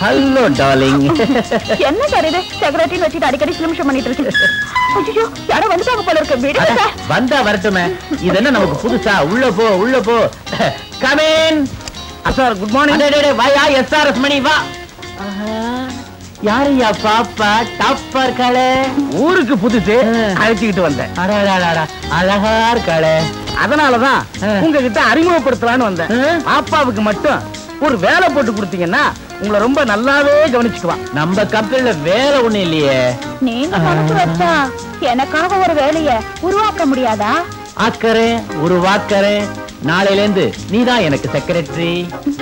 Hello darling என்ன sir இது செக்ரட்டரின்னு வச்சுட்டு அடிக்கடி நிமிஷம் பண்ணிட்டு இருக்கு ஐயோ யாரோ வந்துட்டாங்க போல இருக்கு விடுங்க சார் வந்தா வரட்டுமே இது என்ன நமக்கு புதுசா உள்ள போ உள்ள போ கமேன் சார் குட் மார்னிங் வாயா எஸ்ஆர்எஸ் மணி வா யாரையா பாப்பா டாப்பா இருக்காளே ஊருக்கு புதுசு அழைச்சிக்கிட்டு வந்தேன் அடாடாடாடா அழகா இருக்காளே அதனாலதான் ஆ. உங்ககிட்ட அறிமுகப்படுத்தலாம்னு வந்தேன் ஆ? பாப்பாவுக்கு மட்டும் ஒரு வேலை போட்டு கொடுத்தீங்கன்னா உங்களை ரொம்ப நல்லாவே கவனிச்சுக்குவான் நம்ம கம்பெனில வேலை ஒண்ணு இல்லையே நீங்க மனசு வச்சா எனக்காக ஒரு வேலைய உருவாக்க முடியாதா ஆக்கறேன் உருவாக்கறேன் நாளையில இருந்து நீதான் எனக்கு செக்ரட்டரி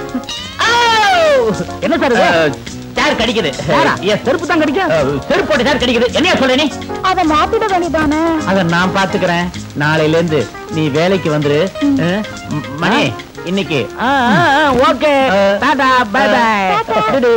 என்ன சார் இது? சார் கடிக்குது சாரா? எஸ் செருப்பு தான் கடிக்கும் செருப்பு போட்டு சார் கடிக்குது என்னையா சொல்ற நீ அத மாத்திட வேண்டியதானே அத நான் பாத்துக்கிறேன் நாளையில இருந்து நீ வேலைக்கு வந்துரு அஹ், ம், மணி இன்னைக்கு ஓகே ஆ. Tata bye bye tata.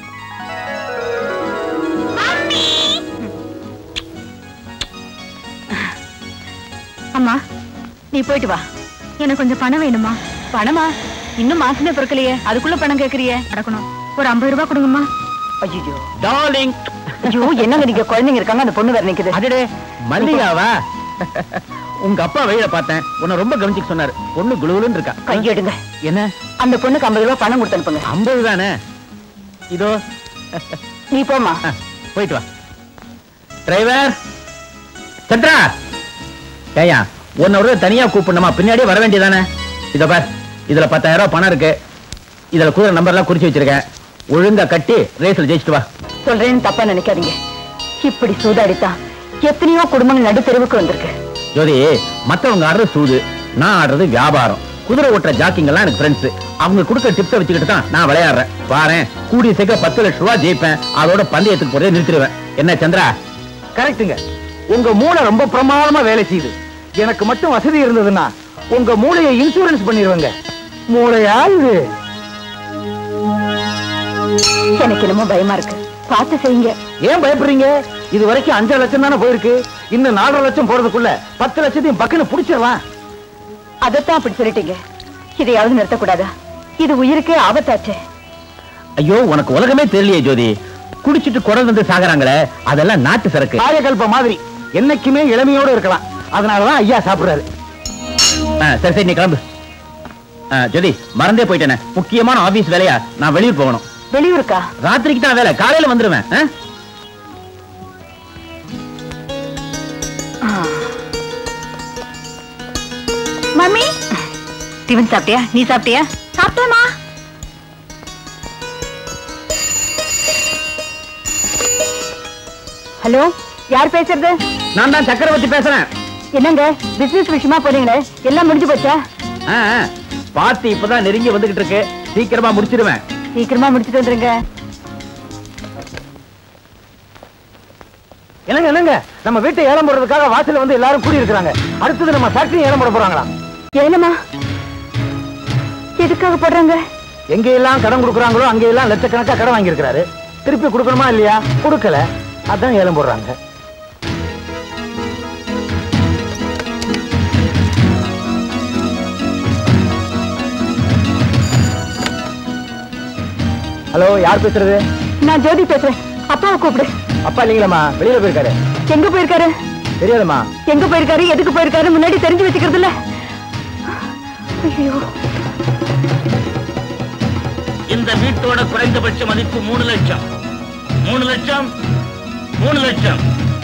அம்மா நீ போயிட்டு வா எனக்கு கொஞ்சம் பணம் வேணுமா பணமா இன்னும் மாசமே பிறக்கலையே அதுக்குள்ள பணம் கேக்குறியே அடக்கணும் ஒரு ஐம்பது ரூபாய் கொடுங்கம்மா ஐயோ டார்லிங் ஐயோ என்னங்க நீங்க குழந்தைங்க இருக்காங்க அந்த பொண்ணு வேற நிக்குது அடடே மல்லிகாவா உங்க அப்பா வழியில பார்த்தேன் உன்னை ரொம்ப கவனிச்சுக்க சொன்னாரு பொண்ணு குளுகுலுன்னு இருக்கா கையெடுங்க என்ன அந்த பொண்ணுக்கு ஐம்பது ரூபாய் பணம் கொடுத்து அனுப்புங்க ஐம்பது தானே இதோ நீ போமா அஹ், போயிட்டு வா டிரைவர் சத்ரா ஏயா உன்னை ஒரு தனியா கூப்பிடணுமா பின்னாடியே வர வேண்டியதானே இத பார் இதுல பத்தாயிரம் ரூபாய் பணம் இருக்கு இதுல குதிரை நம்பர்லாம் குறிச்சு வச்சிருக்கேன் ஒழுங்கா கட்டி ரேஸ்ல ஜெயிச்சுட்டு வா சொல்றேன்னு தப்பா நினைக்காதீங்க இப்படி சூதாடித்தான் எத்தனையோ குடும்பங்கள் நடு தெருவுக்கு வந்திருக்கு ஜோதி மத்தவங்க ஆடுறது சூது நான் ஆடுறது வியாபாரம் குதிரை ஓட்டுற ஜாக்கிங் எல்லாம் எனக்கு ஃப்ரெண்ட்ஸ் அவங்க கொடுக்க டிப்ஸை வச்சுக்கிட்டு தான் நான் விளையாடுறேன் பாரேன் கூடிய சீக்கிரம் பத்து லட்சம் ரூபாய் ஜெயிப்பேன் அதோட பந்தயத்துக்கு போறதே நிறுத்திடுவேன் என்ன சந்திரா கரெக்ட்டுங்க உங்க மூளை ரொம்ப பிரமாதமா வேலை செய்யுது எனக்கு மட்டும் வசதி இருந்ததுன்னா உங்க மூளையை இன்சூரன்ஸ் பண்ணிடுவேங்க மூளையா இது எனக்கு என்னமோ பயமா இருக்கு பார்த்து செய்யுங்க ஏன் பயப்படுறீங்க இது வரைக்கும் அஞ்சரை லட்சம் தானே போயிருக்கு இன்னும் நாலரை லட்சம் போறதுக்குள்ள பத்து லட்சத்தையும் பக்குன்னு புடிச்சிடலாம் அதைத்தான் அப்படி சொல்லிட்டீங்க இதையாவது நிறுத்தக்கூடாதா இது உயிருக்கே ஆபத்தாச்சே ஐயோ உனக்கு உலகமே தெரியலையே ஜோதி குடிச்சிட்டு குரல் வந்து சாகுறாங்களே அதெல்லாம் நாட்டு சரக்கு காயகல்ப மாதிரி என்னைக்குமே இளமையோட இருக்கலாம் அதனாலதான் ஐயா சாப்பிடுறாரு ஆ, சரி சரி நீ கிளம்பு ஆ, ஜோதி மறந்தே போயிட்டேனே முக்கியமான ஆபீஸ் வேலையா நான் வெளியூர் போகணும் வெளியூருக்கா ராத்திரிக்கு தான் வேலை காலையில வந்துருவேன் ஆ? மம்மி டிஃபன் சாப்பிட்டியா நீ சாப்பிட்டியா சாப்பிட்டேமா ஹலோ யார் பேசுறது நான் தான் சக்கரவர்த்தி பேசுறேன் என்னங்க பிசினஸ் விஷயமா போறீங்களே எல்லாம் முடிஞ்சு போச்சா ஆ, ஆ. பார்ட்டி இப்பதான் நெருங்கி வந்துகிட்டு இருக்கு சீக்கிரமா முடிச்சிருவேன் சீக்கிரமா முடிச்சுட்டு வந்துருங்க என்னங்க என்னங்க நம்ம வீட்டை ஏலம் போடுறதுக்காக வாசல்ல வந்து எல்லாரும் கூடி இருக்கிறாங்க அடுத்தது நம்ம ஃபேக்டரி ஏலம் போட போறாங்களா ஏனம்மா எதுக்காக போடுறாங்க எங்க எல்லாம் கடன் கொடுக்குறாங்களோ அங்க எல்லாம் லட்சக்கணக்கா கடன் வாங்கியிருக்கிறாரு திருப்பி கொடுக்கணுமா இல்லையா கொடுக்கல அதான் ஏலம் போடுறாங்க ஹலோ யார் பேசுறது நான் ஜோதி பேசுறேன் அப்பாவை கூப்பிடு அப்பா இல்லைங்களாம்மா வெளியில போயிருக்காரு எங்க போயிருக்காரு தெரியாதும்மா எங்க போயிருக்காரு எதுக்கு போயிருக்காரு முன்னாடி தெரிஞ்சு வச்சுக்கிறது இல்ல ஐயோ இந்த வீட்டோட குறைந்தபட்ச மதிப்பு மூணு லட்சம் மூணு லட்சம் மூணு லட்சம்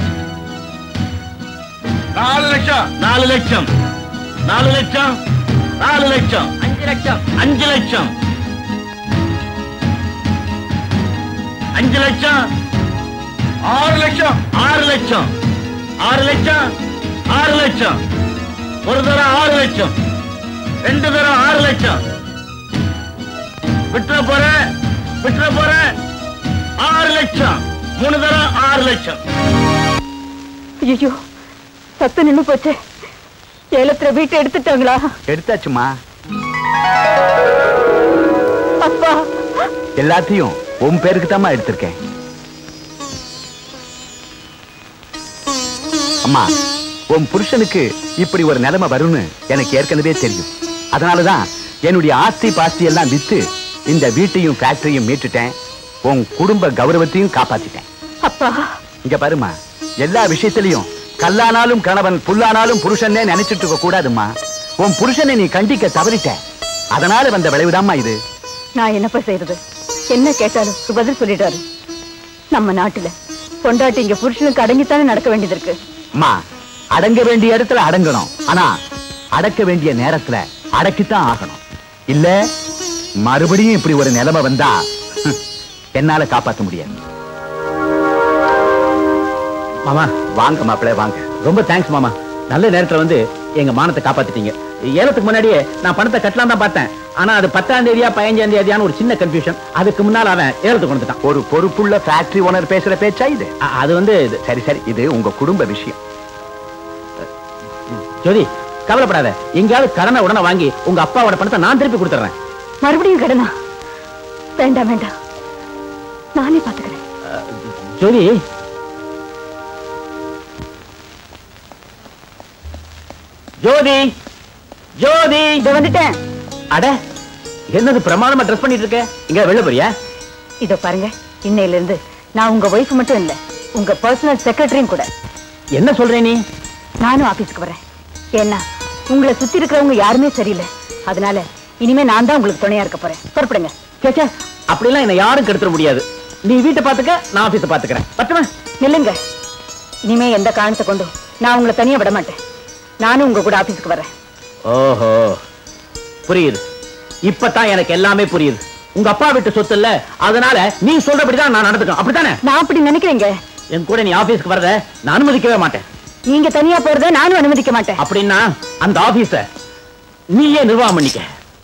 நாலு லட்சம் நாலு லட்சம் நாலு லட்சம் நாலு லட்சம் அஞ்சு லட்சம் அஞ்சு லட்சம் அஞ்சு லட்சம் ஆறு லட்சம் ஆறு லட்சம் ஆறு லட்சம் ஆறு லட்சம் ஒரு தரம் ஆறு லட்சம் ரெண்டு தரம் ஆறு லட்சம் விட்டுற போறேன் விட்டுற போறேன் ஆறு லட்சம் மூணு தரம் ஆறு லட்சம் ஐயோ சத்து நின்னு போச்சு ஏலத்துல வீட்டை எடுத்துட்டாங்களா எடுத்தாச்சுமா அப்பா எல்லாத்தையும் உன் பேருக்கு தாம்மா எடுத்திருக்கேன் அம்மா உன் புருஷனுக்கு இப்படி ஒரு நிலைமை வரும்னு எனக்கு ஏற்கனவே தெரியும் அதனாலதான் என்னுடைய ஆஸ்தி பாஸ்தி எல்லாம் வித்து இந்த வீட்டையும் ஃபேக்டரியும் மீட்டுட்டேன் உன் குடும்ப கௌரவத்தையும் காப்பாத்திட்டேன் அப்பா இங்க பாருமா எல்லா விஷயத்திலையும் கல்லானாலும் கணவன் புல்லானாலும் புருஷனே நினைச்சிட்டு இருக்க கூடாதும்மா உன் புருஷனை நீ கண்டிக்க தவறிட்ட அதனால வந்த விளைவுதாம்மா இது நான் என்னப்பா செய்யறது என்ன கேட்டாலும் ஒரு பதில் சொல்லிட்டாரு நம்ம நாட்டுல பொண்டாட்டி இங்க புருஷனுக்கு அடங்கித்தானே நடக்க வேண்டியது இருக்கு அம்மா அடங்க வேண்டிய இடத்துல அடங்கணும் ஆனா அடக்க வேண்டிய நேரத்துல அடக்கித்தான் ஆகணும் இல்ல மறுபடியும் இப்படி ஒரு நிலைமை வந்தா ஹம், என்னால காப்பாத்த முடியாது மாமா வாங்க மாப்பிள்ளை வாங்க ரொம்ப தேங்க்ஸ் மாமா நல்ல நேரத்துல வந்து எங்க மானத்தை காப்பாத்திட்டீங்க ஏலத்துக்கு முன்னாடியே நான் பணத்தை கட்டலாம் தான் பார்த்தேன் ஆனா அது பத்தாம் தேதியா பதினஞ்சாம் தேதியான ஒரு சின்ன கன்ஃபியூஷன் அதுக்கு முன்னால் அவன் ஏலத்துக்கு வந்துட்டான் ஒரு பொறுப்புள்ள ஃபேக்டரி ஓனர் பேசுற பேச்சா இது அ- அது வந்து இது- சரி சரி இது உங்க குடும்ப விஷயம் ஜோதி கவலைப்படாத எங்கேயாவது கடனை உடனே வாங்கி உங்க அப்பாவோட பணத்தை நான் திருப்பி கொடுத்துறேன் மறுபடியும் கடனா வேண்டாம் வேண்டாம் நானே பாத்துக்கிறேன் ஜோதி ஜோதி ஜோதி இதோ வந்துட்டேன் அட என்னது பிரமாதமா ட்ரெஸ் பண்ணிட்டு இருக்க இங்க வெளில போறியா இதோ பாருங்க இன்னையில இருந்து நான் உங்க ஒய்ஃப் மட்டும் இல்ல உங்க பர்சனல் செக்ரட்டரியும் கூட என்ன சொல்ற நீ நானும் ஆபீஸ்க்கு வரேன் ஏன்னா உங்களை சுத்தி இருக்கிறவங்க யாருமே சரியில்லை அதனால இனிமே நான் தான் உங்களுக்கு துணையா இருக்க போறேன் புறப்படுங்க சே, சே அப்படிலாம் என்ன யாரும் கெடுத்துட முடியாது நீ வீட்டை பாத்துக்க நான் ஆபீஸை பாத்துக்கிறேன் பட்டுமா நில்லுங்க இனிமே எந்த காரணத்தை கொண்டும் நான் உங்களை தனியா விட மாட்டேன் நானும் உங்க கூட ஆபீஸ்க்கு வரேன் ஓஹோ புரியுது இப்பதான் எனக்கு எல்லாமே புரியுது உங்க அப்பா வீட்டு சொத்து இல்ல அதனால நீ சொல்றபடிதான் நான் நடந்துக்கணும் அப்படித்தானே நான் அப்படி நினைக்கிறேங்க என் கூட நீ ஆபீஸ்க்கு வரத நான் அனுமதிக்கவே மாட்டேன் நீங்க தனியா போறத நானும் அனுமதிக்க மாட்டேன் அப்படின்னா அந்த ஆபீஸ நீயே நிர்வாகம் பண்ணிக்க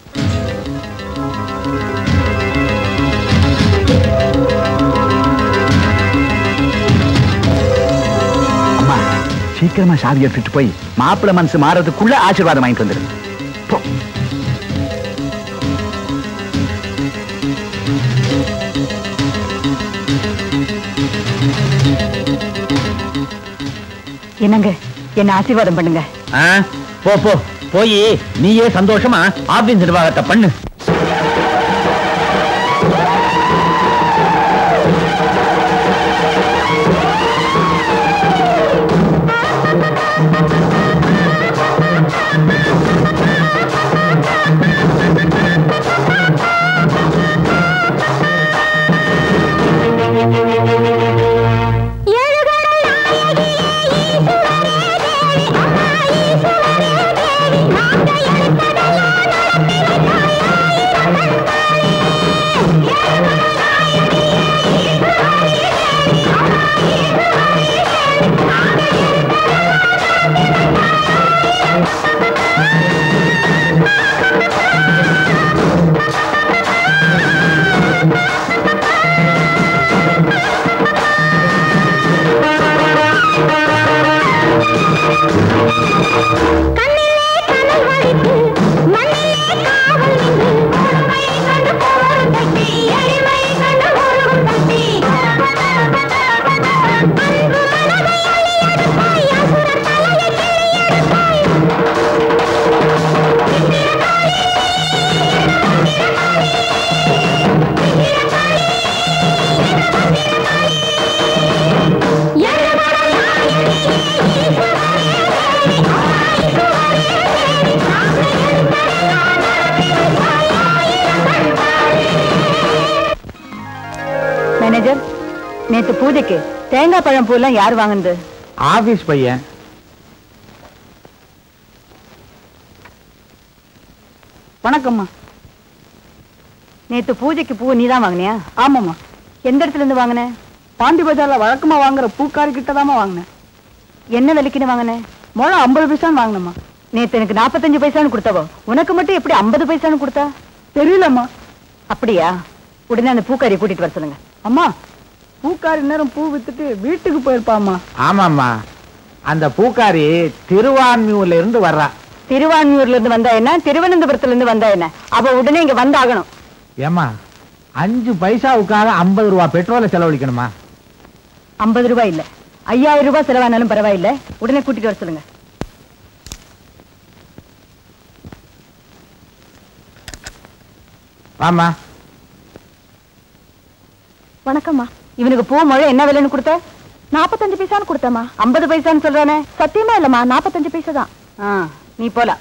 அம்மா சீக்கிரமா சாவி எடுத்துட்டு போய் மாப்பிள்ளை மனசு மாறதுக்குள்ள ஆசீர்வாதம் வாங்கிட்டு வந்துரு போ. என்னங்க என்ன ஆசீர்வாதம் பண்ணுங்க ஆ, போ போ போய் நீயே சந்தோஷமா ஆபீஸ் நிர்வாகத்தை பண்ணு மேனேஜர் நேத்து பூஜைக்கு தேங்காய் பழம் பூலாம் யார் வாங்குனது ஆபீஸ் பையன் வணக்கம்மா நேத்து பூஜைக்கு பூ நீதான் வாங்கினியா ஆமாம்மா எந்த இடத்துல இருந்து வாங்கின பாண்டி பஜார்ல வழக்கமா வாங்குற பூக்காரி கிட்ட தாமா வாங்கினேன் என்ன விலைக்குன்னு வாங்கினேன் முழம் ஐம்பது பைசான்னு வாங்கினம்மா நேத்து எனக்கு நாற்பத்தஞ்சு பைசான்னு கொடுத்தவோ உனக்கு மட்டும் எப்படி ஐம்பது பைசான்னு கொடுத்தா தெரியலம்மா அப்படியா உடனே அந்த பூக்காரி கூட்டிட்டு வர சொல்லுங்க அம்மா பூக்காரி நேரம் பூ வித்துட்டு வீட்டுக்கு போயிருப்பாம்மா ஆமாம்மா அந்த பூக்காரி திருவான்மியூர்ல இருந்து வர்றா திருவான்மியூர்ல இருந்து வந்தா என்ன திருவனந்தபுரத்துல இருந்து வந்தா என்ன அவ உடனே இங்க வந்தாகணும் ஏம்மா அஞ்சு பைசாவுக்காக ஐம்பது ரூபா பெட்ரோலை செலவழிக்கணுமா ஐம்பது ரூபாய் இல்ல ஐயாயிரம் ரூபாய் செலவானாலும் பரவாயில்ல உடனே கூட்டிட்டு வர சொல்லுங்க வாம்மா வணக்கம்மா இவனுக்கு பூ மழை என்ன விலைன்னு கொடுத்த நாற்பத்தஞ்சு பைசான்னு கொடுத்தம்மா ஐம்பது பைசான்னு சொல்றானே சத்தியமா இல்லம்மா நாற்பத்தஞ்சு பைசா தான் நீ போலாம்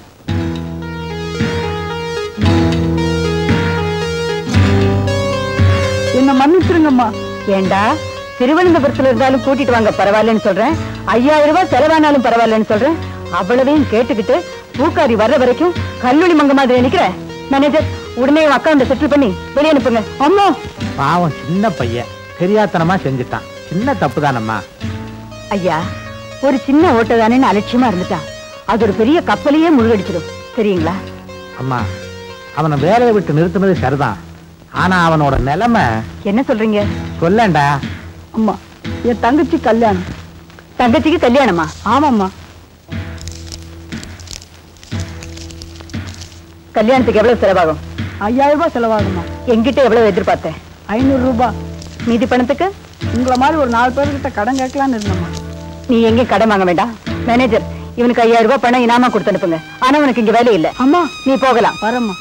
என்ன மன்னிச்சிருங்கம்மா ஏண்டா திருவனந்தபுரத்துல இருந்தாலும் கூட்டிட்டு வாங்க பரவாயில்லன்னு சொல்றேன் ஐயாயிரம் ரூபாய் செலவானாலும் பரவாயில்லன்னு சொல்றேன் அவ்வளவையும் கேட்டுக்கிட்டு பூக்காரி வர்ற வரைக்கும் கல்லூரி மங்க மாதிரி நிக்கிற மேனேஜர் உடனே உன் அக்கௌண்ட் செட்டில் பண்ணி வெளியே அனுப்புங்க அம்மா பாவம் சின்ன பையன் தெரியாத்தனமா செஞ்சுட்டான் சின்ன தப்பு தானம்மா ஐயா ஒரு சின்ன ஓட்டை தானேன்னு அலட்சியமா இருந்துட்டான் அது ஒரு பெரிய கப்பலையே முழுகடிச்சிடும் தெரியுங்களா அம்மா அவனை வேலையை விட்டு நிறுத்தினது சரிதான் ஆனா அவனோட நிலைமை என்ன சொல்றீங்க சொல்லேன்டா அம்மா என் தங்கச்சி கல்யாணம் தங்கச்சிக்கு கல்யாணமா ஆமாம்மா கல்யாணத்துக்கு எவ்வளவு செலவாகும் ஐயாயிரம் ரூபாய் செலவாகுமா எங்கிட்ட எவ்வளவு எதிர்பார்த்தேன் ஐநூறு ரூபாய் மீதி பணத்துக்கு உங்களை மாதிரி ஒரு நாலு பேர்கிட்ட கடன் கேட்கலான்னு இருந்தம்மா நீ எங்கேயும் கடன் வாங்க வேண்டாம் மேனேஜர் இவனுக்கு ஐயாயிரம் ரூபாய் பணம் இனாமா கொடுத்து அனுப்புங்க ஆனா உனக்கு இங்க வேலை இல்ல அம்மா நீ போகலாம் வரம்மா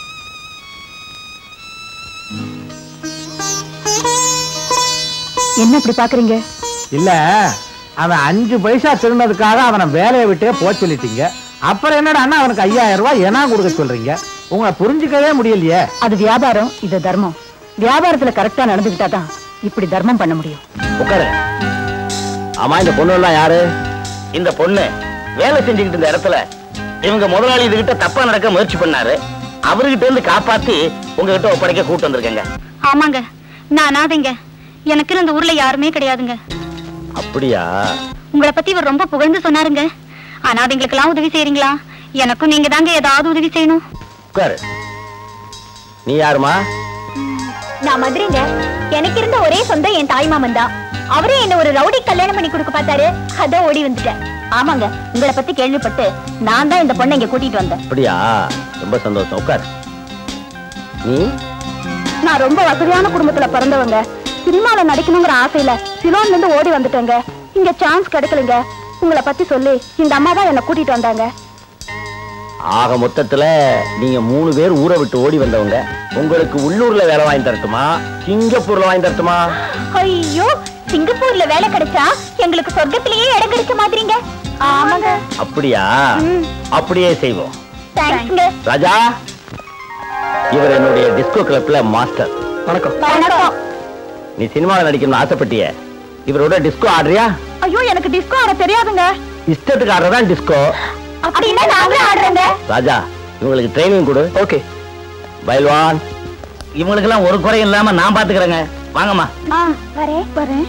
என்ன இப்படி பாக்குறீங்க இல்ல அவன் அஞ்சு பைசா திருடினதுக்காக அவனை வேலையை விட்டே போக சொல்லிட்டீங்க அப்புறம் என்னடா அவனுக்கு ஐயாயிரம் ரூபாய் ஏனா கொடுக்க சொல்றீங்க உங்களை புரிஞ்சுக்கவே முடியலையே அது வியாபாரம் இது தர்மம் வியாபாரத்துல கரெக்டா நடந்துகிட்டா தான் இப்படி தர்மம் பண்ண முடியும் உட்காரு ஆமா இந்த பொண்ணு எல்லாம் யாரு இந்த பொண்ணு வேலை செஞ்சுக்கிட்டு இருந்த இடத்துல இவங்க முதலாளி இதுகிட்ட தப்பா நடக்க முயற்சி பண்ணாரு அவர்கிட்ட இருந்து காப்பாத்தி உங்ககிட்ட ஒப்படைக்க கூட்டு வந்திருக்கேங்க ஆமாங்க நான் அனாதைங்க எனக்கு இந்த ஊர்ல யாருமே கிடையாதுங்க அப்படியா உங்களை பத்தி இவர் ரொம்ப புகழ்ந்து சொன்னாருங்க அனாதைங்களுக்கெல்லாம் உதவி செய்றீங்களா எனக்கும் நீங்க தாங்க ஏதாவது உதவி செய்யணும் உட்காரு நீ யாருமா நான் மதுரைங்க எனக்கு இருந்த ஒரே சொந்தம் என் தாய் மாமன் தான் அவரே என்ன ஒரு ரவுடி கல்யாணம் பண்ணி கொடுக்க பார்த்தாரு அதான் ஓடி வந்துட்டேன் ஆமாங்க உங்களை பத்தி கேள்விப்பட்டு நான் தான் இந்த பொண்ணை இங்க கூட்டிட்டு வந்தேன் அப்படியா ரொம்ப சந்தோஷம் உட்காரு நீ நான் ரொம்ப வசதியான குடும்பத்துல பிறந்தவங்க சினிமால நடிக்கணுங்கிற ஆசையில சிலோன்ல இருந்து ஓடி வந்துட்டேங்க இங்க சான்ஸ் கிடைக்கலங்க உங்களை பத்தி சொல்லி இந்த அம்மா தான் என்ன கூட்டிட்டு வந்தாங்க ஆக மொத்தத்துல நீங்க மூணு பேர் ஊரை விட்டு ஓடி வந்தவங்க உங்களுக்கு உள்ளூர்ல வேலை வாங்கி தரட்டுமா சிங்கப்பூர்ல வாங்கி தரட்டுமா ஐயோ சிங்கப்பூர்ல வேலை கிடைச்சா எங்களுக்கு சொர்க்கத்திலேயே இடம் கிடைச்ச மாதிரிங்க ஆமாங்க அப்படியா அப்படியே செய்வோம் தேங்க்ஸ்ங்க ராஜா இவர் என்னுடைய டிஸ்கோ கிளப்ல மாஸ்டர் வணக்கம் வணக்கம் நீ சினிமாவில் நடிக்கணும்னு ஆசைப்பட்டிய இவரோட டிஸ்கோ ஆடுறியா ஐயோ எனக்கு டிஸ்கோ ஆட தெரியாதுங்க இஷ்டத்துக்கு ஆடுறதான் டிஸ்கோ அப்படின்னா நாங்களும் ஆடுறோங்க ராஜா இவங்களுக்கு ட்ரைனிங் கொடு ஓகே பைல்வான் இவங்களுக்கெல்லாம் ஒரு குறையும் இல்லாம நான் பாத்துக்கிறேங்க வாங்கம்மா வரேன் வரேன்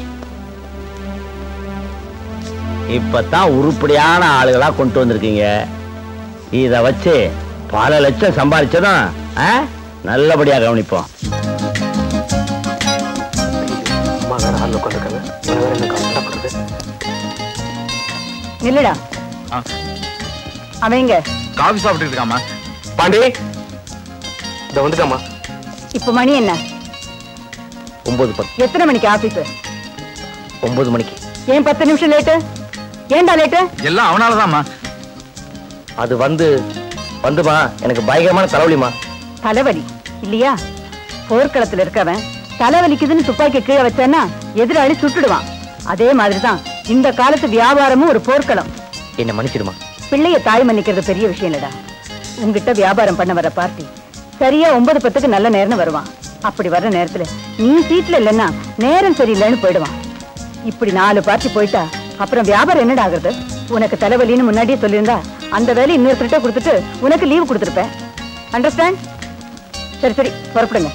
இப்பதான் உருப்படியான ஆளுகளா கொண்டு வந்திருக்கீங்க இத வச்சு பல லட்சம் சம்பாதிச்சதும் ஆ, நல்லபடியா கவனிப்போம் இல்லடா அவங்க காஃபி சாப்பிட்டு இருக்காமா பாண்டி இந்த வந்துட்டாமா இப்ப மணி என்ன ஒன்பது பத்து எத்தனை மணிக்கு ஆபீஸ் ஒன்பது மணிக்கு ஏன் பத்து நிமிஷம் லேட்டு ஏன்டா லேட்டு எல்லாம் அவனாலதாம்மா அது வந்து வந்துமா எனக்கு பயங்கரமான தலைவலிமா தலைவலி இல்லையா போர்க்களத்துல இருக்கவன் தலைவலிக்குதுன்னு துப்பாக்கி கீழே வச்சான்னா எதிராளி சுட்டுடுவான் அதே மாதிரிதான் இந்த காலத்து வியாபாரமும் ஒரு போர்க்களம் என்ன மன்னிச்சிடுமா பிள்ளைய தாய் மன்னிக்கிறது பெரிய விஷயம் இல்லடா உங்ககிட்ட வியாபாரம் பண்ண வர பார்ட்டி சரியா ஒன்பது பத்துக்கு நல்ல நேரம்னு வருவான் அப்படி வர்ற நேரத்துல நீ சீட்ல இல்லைன்னா நேரம் சரியில்லைன்னு போயிடுவான் இப்படி நாலு பார்ட்டி போயிட்டா அப்புறம் வியாபாரம் என்னடா ஆகுறது உனக்கு தலைவலின்னு முன்னாடியே சொல்லியிருந்தா அந்த வேலையை இன்னொருத்தர்கிட்ட கொடுத்துட்டு உனக்கு லீவு கொடுத்துருப்பேன் அண்டர்ஸ்டாண்ட் சரி சரி புறப்படுங்க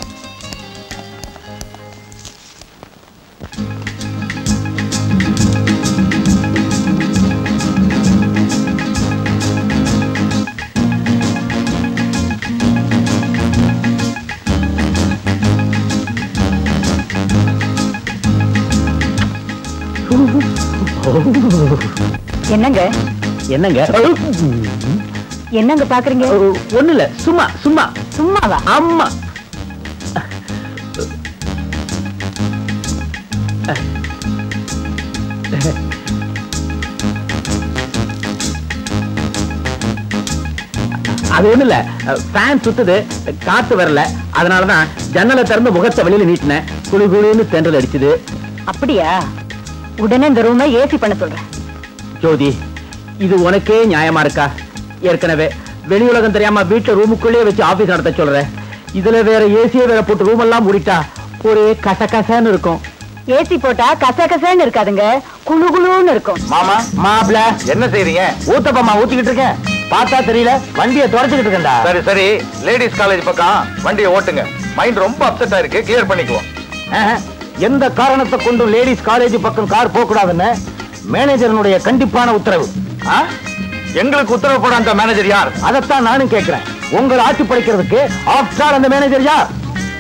என்னங்க என்னங்க என்னங்க பாக்குறீங்க ஒண்ணு இல்ல சும்மா சும்மா சும்மாவா ஆமா அது ஒண்ணு இல்ல ஃபேன் சுத்துது காத்து வரல அதனாலதான் ஜன்னலை திறந்து முகத்தை வெளியில நீட்டினேன் குளி குளின்னு தென்றல் அடிச்சுது அப்படியா உடனே இந்த ரூமை ஏசி பண்ண சொல்றேன் ஜோதி இது உனக்கே நியாயமா இருக்கா ஏற்கனவே வெளி உலகம் தெரியாம வீட்டுல ரூமுக்குள்ளேயே வச்சு ஆபீஸ் நடத்த சொல்ற இதுல வேற ஏசியே வேற போட்டு ரூம் எல்லாம் மூடிட்டா ஒரே கசகசன்னு இருக்கும் ஏசி போட்டா கச கசன்னு இருக்காதுங்க குளு குளுன்னு இருக்கும் மாமா மாப்ள என்ன செய்றீங்க ஊத்தப்பமா ஊத்திக்கிட்டு இருக்கேன் பார்த்தா தெரியல வண்டியை தொடச்சுக்கிட்டு இருக்கேன்டா சரி சரி லேடிஸ் காலேஜ் பக்கம் வண்டியை ஓட்டுங்க மைண்ட் ரொம்ப அப்செட் ஆயிருக்கு கிளியர் பண்ணிக்குவோம் ஆஹ், எந்த காரணத்தை கொண்டும் லேடிஸ் காலேஜ் பக்கம் கார் போக கூடாதுன்னு மேனேஜரனுடைய கண்டிப்பான உத்தரவு ஆ? எங்களுக்கு உத்தரவு போட அந்த மேனேஜர் யார் அதைத்தான் நானும் கேட்கிறேன் உங்களை ஆட்சி படைக்கிறதுக்கு ஆஃப்டர் அந்த மேனேஜர் யார்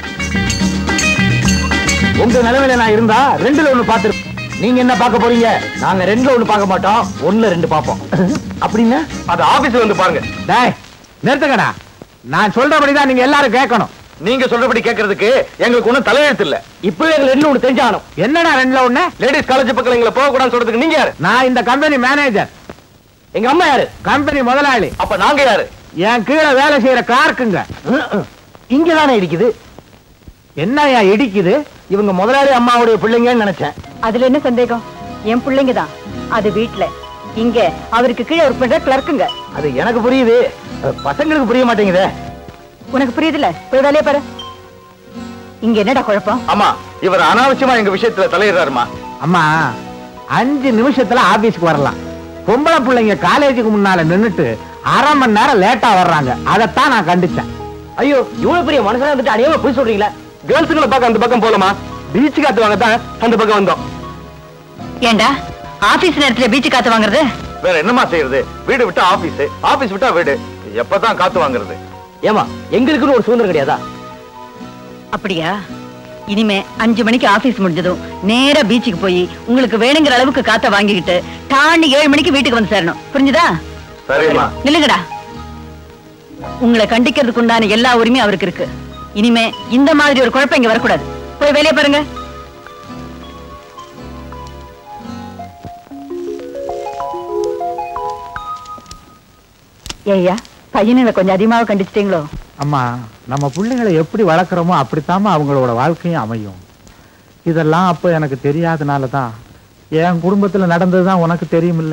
உங்க நிலைமையில நான் இருந்தா ரெண்டுல ஒண்ணு பார்த்து நீங்க என்ன பார்க்க போறீங்க நாங்க ரெண்டுல ஒண்ணு பார்க்க மாட்டோம் ஒண்ணுல ரெண்டு பார்ப்போம் அப்படின்னா அது ஆபீஸ் வந்து பாருங்க டேய் நிறுத்துங்கடா நான் சொல்றபடிதான் நீங்க எல்லாரும் கேட்கணும் நீங்க சொல்றபடி கேட்கறதுக்கு எங்களுக்கு ஒண்ணும் தலையெழுத்து இல்ல இப்பவே எங்களுக்கு ரெண்டு ஒண்ணு தெரிஞ்சாலும் என்னடா ரெண்டுல ஒண்ணு லேடிஸ் காலேஜ் பக்கம் எங்களை போக கூடாதுன்னு சொல்றதுக்கு நீங்க யாரு நான் இந்த கம்பெனி மேனேஜர் எங்க அம்மா யாரு கம்பெனி முதலாளி அப்ப நாங்க யாரு என் கீழே வேலை செய்யற கிளார்க்குங்க இங்கதானே இடிக்குது என்னய்யா இடிக்குது இவங்க முதலாளி அம்மாவுடைய பிள்ளைங்கன்னு நினைச்சேன் அதுல என்ன சந்தேகம் என் பிள்ளைங்க தான் அது வீட்டுல இங்க அவருக்கு கீழே ஒரு பண்ற கிளர்க்குங்க அது எனக்கு புரியுது அது பசங்களுக்கு புரிய மாட்டேங்குதே உனக்கு புரியுதுல போய் வேலையை பாரு இங்க என்னடா குழப்பம் ஆமா இவர் அனாவசியமா எங்க விஷயத்துல தலையிடுறாருமா அம்மா அஞ்சு நிமிஷத்துல ஆபீஸ்க்கு வரலாம் பொம்பளை பிள்ளைங்க காலேஜுக்கு முன்னால நின்னுட்டு அரை மணி நேரம் லேட்டா வர்றாங்க அதைத்தான் நான் கண்டிச்சேன் ஐயோ இவ்வளவு பெரிய மனுஷனா வந்துட்டு அநியமா போய் சொல்றீங்களா கேர்ள்ஸுங்களை பார்க்க அந்த பக்கம் போலாமா பீச் காத்து வாங்க தான் அந்த பக்கம் வந்தோம் ஏண்டா ஆபீஸ் நேரத்துல பீச்சு காத்து வாங்குறது வேற என்னமா செய்யறது வீடு விட்டா ஆபீஸ் ஆபீஸ் விட்டா வீடு எப்பதான் காத்து வாங்குறது ஏமா எங்களுக்குன்னு ஒரு சுதந்திரம் கிடையாதா அப்படியா இனிமே அஞ்சு மணிக்கு ஆபீஸ் முடிஞ்சதும் நேரா பீச்சுக்கு போய் உங்களுக்கு வேணுங்கிற அளவுக்கு காத்த வாங்கிக்கிட்டு டாண்டி ஏழு மணிக்கு வீட்டுக்கு வந்து சேரணும் புரிஞ்சுதா சரிம்மா நில்லுங்கடா உங்களை கண்டிக்கிறதுக்கு உண்டான எல்லா உரிமையும் அவருக்கு இருக்கு இனிமே இந்த மாதிரி ஒரு குழப்பம் இங்க வரக்கூடாது போய் வேலையை பாருங்க ஏய்யா பையனுங்களை கொஞ்சம் அதிகமாக கண்டிச்சிட்டீங்களோ அம்மா நம்ம பிள்ளைங்களை எப்படி வளர்க்குறோமோ அப்படித்தாம்மா அவங்களோட வாழ்க்கையும் அமையும் இதெல்லாம் அப்போ எனக்கு தெரியாதனால தான் என் குடும்பத்தில் நடந்தது தான் உனக்கு தெரியுமில்ல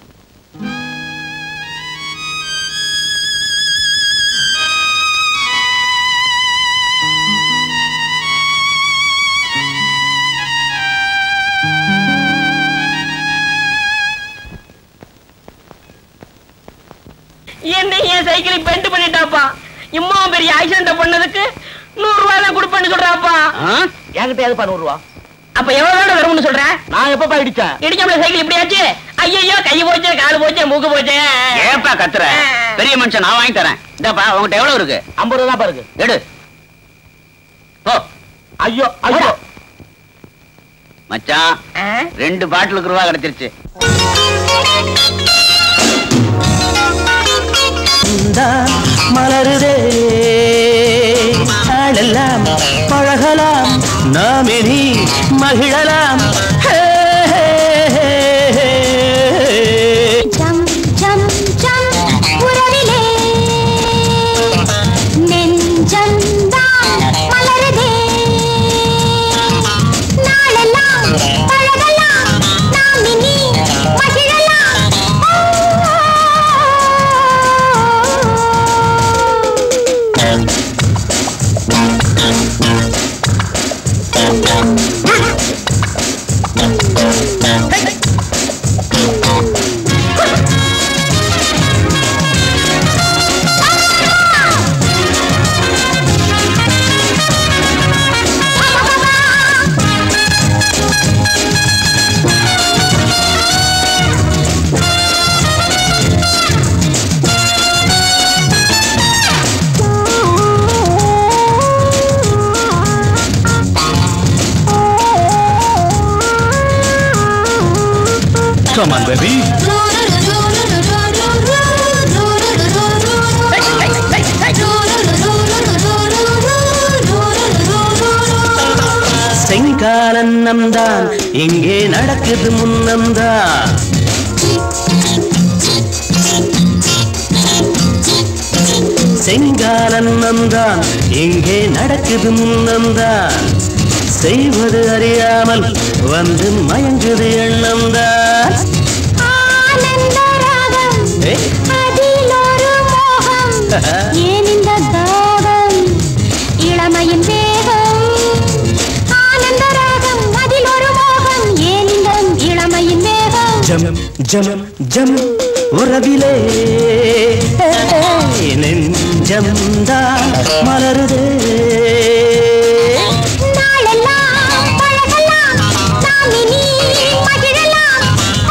என்ன என் சைக்கிளை பெண்ட் பண்ணிட்டாப்பா இம்மா பெரிய ஆக்சிடென்ட் பண்ணதுக்கு நூறு ரூபாய் தான் கொடுப்பேன்னு சொல்றாப்பா என்கிட்ட எதுப்பா நூறுரூவா அப்ப எவ்வளவு வேணும் வரும்னு சொல்ற நான் எப்பப்பா இடிச்சேன் இடிக்காமல சைக்கிள் இப்படி ஆச்சு ஐயோ கை போச்சு கால் போச்சு மூக்கு போச்சு ஏப்பா கத்துற பெரிய மனுஷன் நான் வாங்கி தரேன் இந்தாப்பா உங்ககிட்ட எவ்வளவு இருக்கு ஐம்பது ரூபா தான் இருக்கு எடு போ ஐயோ ஐயோ மச்சான் ஆ? ரெண்டு பாட்டிலுக்கு ரூபா கிடைச்சிருச்சு மலருதே நாளெல்லாம் பழகலாம் நாம் இனி மகிழலாம் ஹே, ஹே, ஹே, ஹே. ஜம் ஜம் ஜம் உறவிலே நெஞ்சம் தான் மலருதே நாளெல்லாம் பழகலாம் நாம் இனி மகிழலாம் Come on, baby. செங்காலன்னம் தான் இங்கே நடக்குது முன்னம்தான் செங்காலன்னம் தான் இங்கே நடக்குது முன்னம்தான் செய்வது அறியாமல் வந்து மயங்குது எண்ணம்தான் ஆனந்த ராகம் ஏ? அதில் ஒரு மோகம் ஏன் இந்த தாகம் இளமையின் வேகம் ஆனந்த ராகம் அதில் ஒரு மோகம் ஏன் இந்த இளமையின் வேகம் ஜம் ஜம் ஜம் உறவிலே நெஞ்சம்தான் மலருதே நாளெல்லாம் பழகலாம் நாம் இனி மகிழலாம்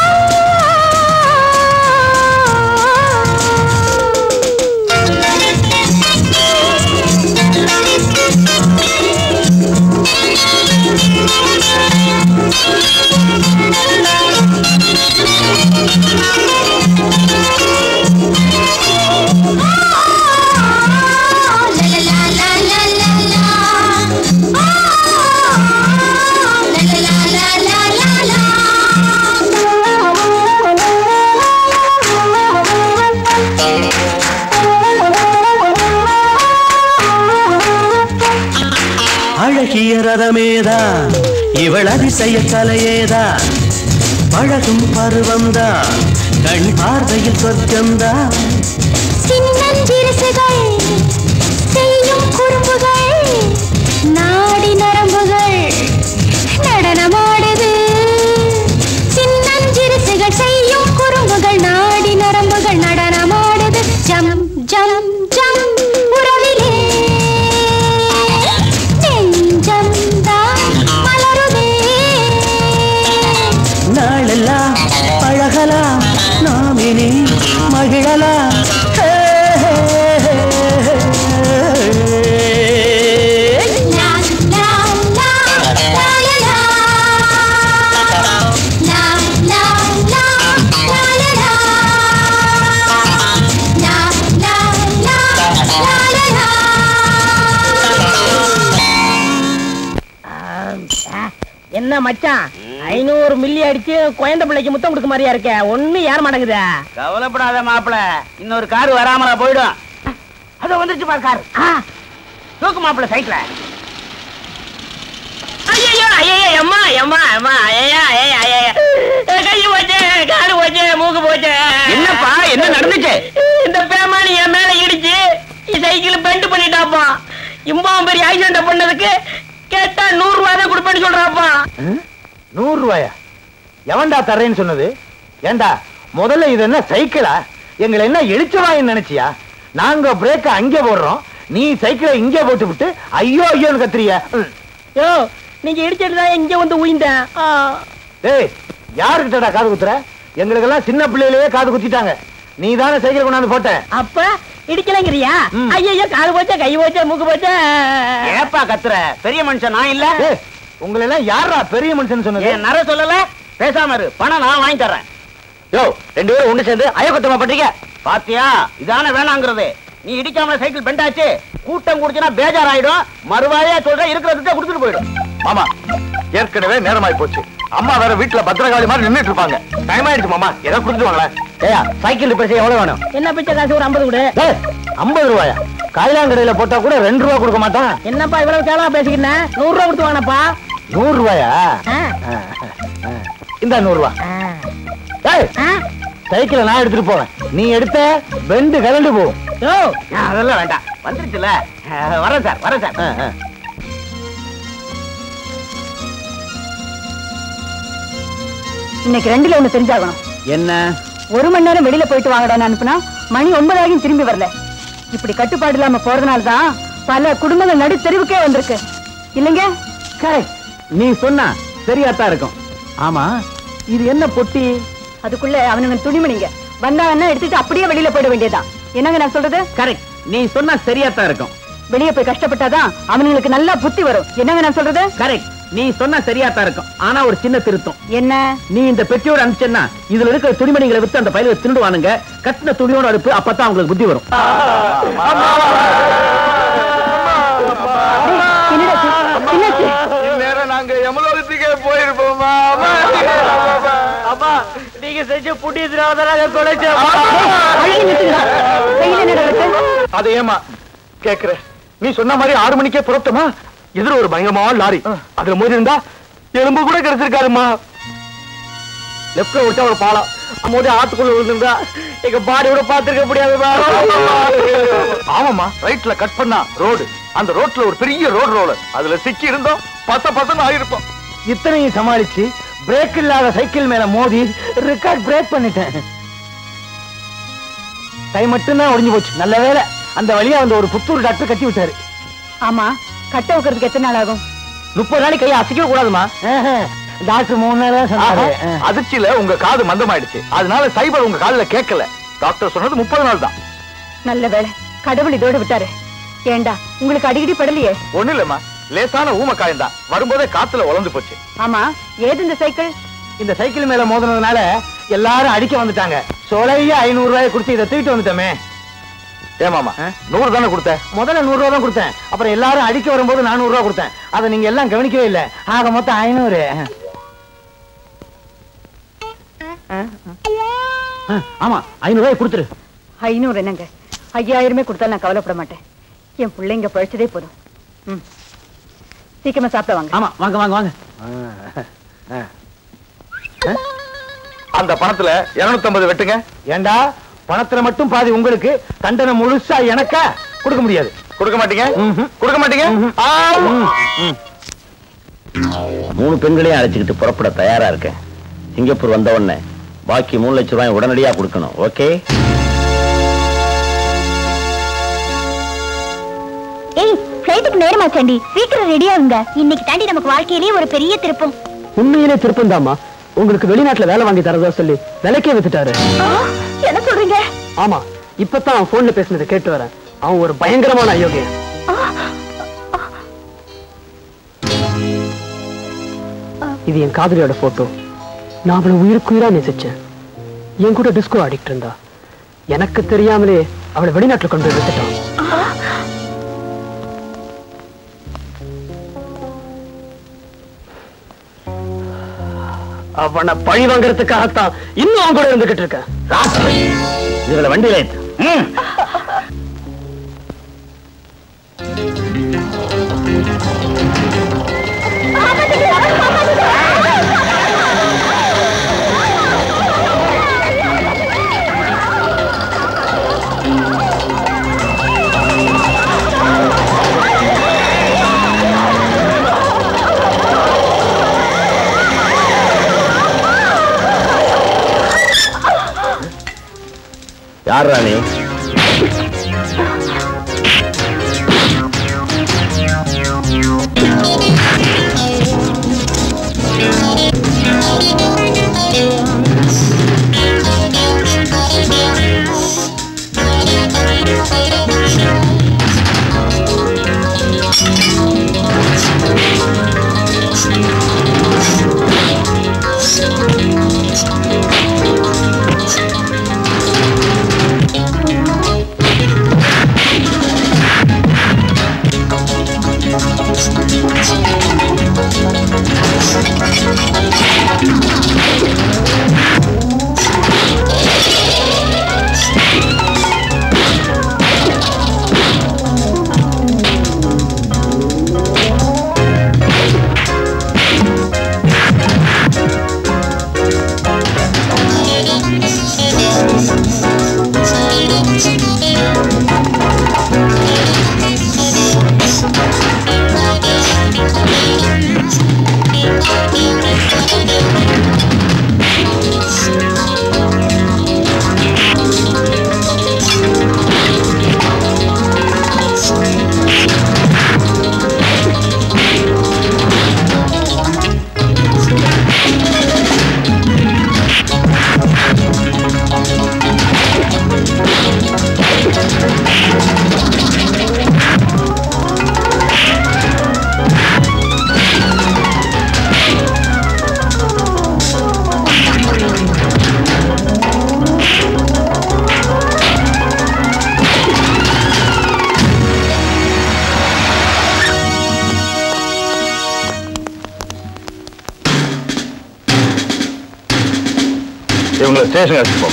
அழகிய ரதமேதான் இவள் அதிசய கலையேதான் பழகும் பருவம்தான் கண் பார்வையில் சொர்க்கம்தான் சின்னஞ்சிறுசுகள் செய்யும் குறும்புகள் நாடி நரம்புகள் நடனமாடுது சின்னஞ்சிறுசுகள் செய்யும் குறும்புகள் நாடி நரம்புகள் நடனமாடுது ஜம் ஜம் ஜம் உறவிலே நெஞ்சம் தான் மலருதே நாளெல்லாம் பழகலாம் நாம் இனி மகிழலாம் ஹே, ஹே, ஹே, ஹே. லா லா லா லா லா லா. லா லா லா லா லா லா. லா லா லா லா லா லா. என்ன மச்சான் ஐநூறு மில்லி அடிச்சு குழந்தை பிள்ளைக்கு முத்தம் கொடுக்க மாதிரியா இருக்க ஒண்ணு ஏற மாட்டேங்குதா கவலைப்படாத மாப்பிள இன்னொரு கார் வராமலா போயிடும் அது வந்துருச்சு பாரு கார் தூக்கு மாப்பிள சைக்கிள ஐயோ ஐயோ அம்மா அம்மா அம்மா ஐயா ஐயா ஐயா கை போச்சு காடு போச்சு மூக்கு போச்சு என்னப்பா என்ன நடந்துச்சு இந்த பேமானி என் மேல இடிச்சு சைக்கிள் பெண்ட் பண்ணிட்டாப்பா இம்பாவும் பெரிய ஆக்சிடென்ட் பண்ணதுக்கு கேட்டா நூறு ரூபாய் தான் கொடுப்பேன்னு சொல்றாப்பா நூறு ரூபாயா எவன்டா தர்றேன்னு சொன்னது ஏண்டா முதல்ல இது என்ன சைக்கிளா எங்களை என்ன இழிச்சவாயின்னு நினைச்சியா நாங்க பிரேக்க அங்கே போடுறோம் நீ சைக்கிளை இங்கே போட்டு விட்டு ஐயோ ஐயோன்னு கத்துறிய ம். யோ நீங்க இடிச்சிட்டு தான் இங்க வந்து உயிந்தேன் ஆ. டேய் யாருக்கிட்டடா காது குத்துற எங்களுக்கெல்லாம் சின்ன பிள்ளையிலேயே காது குத்திட்டாங்க நீ தானே சைக்கிள் கொண்டாந்து போட்ட அப்ப இடிக்கலங்கிறியா ம். ஐயோ கால் போச்சா கை போச்சா மூக்கு போச்சா ஏப்பா கத்துற பெரிய மனுஷன் நான் இல்ல ஏய், உங்களை எல்லாம் யாரா பெரிய மனுஷன் சொன்னது ஏன் நர சொல்லல பேசாம இரு பணம் நான் வாங்கி தர்றேன் யோ ரெண்டு பேரும் ஒண்ணு சேர்ந்து அயோக்கத்தமா பண்றீங்க பாத்தியா இதானே வேணாங்கிறது நீ இடிக்காம சைக்கிள் பெண்டாச்சு கூட்டம் குடிச்சுனா பேஜார் ஆயிடும் மறுவாயா சொல்ற இருக்கிறதுக்கு கொடுத்துட்டு போயிடும் மாமா ஏற்கனவே நேரமாயி போச்சு அம்மா வேற வீட்டுல பத்திரகாளி மாதிரி நின்னுட்டு இருப்பாங்க டைம் ஆயிடுச்சு மாமா ஏதாவது கொடுத்துட்டு வாங்களேன் ஏயா சைக்கிள் பரிசு எவ்வளவு வேணும் என்ன பிச்சை காசு ஒரு ஐம்பது கொடு ஏய், ஐம்பது ரூபாயா காயிலாங்கடையில போட்டா கூட ரெண்டு ரூபா கொடுக்க மாட்டான் என்னப்பா இவ்வளவு கேளவா பேசிக்கிறேன் நூறு ரூபா கொடுத்து வாங்கப்பா நூறு ரூபாயா ஆ. ஆ, ஆ. இந்த நூறு ரூபா ஏய், சைக்கிளை நான் எடுத்துட்டு போவேன் நீ எடுத்த பெண்டு கலண்டு போகும் யோ அதெல்லாம் வேண்டாம் வந்துருச்சுல அஹ், வரேன் சார் வரேன் சார் ஆ, ஆ. இன்னைக்கு ரெண்டுல ஒண்ணு தெரிஞ்சாகணும் என்ன ஒரு மணி நேரம் வெளியில போயிட்டு வாங்கடான்னு அனுப்புனா மணி ஒன்பதாகியும் திரும்பி வரல இப்படி கட்டுப்பாடு இல்லாம போறதுனால தான் பல குடும்பங்கள் நடு தெருவுக்கே வந்திருக்கு இல்லைங்க கரெக்ட். நீ சொன்னா சரியாத்தான் இருக்கும் ஆமா இது என்ன பொட்டி அதுக்குள்ள அவனுங்க துணிமணிங்க வந்தாங்கன்னா எடுத்துட்டு அப்படியே வெளியில போயிட வேண்டியதுதான் என்னங்க நான் சொல்றது கரெக்ட் நீ சொன்னா சரியாத்தான் இருக்கும் வெளியே போய் கஷ்டப்பட்டாதான் அவனுங்களுக்கு நல்லா புத்தி வரும் என்னங்க நான் சொல்றது கரெக்ட் நீ சொன்னா சரியாத்தான் இருக்கும் ஆனா ஒரு சின்ன திருத்தம் என்ன நீ இந்த பெட்டியோட அனுப்பிச்சேன்னா இதுல இருக்கிற துணிமணிகளை வித்து அந்த பயில திருடுவானுங்க கட்டின துணியோட அடுப்பு அப்பதான் அவங்களுக்கு புத்தி வரும் என்னடாச்சு? என்னாச்சு? இந்நேரம் நாங்க எமலோகத்துக்கே போயிருப்போமா அப்பா நீங்க செஞ்ச புட்டி திராவதராக கொலைச்ச அழகி நிறுத்துங்களா? கையில என்னடா இருக்கு? அது ஏமா கேக்குற நீ சொன்ன மாதிரி ஆறு மணிக்கே புறப்பட்டுமா எதிர ஒரு பயங்கரமான லாரி அதுல மோதி இருந்தா எலும்பு கூட கிடைச்சிருக்காருமா லெப்ட்ல விட்டா ஒரு பாலம் மோதி ஆத்துக்குள்ள விழுந்திருந்தா எங்க பாடியோட பாத்துருக்க முடியாதுமா ஆமாமா ரைட்ல கட் பண்ணா ரோடு அந்த ரோட்ல ஒரு பெரிய ரோடு ரோலர் அதுல சிக்கி இருந்தோம் பச பசன்னு ஆயிருப்போம் இத்தனையும் சமாளிச்சு பிரேக் இல்லாத சைக்கிள் மேல மோதி ரெக்கார்ட் பிரேக் பண்ணிட்டேன் கை மட்டும்தான் ஒடிஞ்சு போச்சு நல்ல வேளை அந்த வழியா வந்து ஒரு புத்தூர் டாக்டர் கட்டி விட்டாரு ஆமா கட்ட வைக்கிறதுக்கு எத்தனை நாள் ஆகும் முப்பது நாளைக்கு கையை அசைக்க கூடாதுமா டாக்டர் மூணு நாள் தான் சொன்னாரு அதிர்ச்சியில உங்க காது மந்தமாயிடுச்சு அதனால சைபர் உங்க காதுல கேட்கல டாக்டர் சொன்னது முப்பது நாள் தான் நல்ல வேளை கடவுள் இதோட விட்டாரு ஏண்டா உங்களுக்கு அடிக்கடி படலையே ஒண்ணு இல்லம்மா லேசான ஊம காயம்தான் வரும்போதே காத்துல உலர்ந்து போச்சு ஆமா ஏது இந்த சைக்கிள் இந்த சைக்கிள் மேல மோதினதுனால எல்லாரும் அடிக்க வந்துட்டாங்க சொலைய ஐநூறு ரூபாய் கொடுத்து இதை தூக்கிட்டு வந்துட்டோமே ஏமாமா நூறு தானே கொடுத்த முதல்ல நூறு ரூபா தான் கொடுத்தேன் அப்புறம் எல்லாரும் அடிக்க வரும்போது நானூறு ரூபா கொடுத்தேன் அதை நீங்க எல்லாம் கவனிக்கவே இல்ல ஆக மொத்தம் ஐநூறு ஆமா ஐநூறு ரூபாய் கொடுத்துரு ஐநூறு என்னங்க ஐயாயிரமே கொடுத்தாலும் நான் கவலைப்பட மாட்டேன் என் பிள்ளைங்க பழிச்சதே போதும் ம் சீக்கிரமா சாப்பிட வாங்க ஆமா வாங்க வாங்க வாங்க அந்த பணத்துல 250 வெட்டுங்க ஏண்டா பணத்துல மட்டும் பாதி உங்களுக்கு தண்டனை முழுசா எனக்கா கொடுக்க முடியாது கொடுக்க மாட்டீங்க ம்ஹும். கொடுக்க மாட்டீங்க ம்ஹும். ஆமா. மூணு பெண்களையும் அழைச்சிக்கிட்டு புறப்பட தயாரா இருக்கேன் சிங்கப்பூர் வந்த உடனே பாக்கி மூணு லட்சம் ரூபாய் உடனடியா கொடுக்கணும் ஓகே ஏய் ஃபிளைட்டுக்கு நேரமாச்சாண்டி சீக்கிரம் ரெடி ஆகுங்க இன்னைக்கு தாண்டி நமக்கு வாழ்க்கையிலேயே ஒரு பெரிய திருப்பம் உண்மையிலே திருப்பம் தாமா உங்களுக்கு வெளிநாட்டுல வேலை வாங்கி தரதா சொல்லி விலைக்கே வித்துட்டாரு ஆ, என்ன சொல்றீங்க ஆமா இப்பதான் அவன் போன்ல பேசுனதை கேட்டு வரேன் அவன் ஒரு பயங்கரமான அயோக்கியன் இது என் காதலியோட போட்டோ நான் அவளை உயிருக்குயிரா நேசிச்சேன் என் கூட டிஸ்கோ ஆடிட்டு இருந்தா எனக்கு தெரியாமலே அவளை வெளிநாட்டுல கொண்டு போய் வித்துட்டான் அவனை பழி வாங்குறதுக்காகத்தான் இன்னும் அவன் கூட இருந்துகிட்டு இருக்கேன் இதுல வண்டியில ஏத்து. ம். யார் ராணி இவங்களை ஸ்டேஷன் அழைச்சிட்டு போ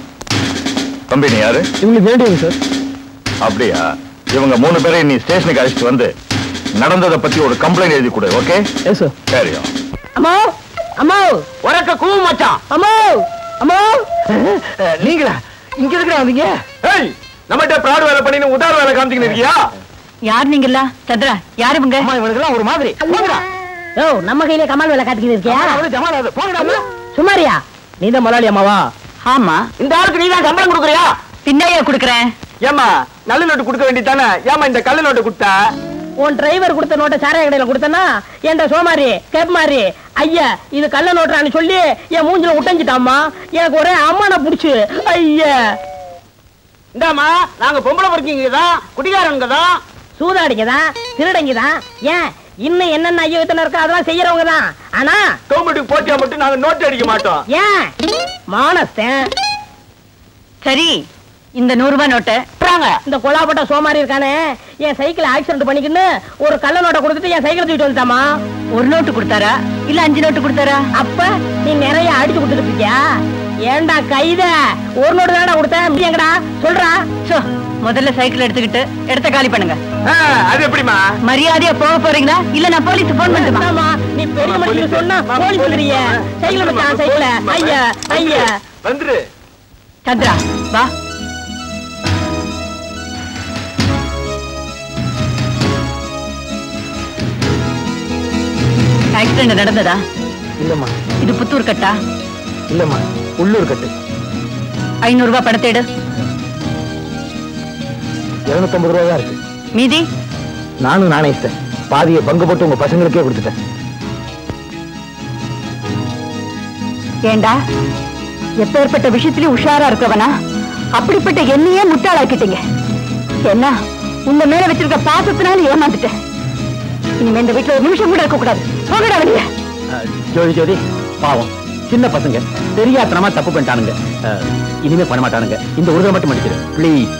தம்பி நீ யாரு இவங்களுக்கு வேண்டியது சார் அப்படியா இவங்க மூணு பேரையும் நீ ஸ்டேஷனுக்கு அழைச்சிட்டு வந்து நடந்ததை பத்தி ஒரு கம்ப்ளைண்ட் எழுதி கொடு ஓகே எஸ் சார் சரியா அம்மா அம்மா உறக்க கூவு மச்சான் அம்மா அம்மா நீங்களா இங்க இருக்கிற வந்தீங்க ஏய் நம்மகிட்ட பிராடு வேலை பண்ணி உதார வேலை காமிச்சிக்கிட்டு இருக்கியா யார் நீங்களா சந்திரா யார் இவங்க அம்மா இவனுக்கெல்லாம் ஒரு மாதிரி போங்கடா ஓ நம்ம கையில கமால் வேலை காத்துக்கிட்டு இருக்கியா அவரு ஜமால் அது போங்கடா சுமாரியா நீ தான் முதலாளி அம்மாவா ஆமா இந்த ஆளுக்கு நீ தான் சம்பளம் கொடுக்குறியா பின்னையா குடுக்கறேன் ஏமா நல்ல நோட்டு கொடுக்க வேண்டியதானே ஏமா இந்த கள்ள நோட்டு கொடுத்த உன் டிரைவர் கொடுத்த நோட்டை சாராய கடையில கொடுத்தனா ஏன்டா சோமாரி கேப்மாரி ஐயா இது கள்ள நோட்டுறான்னு சொல்லி என் மூஞ்சில உட்டஞ்சிட்டாமா எனக்கு ஒரே அம்மான புடிச்சு ஐயா இந்தாமா நாங்க பொம்பளை பொறுக்கிங்க தான் குடிகாரங்க தான் சூதாடிங்க தான் திருடங்க தான் ஏன் இன்னும் என்னென்ன ஐயோ இத்தனை இருக்கோ அதெல்லாம் செய்யறவங்க தான் ஆனா கவர்மெண்ட்டுக்கு போட்டியா மட்டும் நாங்க நோட்டு அடிக்க மாட்டோம் ஏன் மானஸ்தன் சரி இந்த நூறு ரூபாய் நோட்டு விட்றாங்க. இந்த கொலாப்பட்ட சோமாரி இருக்கானே என் சைக்கிள் ஆக்சிடென்ட் பண்ணிக்கின்னு ஒரு கள்ள நோட்டை கொடுத்துட்டு என் சைக்கிள் தூக்கிட்டு வந்துட்டாமா ஒரு நோட்டு கொடுத்தாரா இல்ல அஞ்சு நோட்டு கொடுத்தாரா அப்ப நீ நிறைய அடிச்சு கொடுத்துட்டு இருக்கியா ஏன்டா கைத ஒரு நோட்டு தானடா கொடுத்தேன் எங்கடா சொல்றா சோ முதல்ல சைக்கிள் எடுத்துக்கிட்டு இடத்த காலி பண்ணுங்க ஆ, அது எப்படிமா மரியாதையா போக போறீங்களா இல்ல நான் போலீஸ் போன் பண்ணட்டுமா என்னம்மா, நீ பெரிய மனுஷன் சொன்னா போலீஸ் சொல்றிய சைக்கிள் வச்சான் சைக்கிள் ஐயா ஐயா வந்துரு சந்திரா வா ஆக்சிடென்ட் நடந்ததா இல்லம்மா இது புத்தூர் கட்டா இல்லம்மா உள்ளூர் கட்டு ஐநூறு ரூபாய் பணத்தை எடு இருநூத்தம்பது ரூபா தான் இருக்கு மீதி நானும் நாணயத்தேன் பாதியை பங்கு போட்டு உங்க பசங்களுக்கே கொடுத்துட்டேன் ஏண்டா எப்பேற்பட்ட விஷயத்திலயும் உஷாரா இருக்கவனா அப்படிப்பட்ட என்னையே முட்டாளாக்கிட்டீங்க என்ன உங்க மேல வச்சிருக்க பாசத்தினால ஏமாந்துட்டேன் இனிமே இந்த வீட்டுல ஒரு நிமிஷம் கூட இருக்க கூடாது போகடா வெளியே அஹ், ஜோதி ஜோதி பாவம் சின்ன பசங்க தெரியாத்தனமா தப்பு பண்ணிட்டானுங்க அஹ், இனிமே பண்ண மாட்டானுங்க இந்த ஒரு தடவை மட்டும் மன்னிச்சிரு ப்ளீஸ்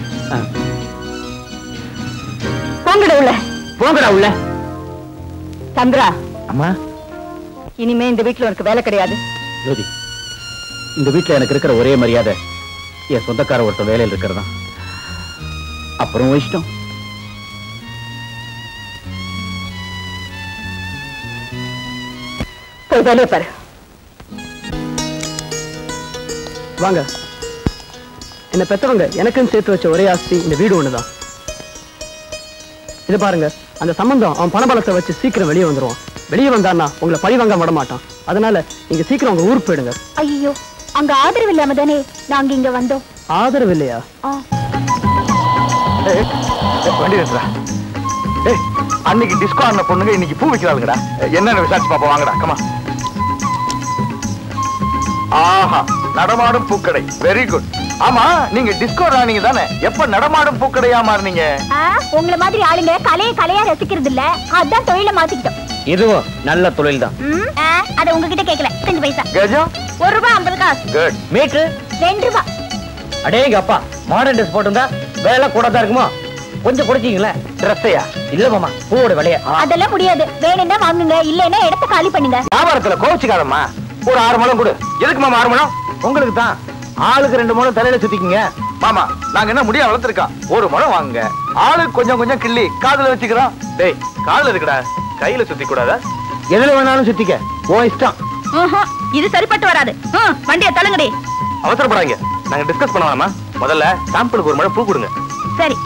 போங்கடா உள்ள போங்கடா உள்ள சந்திரா அம்மா இனிமே இந்த வீட்டுல உனக்கு வேலை கிடையாது ஜோதி இந்த வீட்டுல எனக்கு இருக்கிற ஒரே மரியாதை என் சொந்தக்கார ஒருத்தன் வேலையில் இருக்கிறதா அப்புறம் உன் இஷ்டம் போய் வேலையை பாரு வாங்க என்ன பெத்தவங்க எனக்குன்னு சேர்த்து வச்ச ஒரே ஆஸ்தி இந்த வீடு ஒண்ணுதான் இது பாருங்க அந்த சம்பந்தம் அவன் பணபலத்தை வச்சு சீக்கிரம் வெளியே வந்துருவான் வெளியே வந்தான்னா உங்களை பழி வாங்க விட மாட்டான் அதனால நீங்க சீக்கிரம் உங்க ஊருக்கு போயிடுங்க ஐயோ அங்க ஆதரவு இல்லாம தானே நாங்க இங்க வந்தோம் ஆதரவு இல்லையா ஆ. வண்டி நிறுத்துறா ஏய் அன்னைக்கு டிஸ்கோ ஆன பொண்ணுங்க இன்னைக்கு பூ வைக்கிறாளுங்கடா என்னன்னு விசாரிச்சு பாப்போம் வாங்கடா கமா ஆஹா நடமாடும் பூக்கடை வெரி குட் ஆமா நீங்க டிஸ்கோ ராணிங்க தானே எப்ப நடமாடும் பூக்கடையா மாறுனீங்க ஆ, உங்களை மாதிரி ஆளுங்க கலையை கலையா ரசிக்கிறது இல்ல அதான் தொழில மாத்திக்கிட்டோம் இதுவும் நல்ல தொழில் தான் ம், ஆ, அத உங்ககிட்ட கேட்கல ரெண்டு பைசா கஜம் ஒரு ரூபாய் ஐம்பது காசு குட் மீட்ரு ரெண்டு ரூபாய் அடேங்க அப்பா மாடர்ன் ட்ரெஸ் போட்டிருந்தா வேலை கூட தான் இருக்குமோ கொஞ்சம் குறைச்சிங்களே ட்ரெஸ்ஸையா இல்ல மாமா பூவோட விலைய அதெல்லாம் முடியாது வேணும்னா வாங்குங்க இல்லைன்னா இடத்த காலி பண்ணுங்க வியாபாரத்துல கோவிச்சுக்காதம்மா ஒரு ஆறு முழம் கொடு எதுக்கு மாமா ஆறு முழம் உங்களுக்கு தான் ஆளுக்கு ரெண்டு முழம் தலையில சுத்திக்கிங்க மாமா நாங்க என்ன முடியா வளர்த்துருக்கோம் ஒரு முழம் வாங்குங்க ஆளுக்கு கொஞ்சம் கொஞ்சம் கிள்ளி காதுல வச்சுக்கிறோம் டேய் காதுல இருக்குடா கையில சுத்தி கூடாதா எதுல வேணாலும் சுத்திக்க ஓ இஷ்டம் ம்ஹும், இது சரிப்பட்டு வராது ம், வண்டியை தள்ளுங்கடி அவசரப்படாங்க நாங்க டிஸ்கஸ் பண்ண வேணாமா முதல்ல சாம்பிளுக்கு ஒரு முழம் பூ கொடுங்க சரி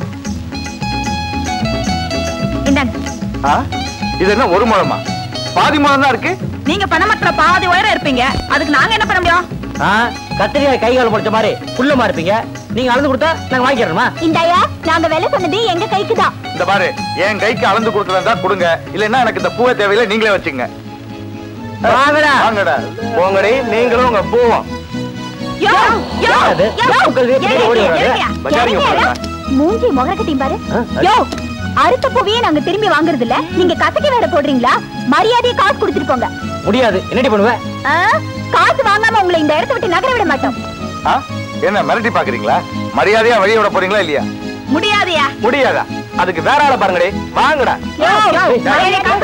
இந்தாங்க ஆ? இது என்ன ஒரு முழமா பாதி முழம் தான் இருக்கு நீங்க பணமற்ற பாதி உயரம் இருப்பீங்க அதுக்கு நாங்க என்ன பண்ண முடியும் கத்திரிக்காய் கை கால் முடிச்ச மாதிரி புள்ளமா இருப்பீங்க நீங்க அளந்து கொடுத்தா நாங்க வாங்கிக்கிறோமா இந்தாயா நாங்க வேலை சொன்னது எங்க கைக்கு தான் இந்த பாரு என் கைக்கு அளந்து கொடுக்கறதா கொடுங்க இல்லைன்னா எனக்கு இந்த பூவை தேவையில்லை நீங்களே வச்சுங்க வாங்கடா. வாங்கடா போங்கடி நீங்களும் உங்க பூவும் யோ, யோ, அது, யோ, உங்கள் வீட்டுக்கு இறங்கு, ஓடி வராது. இறங்குயா, பஜாரிக்கு இறங்குயா. போறேன். மூஞ்சி முகரக்கட்டையும் பாரு ஆ, யோ அறுத்த பூவையே நாங்க திரும்பி வாங்குறது இல்ல நீங்க கசக்கி வேற போடுறீங்களா மரியாதையை காசு கொடுத்துட்டு போங்க முடியாது என்னடி பண்ணுவ ஆ, காசு வாங்காம உங்களை இந்த இடத்த விட்டு நகர விட மாட்டோம் ஆ? என்ன மிரட்டி பாக்குறீங்களா மரியாதையா வழிய விட போறீங்களா இல்லையா முடியாதையா முடியாதா அதுக்கு வேற ஆளை பாருங்கடி வாங்கடா யோ, மரியாதையை காசு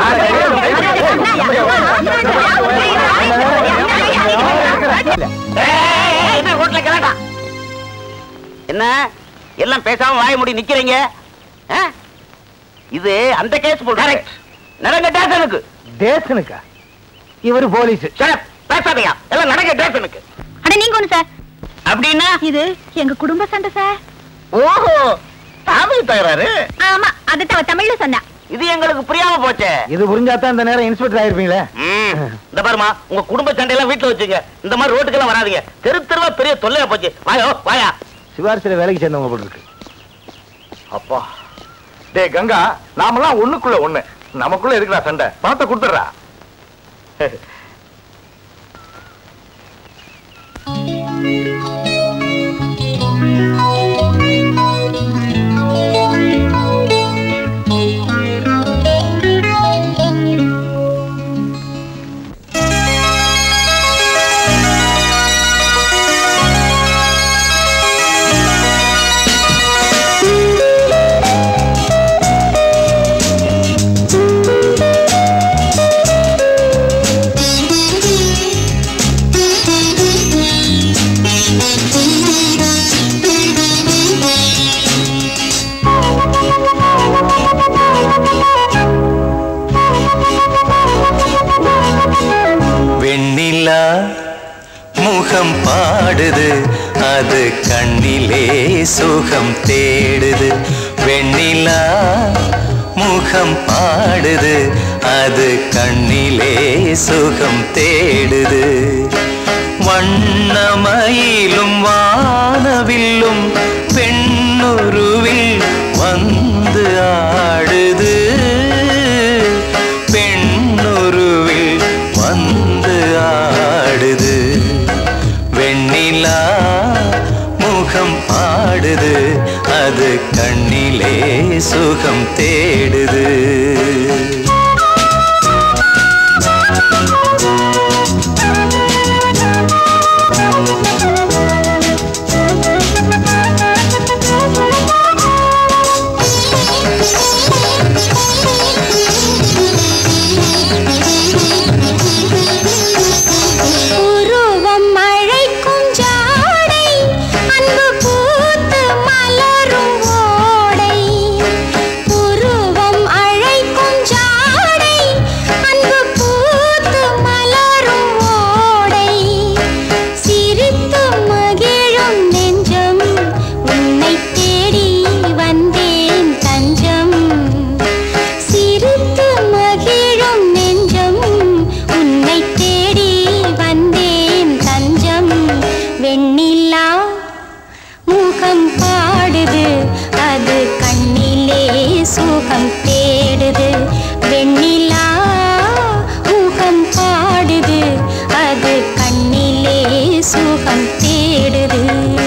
என்ன ரோட்ல கிளடா என்ன எல்லாம் பேசாம வாய முடி நிக்கிறீங்க ஆ? இது அந்த கேஸ் போல் கரெக்ட் நடங்க டேஷனுக்கு டேஷனுக்கா இவரு போலீஸ் பேசாதையா எல்லாம் நடங்க டேஷனுக்கு அட நீங்க ஒண்ணு சார் அப்படின்னா இது எங்க குடும்ப சண்டை சார் ஓஹோ தமிழ் தகராறு ஆமா அது அவ தமிழ்ல சொன்னா இது எங்களுக்கு புரியாம போச்சே இது புரிஞ்சாதான் இந்த நேரம் இன்ஸ்பெக்டர் ஆயிருப்பீங்களே ம். இந்த பாருமா உங்க குடும்ப சண்டையெல்லாம் வீட்டுல வச்சுங்க இந்த மாதிரி ரோட்டுக்கெல்லாம் வராதீங்க தெரு தெருவா பெரிய தொல்லையா போச்சு வாயோ வாயா சிவாரிசில வேலைக்கு சேர்ந்தவங்க போல இருக்கு அப்பா டேய் கங்கா நாமெல்லாம் ஒண்ணுக்குள்ள ஒண்ணு நமக்குள்ள இருக்கிறா சண்டை பணத்தை கொடுத்துடுறா வெண்ணிலா முகம் பாடுது அது கண்ணிலே சுகம் தேடுது வெண்ணிலா முகம் பாடுது அது கண்ணிலே சுகம் தேடுது வண்ணமயிலும் வானவில்லும் பெண்ணுருவில் வந்து ஆடுது பெண்ணுருவில் வந்து ஆடுது வெண்ணிலா முகம் பாடுது அது கண்ணிலே சுகம் தேடுது உருவம் அழைக்கும் ஜாடை அன்பு பூத்து மலரும் ஓடை உருவம் அழைக்கும் ஜாடை அன்பு பூத்து மலரும் ஓடை சிரித்து மகிழும் நெஞ்சம் உன்னை தேடி வந்தேன் தஞ்சம் சிரித்து மகிழும் நெஞ்சம் உன்னை தேடி வந்தேன் தஞ்சம் வெண்ணிலா முகம் பாடுது அது கண்ணிலே சுகம் தேடுது வெண்ணிலா முகம் பாடுது அது கண்ணிலே சுகம் தேடுது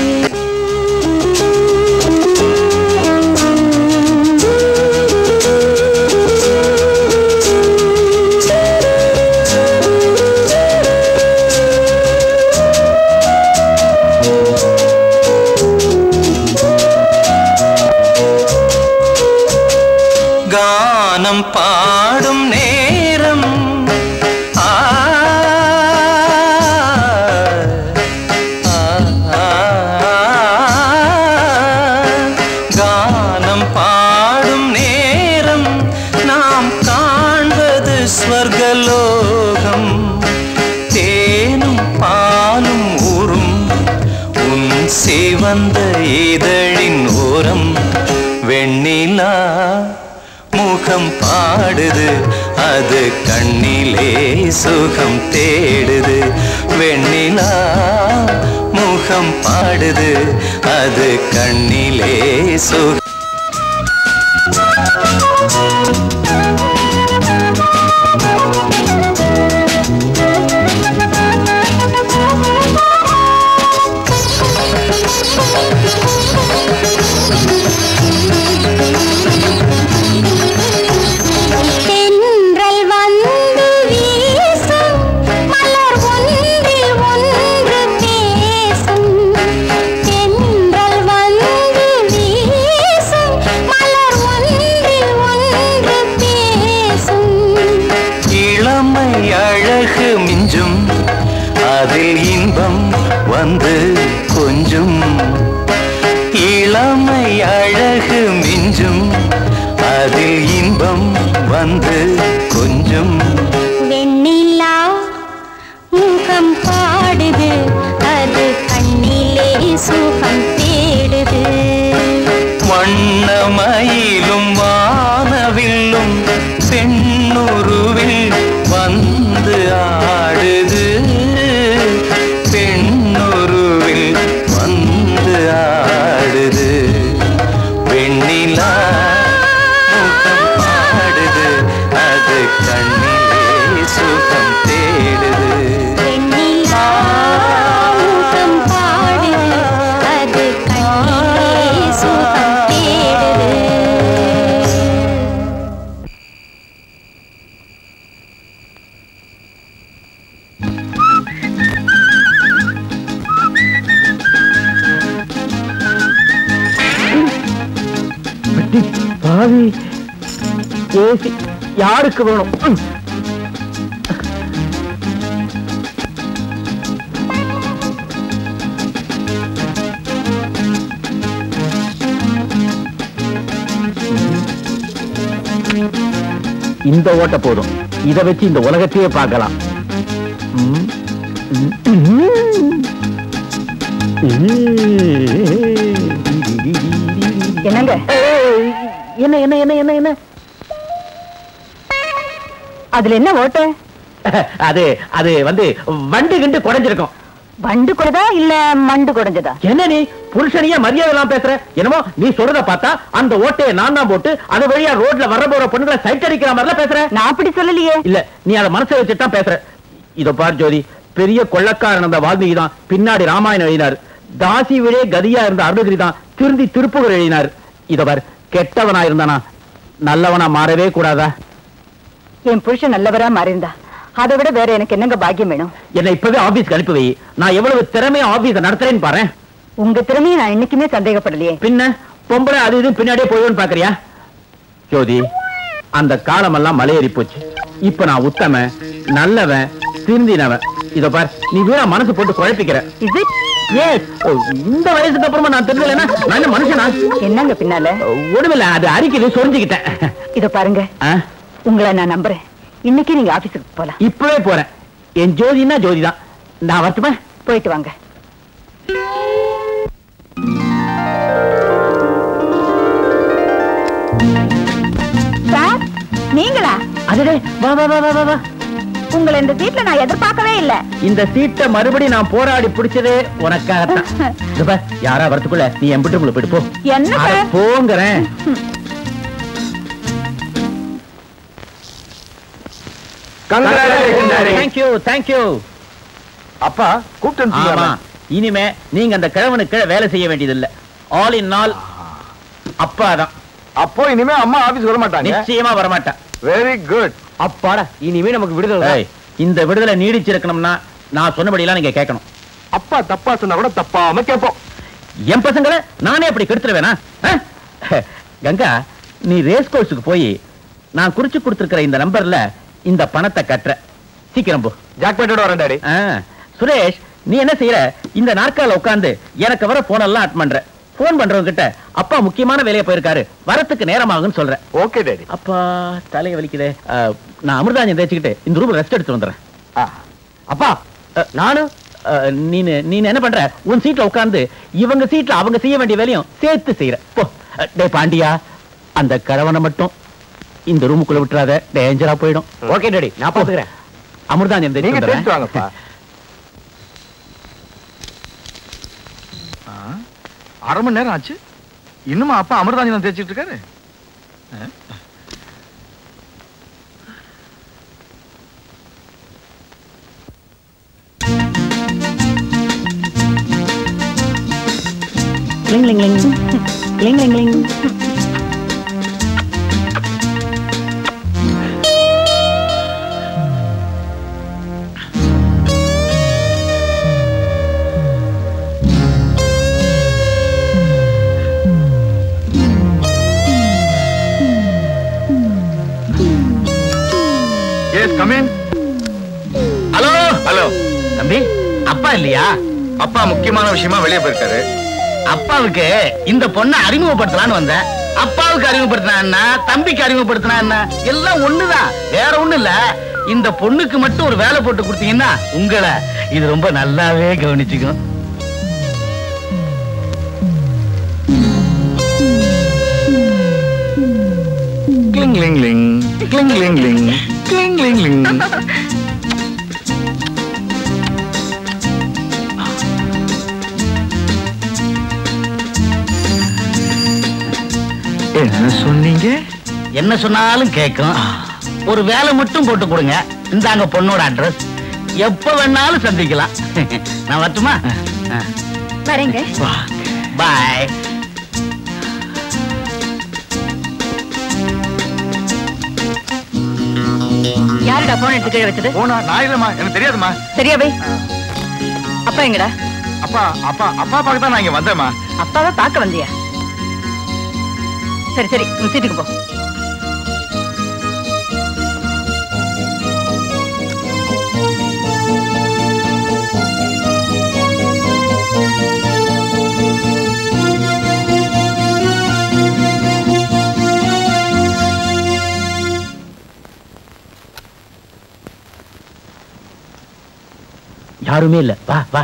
கானம் பாடும் நேரம் ஆ, ஆ, ஆ, கானம் பாடும் நேரம் நாம் காண்பது ஸ்வர்கலோகம் தேனும் பாலும் ஊறும் உன் சிவந்த இதழின் ஓரம் வெண்ணிலா முகம் பாடுது அது கண்ணிலே சுகம் தேடுது வெண்ணிலா முகம் பாடுது அது கண்ணிலே சுகம் தென்றல் வந்து வீசும் மலர் ஒன்றில் ஒன்று பேசும் தென்றல் வந்து வீசும் மலர் ஒன்றில் ஒன்று பேசும் இளமை அழகு மிஞ்சும் அதில் இன்பம் வந்து கொஞ்சும் இளமை அழகு மிஞ்சும் அதில் இன்பம் வந்து கொஞ்சம் வெண்ணிலா முகம் பாடுது அது கண்ணிலே சுகம் தேடுது வண்ணமயிலும் வானவில்லும் பெண்ணுருவில் வந்து ஆடுது பெண்ணுருவில் வந்து ஆடுது வெண்ணிலா முகம் பாடுது அது கண்ணிலே சுகம் தேடுது வெண்ணிலா முகம் பாடுது அது கண்ணிலே சுகம் தேடுது பாவி ஏசி யாருக்கு வேணும் ம். இந்த ஓட்ட போதும் இத வச்சு இந்த உலகத்தையே பார்க்கலாம் ம். ம். ம். என்னங்க ஏய், என்ன என்ன என்ன என்ன என்ன அதுல என்ன ஓட்ட அது அது வந்து வண்டு கிண்டு குறைஞ்சிருக்கும் வண்டு குடைதா இல்ல மண்டு குடைஞ்சதா என்ன நீ புருஷனையே மரியாதை எல்லாம் பேசுற என்னமோ நீ சொல்றத பார்த்தா அந்த ஓட்டையை நான் தான் போட்டு அது வழியா ரோட்ல வர போற பொண்ணுங்களை சைட் அடிக்கிற மாதிரிலாம் பேசுற நான் அப்படி சொல்லலையே இல்ல நீ அதை மனசை வச்சுட்டு தான் பேசுற இதோ பார் ஜோதி பெரிய கொள்ளக்காரன் அந்த வால்மீகி தான் பின்னாடி ராமாயணம் எழுதினார் தாசி விடே கதியா இருந்த அருணகிரி தான் திருந்தி திருப்புகழ் எழுதினார் இதோ பார் கெட்டவனா இருந்தானா நல்லவனா மாறவே கூடாதா என் புருஷன் நல்லவரா மாறியிருந்தா அதை விட வேற எனக்கு என்னங்க பாக்கியம் வேணும் என்னை இப்பவே ஆபீஸ்க்கு அனுப்பி வை நான் எவ்வளவு திறமையா ஆபீஸ நடத்துறேன்னு பாரு உங்க திறமையை நான் என்னைக்குமே சந்தேகப்படலையே பின்ன பொம்பளை அது இது பின்னாடியே போயிடுன்னு பாக்குறியா ஜோதி அந்த காலமெல்லாம் மலையேறி போச்சு இப்ப நான் உத்தம நல்லவன் திருந்தினவன் இதோ பார் நீ வீணா மனசு போட்டு குழப்பிக்கிற இது Yes. ஓ, இந்த வயசுக்கு அப்புறமா நான் தெரிஞ்சலன்னா நான் என்ன மனுஷனா என்னங்க பின்னால ஒண்ணுமில்ல அது அரிக்குது சொரிஞ்சுக்கிட்டேன் இத பாருங்க ஆ, உங்களை நான் நம்புறேன் இன்னைக்கு நீங்க ஆபீஸுக்கு போலாம் இப்பவே போறேன் என் ஜோதினா ஜோதி தான் நான் வரட்டுமா போயிட்டு வாங்க சார் நீங்களா அதுடே வா வா வா வா வா வா உங்களை இந்த சீட்ல நான் எதிர்பார்க்கவே இல்ல இந்த சீட்டை மறுபடியும் நான் போராடி பிடிச்சதே உனக்காகத்தான் இதோ பார், யாரா வரத்துக்குள்ள நீ எம்பிட்டு உங்களை போயிட்டு போ என்ன அட, சார் போங்கறேன் தேங்க்யூ தேங்க்யூ அப்பா கூப்பிட்டு ஆமா இனிமே நீங்க அந்த கிழவனுக்கு கீழே வேலை செய்ய வேண்டியதில்லை ஆல் இன் ஆல் அப்பா தான் அப்போ இனிமே அம்மா ஆபீஸ் வர மாட்டாங்க நிச்சயமா வரமாட்டேன் வெரி குட் அப்பாடா இனிமே நமக்கு விடுதலை ஏய், இந்த விடுதலை நீடிச்சிருக்கணும்னா நான் சொன்னபடியெல்லாம் நீங்க கேட்கணும் அப்பா தப்பா சொன்னா கூட தப்பாம கேட்போம் என் பசங்களை நானே அப்படி கெடுத்துருவேனா ஆ? கங்கா நீ ரேஸ் கோர்ஸுக்கு போய் நான் குறிச்சு கொடுத்திருக்கிற இந்த நம்பர்ல இந்த பணத்தை கட்டுற சீக்கிரம் போ ஜாக்பேட்டோட வரேன் டாடி ஆ, சுரேஷ் நீ என்ன செய்யற இந்த நாற்கால உட்கார்ந்து எனக்கு வர போன் எல்லாம் அட் பண்ற போன் பண்றவங்க கிட்ட அப்பா முக்கியமான வேலையை போயிருக்காரு வரத்துக்கு நேரமாகும்னு சொல்ற ஓகே டாடி அப்பா தலையை வலிக்குதே ஆ, நான் அமிர்தாஞ்சம் தேய்ச்சிக்கிட்டு இந்த ரூம் ரெஸ்ட் எடுத்து வந்துடுறேன் அப்பா நானும் ஆ, நீனு நீ என்ன பண்ற உன் சீட்ல உட்கார்ந்து இவங்க சீட்ல அவங்க செய்ய வேண்டிய வேலையும் சேர்த்து செய்யற போ டே பாண்டியா அந்த கழவனை மட்டும் இந்த ரூமுக்குள்ள விட்டுறாத டேஞ்சரா போயிடும் ஓகே டாடி நான் பாத்துக்கிறேன் அமிர்தாஞ்சம் நீங்க தேய்ச்சி டேஸ்ட் வாங்கப்பா அரை மணி நேரம் ஆச்சு இன்னுமா அப்பா அமிர்தாஞ்சனம் தேய்ச்சிட்டு இருக்காரு லிங் லிங் லிங் லிங் லிங் லிங் எஸ் கமின் ஹலோ ஹலோ தம்பி அப்பா இல்லையா அப்பா முக்கியமான விஷயமா வெளியே போயிருக்காரு அப்பாவுக்கு இந்த பொண்ணை அறிமுகப்படுத்தலான்னு வந்தேன் அப்பாவுக்கு அறிமுகப்படுத்தினா என்ன தம்பிக்கு அறிமுகப்படுத்தினா என்ன எல்லாம் ஒண்ணுதான் வேற ஒண்ணு இல்ல இந்த பொண்ணுக்கு மட்டும் ஒரு வேலை போட்டு கொடுத்தீங்கன்னா உங்களை இது ரொம்ப நல்லாவே கவனிச்சுக்கும் கிளிங் லிங் லிங் கிளிங் லிங் லிங் கிளிங் லிங் லிங் என்ன சொன்னீங்க என்ன சொன்னாலும் கேட்கும் ஒரு வேலை மட்டும் போட்டு கொடுங்க இந்தாங்க பொண்ணோட அட்ரஸ் எப்ப வேணாலும் சந்திக்கலாம் நான் வரட்டுமா வரேங்க பாய் யாருடா போன் எடுத்து கீழே வச்சது போனா நான் இல்லம்மா எனக்கு தெரியாதும்மா சரியா போய் அப்பா எங்கடா அப்பா அப்பா அப்பா பார்க்க தான் நான் இங்க வந்தேம்மா அப்பாவை பார்க்க வந்தியா சரி சரி உன் சீட்டுக்கு போ யாருமே இல்ல வா வா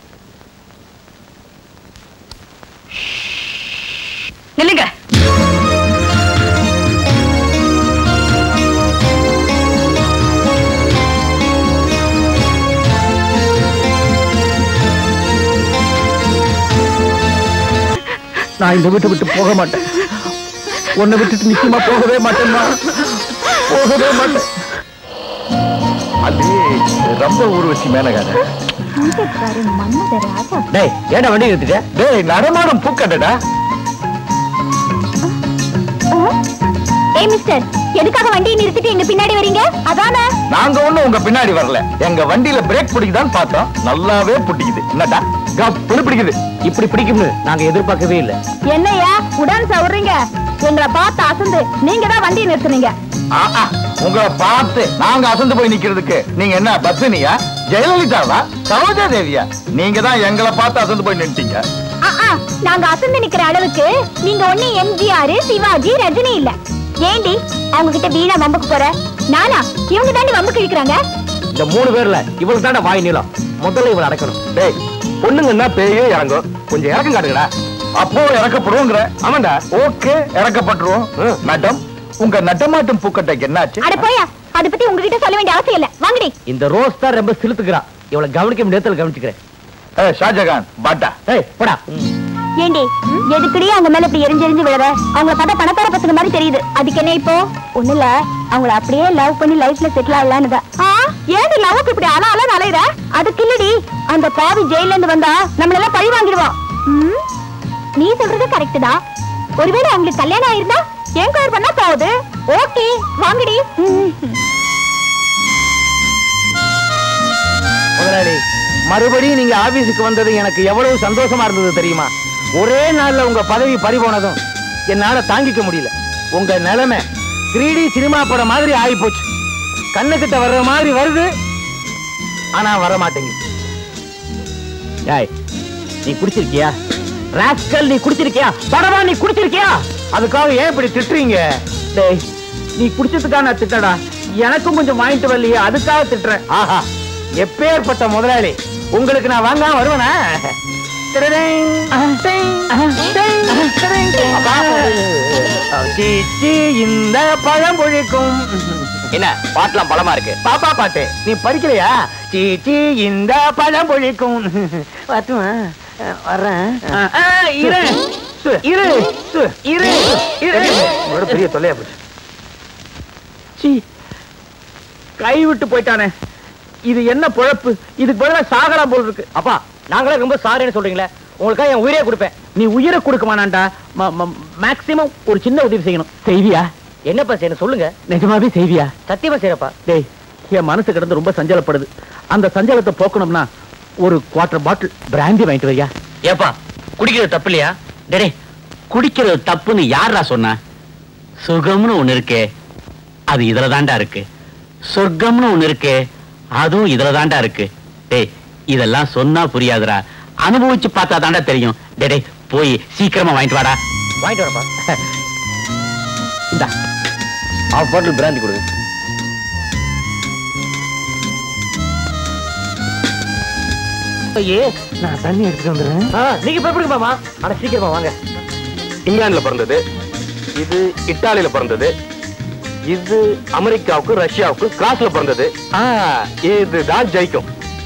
நில்லுங்க நான் இந்த வீட்டை விட்டு போக மாட்டேன் உன்னை விட்டுட்டு நிச்சயமா போகவே மாட்டேன்னா போகவே மாட்டேன் அது ரொம்ப ஊர்வசி மேனகாத மன்மத ராஜா டேய் ஏன்டா வண்டி எடுத்துட்ட டேய் நடமாடும் பூக்கட்டடா ஏய் மிஸ்டர் எதுக்காக வண்டியை நிறுத்திட்டு எங்க பின்னாடி வரீங்க அதானே நாங்க ஒண்ணு உங்க பின்னாடி வரல எங்க வண்டியில பிரேக் பிடிக்குதான்னு பார்த்தோம் நல்லாவே பிடிக்குது என்னடா கப்புன்னு பிடிக்குது இப்படி பிடிக்கும்னு நாங்க எதிர்பார்க்கவே இல்ல என்னையா உடன் சவுறீங்க எங்களை பார்த்து அசந்து நீங்க தான் வண்டியை நிறுத்துனீங்க ஆ, ஆ, உங்களை பார்த்து நாங்க அசந்து போய் நிக்கிறதுக்கு நீங்க என்ன பத்மினியா ஜெயலலிதாவா சரோஜா தேவியா நீங்க தான் எங்களை பார்த்து அசந்து போய் நின்ட்டீங்க ஆ, ஆ, நாங்க அசந்து நிக்கிற அளவுக்கு நீங்க ஒண்ணு எம்ஜிஆர் சிவாஜி ரஜினி இல்ல ஏண்டி அவங்க கிட்ட வீணா வம்புக்கு போற நானா இவங்க தாண்டி வம்புக்கு இழுக்கிறாங்க இந்த மூணு பேர்ல இவளுக்கு தானே வாய் நீளம் முதல்ல இவளை அடக்கணும் டேய் பொண்ணுங்கன்னா பேயே இறங்கும் கொஞ்சம் இறக்கம் காட்டுங்கடா அப்போ இறக்கப்படுவோங்கிற ஆமாண்டா ஓகே இறக்கப்பட்டுருவோம் மேடம் உங்க நட்டமாட்டம் பூக்கட்டைக்கு என்னாச்சு அட போயா அத பத்தி உங்ககிட்ட சொல்ல வேண்டிய அவசியம் இல்ல வாங்கடி இந்த ரோஸ் தான் ரொம்ப சிலுத்துக்கிறா இவளை கவனிக்க முடியாத கவனிச்சுக்கிறேன் ஏய், ஷாஜகான் பாட்டா ஏய் போடா ஏண்டி எதுக்குடி அவங்க மேல இப்படி எரிஞ்சு எரிஞ்சு விழுற அவங்கள பார்த்தா பணக்கார பசங்க மாதிரி தெரியுது அதுக்கு என்ன இப்போ ஒண்ணு இல்ல அவங்கள அப்படியே லவ் பண்ணி லைஃப்ல செட்டில் ஆகலான்னு தான் ஏண்டி லவ்க்கு இப்படி அல அல அலையிற அதுக்கு இல்லடி அந்த பாவி ஜெயில இருந்து வந்தா நம்மள எல்லாம் பழி வாங்கிடுவான் ம், நீ சொல்றது கரெக்ட் தான் ஒருவேளை அவங்களுக்கு கல்யாணம் ஆயிருந்தா ஏன் கவர் பண்ணா போகுது ஓகே வாங்கடி ம். முதலாளி மறுபடியும் நீங்க ஆபீஸுக்கு வந்தது எனக்கு எவ்வளவு சந்தோஷமா இருந்தது தெரியுமா ஒரே நாள்ல உங்க பதவி பறிபோனதும் என்னால தாங்கிக்க முடியல உங்க நிலைமை 3D சினிமா படம் மாதிரி ஆகி போச்சு கண்ணுக்கிட்ட வர்ற மாதிரி வருது ஆனா வர மாட்டேங்குது ஏய் நீ குடிச்சிருக்கியா ராஸ்கல் நீ குடிச்சிருக்கியா படவா நீ குடிச்சிருக்கியா அதுக்காக ஏன் இப்படி திட்டுறீங்க டேய் நீ குடிச்சதுக்காக நான் திட்டடா எனக்கும் கொஞ்சம் வாங்கிட்டு வரலையே அதுக்காக திட்டுறேன் ஆஹா எப்பேற்பட்ட முதலாளி உங்களுக்கு நான் வாங்காம வருவேனா அப்பா. சீச்சி, இந்த பழம் பொழிக்கும் என்ன பாட்டுலாம் பலமா இருக்கு பாப்பா பாட்டு நீ படிக்கலையா சீச்சி இந்த பழம் பொழிக்கும் வரட்டுமா வர்றேன் இரு இரு இரு இரு உங்களோட பெரிய தொல்லையா போச்சு சீ கை விட்டு போயிட்டானே இது என்ன பொழப்பு இதுக்கு பதிலா சாகலாம் போல் இருக்கு அப்பா நாங்களே ரொம்ப சாரின்னு சொல்றீங்களே உங்களுக்காக என் உயிரே கொடுப்பேன் நீ உயிரை கொடுக்க வேணாண்டா மேக்சிமம் ஒரு சின்ன உதவி செய்யணும் செய்வியா என்னப்பா செய்யணும் சொல்லுங்க நிஜமாவே செய்வியா சத்தியமா செய்யறப்பா டேய் என் மனசு கிடந்து ரொம்ப சஞ்சலப்படுது அந்த சஞ்சலத்தை போக்கணும்னா ஒரு குவார்டர் பாட்டில் பிராந்தி வாங்கிட்டு வரியா ஏப்பா குடிக்கிறது தப்பு இல்லையா டேடே குடிக்கிறது தப்புன்னு யாரா சொன்னா சுகம்னு ஒண்ணு இருக்கே அது இதுல தாண்டா இருக்கு சொர்க்கம்னு ஒண்ணு இருக்கே அதுவும் இதுல தாண்டா இருக்கு டேய் இதெல்லாம் சொன்னா புரியாதுடா அனுபவிச்சு பார்த்தா தாண்டா தெரியும் டேடே போய் சீக்கிரமா வாங்கிட்டு வாடா வாங்கிட்டு வரப்பா இந்தா ஆஃப் பாட்டில் பிராந்தி கொடுங்க ஐயே நான் தண்ணி எடுத்துட்டு வந்துடுறேன் நீங்க இப்ப எப்படி மாமா ஆனா சீக்கிரமா வாங்க இங்கிலாந்துல பிறந்தது இது இத்தாலியில பிறந்தது இது அமெரிக்காவுக்கு ரஷ்யாவுக்கு கிராஸ்ல பிறந்தது ஆ, இதுதான் ஜெயிக்கும்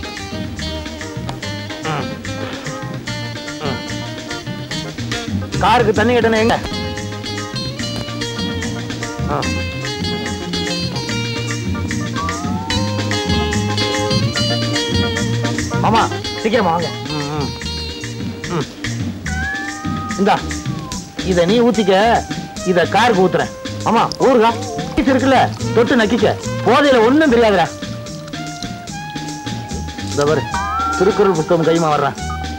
ம். ம். காருக்கு தண்ணி கட்டணும் எங்க ஆ. மாமா சீக்கிரமா வாங்க இந்தா இத நீ ஊத்திக்க இத காருக்கு ஊத்துறேன் ஆமா ஊருகா பீஸ் இருக்குல்ல தொட்டு நக்கிக்க போதையில ஒண்ணும் தெரியாதுடா இந்த பாரு திருக்குறள் புத்தகம் கைமா வர்றேன்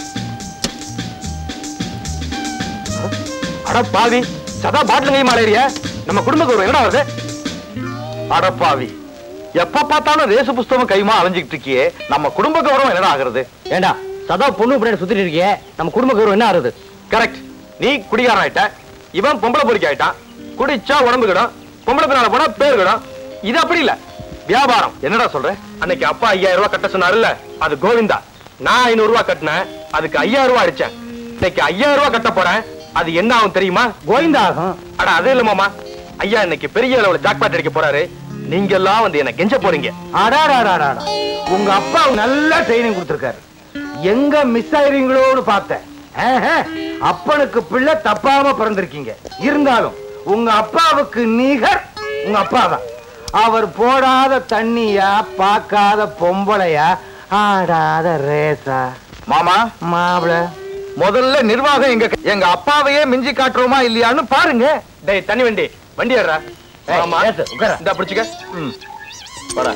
அட பாவி சதா பாட்டில் கை மாலேறிய நம்ம குடும்ப கௌரவம் என்னடா வருது அட பாவி எப்ப பார்த்தாலும் ரேசு புஸ்தகம் கைமா அலைஞ்சுக்கிட்டு இருக்கியே நம்ம குடும்ப கௌரவம் என்னடா ஆகுறது ஏண்டா சதா பொண்ணு பின்னாடி சுத்திட்டு இருக்கியே நம்ம குடும்ப கௌரவம் என்ன ஆறுது கரெக்ட் நீ குடிகாரன் ஆயிட்ட இவன் பொம்பளை பொறுக்கி ஆயிட்டான் குடிச்சா உடம்பு கிடும் பொம்பளை பின்னால போனா பேர் கிடும் இது அப்படி இல்ல வியாபாரம் என்னடா சொல்ற அன்னைக்கு அப்பா ஐயாயிரம் ரூபாய் கட்ட சொன்னாருல்ல அது கோவிந்தா நான் ஐநூறு ரூபாய் கட்டினேன் அதுக்கு ஐயாயிரம் ரூபாய் அடிச்சேன் இன்னைக்கு ஐயாயிரம் ரூபாய் கட்ட போறேன் அது என்ன ஆகும் தெரியுமா கோவிந்தா ஆகும் அட அது இல்ல மாமா ஐயா இன்னைக்கு பெரிய அளவுல ஜாக்பாட் அடிக்க போறாரு நீங்க எல்லாம் வந்து என்ன கெஞ்ச போறீங்க அடாடாடாடா உங்க அப்பா நல்லா ட்ரைனிங் கொடுத்திருக்காரு எங்க மிஸ் ஆயிருங்களோன்னு பார்த்தேன் ஆஹா, அப்பனுக்கு பிள்ளை தப்பாம பிறந்திருக்கீங்க இருந்தாலும் உங்க அப்பாவுக்கு நிகர் உங்க அப்பா தான் அவர் போடாத தண்ணியா பார்க்காத பொம்பளையா ஆடாத ரேசா மாமா மாப்பிள முதல்ல நிர்வாகம் எங்க எங்க அப்பாவையே மிஞ்சி காட்டுறோமா இல்லையான்னு பாருங்க டேய் தண்ணி வண்டி வண்டி ஏறா ஏய், ஆமா ஏத்து, உட்கார. இந்த பிடிச்சுக்க ம் வரா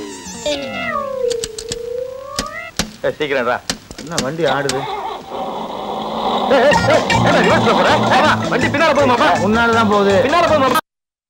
ஏய், சீக்கிரம் ரா என்ன வண்டி ஆடுது என்ன ரிவர்ஸ்ல போற ஆமா வண்டி பின்னால போகுது மாமா முன்னாலதான் போகுது பின்னால போகுது மாமா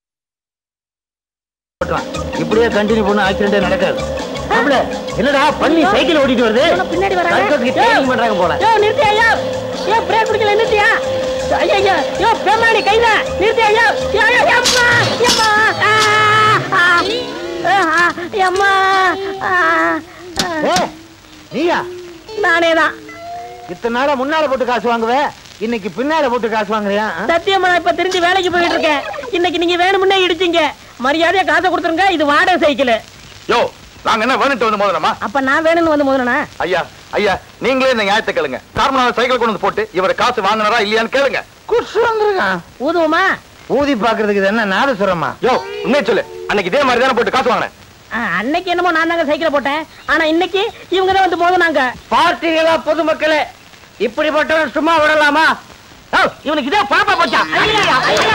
இப்படியே கண்டினியூ பண்ண ஆக்சிடென்டே நடக்காது மாப்பிள, என்னடா பண்ணி சைக்கிள் ஓட்டிட்டு வருது பின்னாடி சர்க்கஸ்க்கு training பண்றாங்க போல யோ நிறுத்தி ஐயா யோ பிரேக் பிடிக்கல நிறுத்தியா ஐயா ஐயா யோ பேமாடி கைதா நிறுத்தி ஐயா யோ, யோ, அம்மா அம்மா ஆ, ஆ, ஆ, அம்மா ஆ, ஆ. ஏய், நீயா நானே தான் இத்தனை நாளா முன்னால போட்டு காசு வாங்குவ இன்னைக்கு பின்னால போட்டு காசு வாங்குறியா ஆ? சத்தியமா நான் இப்ப தெரிஞ்சு வேலைக்கு போயிட்டு இருக்கேன் இன்னைக்கு நீங்க வேணுமுன்னே இடிச்சீங்க மரியாதையா காசை கொடுத்துருங்க இது வாடகை சைக்கிள் யோ நாங்க என்ன வேணுட்டு வந்து மோதனமா அப்ப நான் வேணும்னு வந்து முதலனா ஐயா ஐயா நீங்களே இந்த நியாயத்தை கேளுங்க கார்மனால சைக்கிள் கொண்டு வந்து போட்டு இவர் காசு வாங்கினாரா இல்லையான்னு கேளுங்க குடிச்சு வந்திருக்கான் ஊதுவோமா ஊதி பாக்குறதுக்கு இது என்ன நாதசுரமா யோ உண்மையை சொல்லு அன்னைக்கு இதே மாதிரி தானே போட்டு காசு வாங்கினேன் ஆ, அன்னைக்கு என்னமோ நான் தாங்க சைக்கிள் போட்டேன் ஆனா இன்னைக்கு இவங்க தான் வந்து மோதினாங்க பார்ட்டிகளா பொதுமக்களே இப்படிப்பட்டவன் சும்மா விடலாமா ஓ, இவனுக்கு இதே பாப்பா போச்சா ஐயா, ஐயா,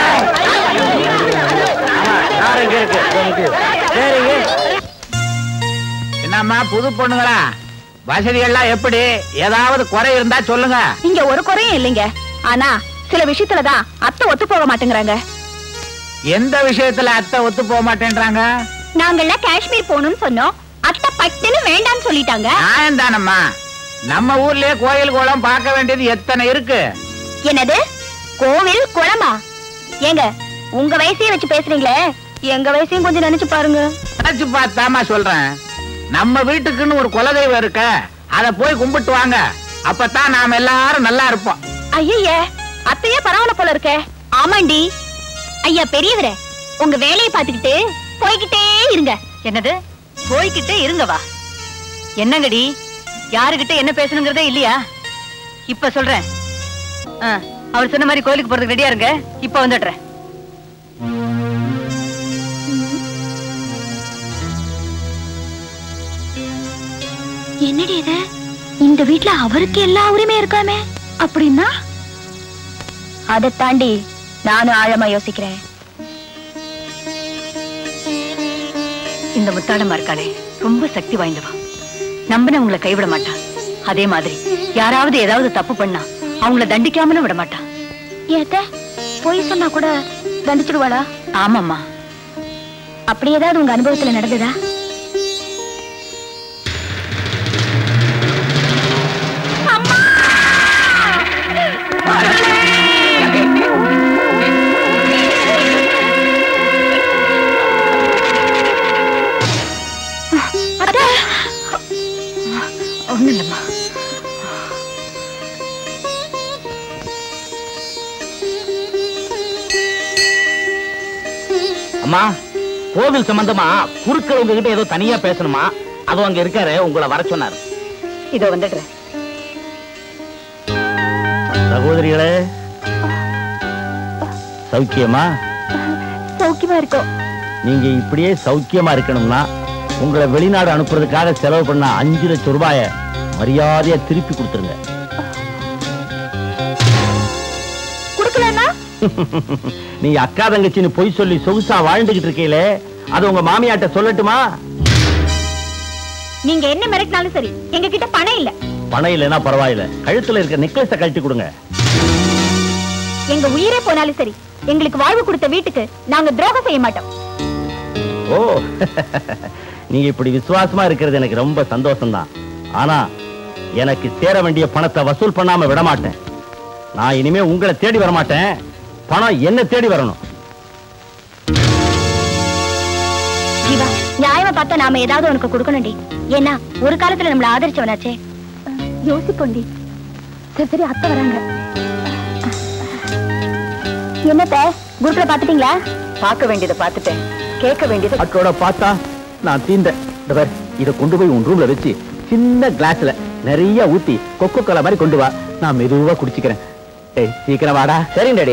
யாரும் இருக்கு சரிங்க என்னம்மா புது பொண்ணுங்களா வசதிகள்லாம் எப்படி ஏதாவது குறை இருந்தா சொல்லுங்க இங்க ஒரு குறையும் இல்லைங்க ஆனா சில விஷயத்துலதான் அத்தை ஒத்து போக மாட்டேங்கிறாங்க எந்த விஷயத்துல அத்தை ஒத்து போக மாட்டேன்றாங்க நாங்கெல்லாம் காஷ்மீர் போகணும்னு சொன்னோம் அத்தை பட்டுன்னு வேண்டாம்னு சொல்லிட்டாங்க நியாயம் தானம்மா நம்ம ஊர்லயே கோயில் குளம் பார்க்க வேண்டியது எத்தனை இருக்கு என்னது கோவில் குளமா ஏங்க உங்க வயசையும் வச்சு பேசுறீங்களே எங்க வயசையும் கொஞ்சம் நினைச்சு பாருங்க நினைச்சு பார்த்தாமா சொல்றேன் நம்ம வீட்டுக்குன்னு ஒரு குலதெய்வம் இருக்க அத போய் கும்பிட்டு வாங்க அப்பதான் நாம எல்லாரும் நல்லா இருப்போம் ஐய அத்தையே பரவாயில்ல போல இருக்கே ஆமாண்டி ஐயா பெரியவரே உங்க வேலையை பார்த்துக்கிட்டு போய்கிட்டே இருங்க என்னது போய்கிட்டே இருங்க வா என்னங்கடி யாருகிட்ட என்ன பேசணுங்கிறதே இல்லையா இப்ப சொல்றேன் ஆ, அவர் சொன்ன மாதிரி கோயிலுக்கு போறதுக்கு ரெடியா இருங்க இப்ப வந்துடுறேன் என்னடி இது இந்த வீட்ல அவருக்கு எல்லா உரிமையும் இருக்காமே அப்படின்னா அதை தாண்டி நானும் ஆழமா யோசிக்கிறேன் இந்த முத்தாளமா இருக்காளே ரொம்ப சக்தி வாய்ந்தவா நம்பினவங்களை கைவிட மாட்டா அதே மாதிரி யாராவது ஏதாவது தப்பு பண்ணா அவங்கள தண்டிக்காமலும் விட மாட்டா ஏத்த போய் சொன்னா கூட தண்டிச்சிடுவாளா ஆமாம்மா அப்படி ஏதாவது உங்க அனுபவத்துல நடந்ததா அம்மா கோவில் சம்பந்தமா குருக்கள் உங்ககிட்ட ஏதோ தனியா பேசணுமா அதோ அங்க இருக்காரு உங்களை வர சொன்னாரு இதோ வந்துடுறேன் சகோதரிகளே சௌக்கியமா சௌக்கியமா இருக்கோம் நீங்க இப்படியே சௌக்கியமா இருக்கணும்னா உங்களை வெளிநாடு அனுப்புறதுக்காக செலவு பண்ண அஞ்சு லட்சம் ரூபாய மரியாதையா திருப்பி கொடுத்துருங்க குடுக்கலன்னா நீங்க அக்கா தங்கச்சின்னு பொய் சொல்லி சொகுசா வாழ்ந்துகிட்டு இருக்கீங்களே அது உங்க மாமியாட்ட சொல்லட்டுமா நீங்க என்ன மிரட்டினாலும் சரி எங்க கிட்ட பணம் இல்ல பணம் இல்லைன்னா பரவாயில்ல கழுத்துல இருக்க நெக்லஸ கழட்டி கொடுங்க எங்க உயிரே போனாலும் சரி எங்களுக்கு வாழ்வு கொடுத்த வீட்டுக்கு நாங்க துரோகம் செய்ய மாட்டோம் ஓ நீங்க இப்படி விசுவாசமா இருக்கிறது எனக்கு ரொம்ப சந்தோஷம் தான் ஆனா எனக்கு சேர வேண்டிய பணத்தை வசூல் பண்ணாம விட மாட்டேன் நான் இனிமே உங்களை தேடி வர மாட்டேன் பணம் என்ன தேடி வரணும் ஜீவா நியாயமா பார்த்தா நாம ஏதாவது உனக்கு கொடுக்கணும்டி ஏன்னா ஒரு காலத்துல நம்மள ஆதரிச்சவனாச்சே யோசிப்போண்டி சரி சரி அத்தை வராங்க என்னத்த குருக்களை பாத்துட்டீங்களா பார்க்க வேண்டியதை பார்த்துட்டேன் கேட்க வேண்டியதை அட்டோட பார்த்தா நான் தீந்தேன் இந்த பாரு, இத கொண்டு போய் உன் ரூம்ல வச்சு சின்ன கிளாஸ்ல நிறைய ஊத்தி கொக்கோ கோலா மாதிரி கொண்டு வா நான் மெதுவா குடிச்சுக்கிறேன் ஏய் சீக்கிரம் வாடா சரி டாடி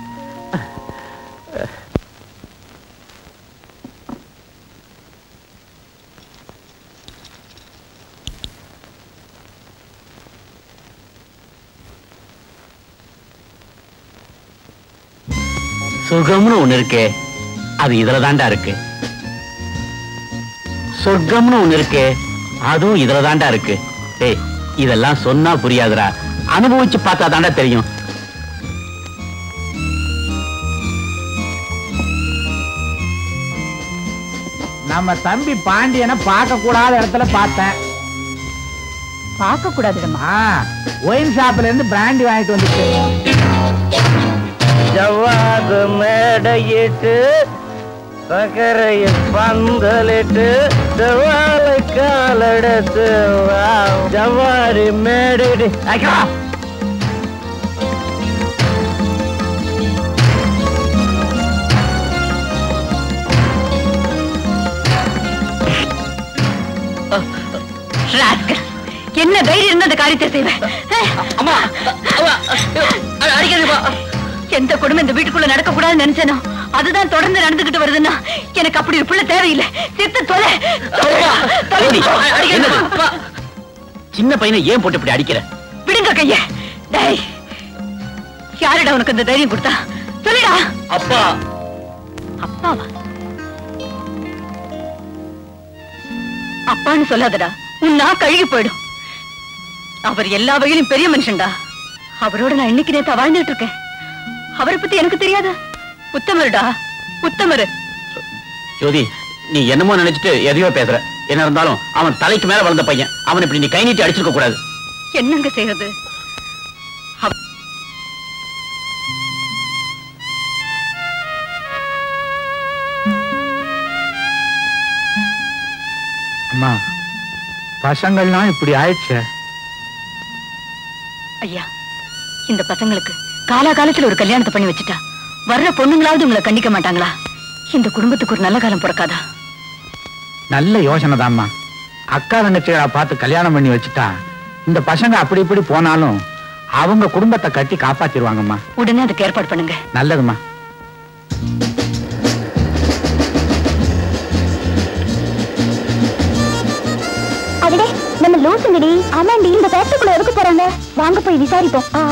சுகம்னு ஒண்ணு இருக்கே அது இதுல தாண்டா இருக்கு சொர்க்கம்னு ஒண்ணு இருக்கே அதுவும் இதுல தாண்டா இருக்கு டேய் இதெல்லாம் சொன்னா புரியாதுடா அனுபவிச்சு பார்த்தா தாண்டா தெரியும் நம்ம தம்பி பாண்டியனை பார்க்க கூடாத இடத்துல பார்த்தேன் பார்க்க கூடாதுடமா ஆ ஒயின் ஷாப்ல இருந்து பிராண்டி வாங்கிட்டு வந்துட்டு ஜவ்வாது மேடையிட்டு சக்கரைய பந்தலிட்டு செவ்வாழை காலெடுத்து வா ஜவ்வாரி மேடையிட்டு ஐயா என்ன தைரியம் இருந்தா அந்த காரியத்தை செய்வேன் அம்மா அடிக்காதீப்பா எந்த கொடுமை இந்த வீட்டுக்குள்ள நடக்க கூடாதுன்னு நினைச்சேனோ அதுதான் தொடர்ந்து நடந்துகிட்டு வருதுன்னா எனக்கு அப்படி ஒரு பிள்ளை தேவையில்லை செத்து தொலை தொலைடா, தொலைடா. என்னது? சின்ன பையனை ஏன் போட்டு இப்படி அடிக்கிற விடுங்க கைய டேய் யாருடா உனக்கு இந்த தைரியம் கொடுத்தா சொல்லுடா அப்பா அப்பாவா அப்பான்னு சொல்லாதடா உன்னா கழுகி போயிடும் அவர் எல்லா வகையிலும் பெரிய மனுஷன்டா அவரோட நான் இன்னைக்கு நேத்தா வாழ்ந்துட்டு இருக்கேன் அவரை பத்தி எனக்கு தெரியாத உத்தமருடா உத்தமரு ஜோதி நீ என்னமோ நினைச்சிட்டு எதையோ பேசுற என்ன இருந்தாலும் அவன் தலைக்கு மேல வளர்ந்த பையன் அவன் இப்படி நீ கை நீட்டி அடிச்சிருக்க கூடாது என்னங்க செய்யறது அவ- அம்மா பசங்கள்லாம் இப்படி ஆயிடுச்சு ஐயா இந்த பசங்களுக்கு காலாகாலத்துல ஒரு கல்யாணத்தை பண்ணி வச்சுட்டா வர்ற பொண்ணுங்களாவது உங்களை கண்டிக்க மாட்டாங்களா இந்த குடும்பத்துக்கு ஒரு நல்ல காலம் பிறக்காதா நல்ல யோசனை தான்மா அக்கா தங்கச்சிகளை பார்த்து கல்யாணம் பண்ணி வச்சுட்டா இந்த பசங்க அப்படி இப்படி போனாலும் அவங்க குடும்பத்தை கட்டி காப்பாத்திடுவாங்கம்மா உடனே அதுக்கு ஏற்பாடு பண்ணுங்க நல்லதும்மா அடடே நம்ம லூசுங்கடி ஆமாண்டி இந்த ஃபேக்டரிக்குள்ள எதுக்கு போறாங்க வாங்க போய் விசாரிப்போம் ஆ.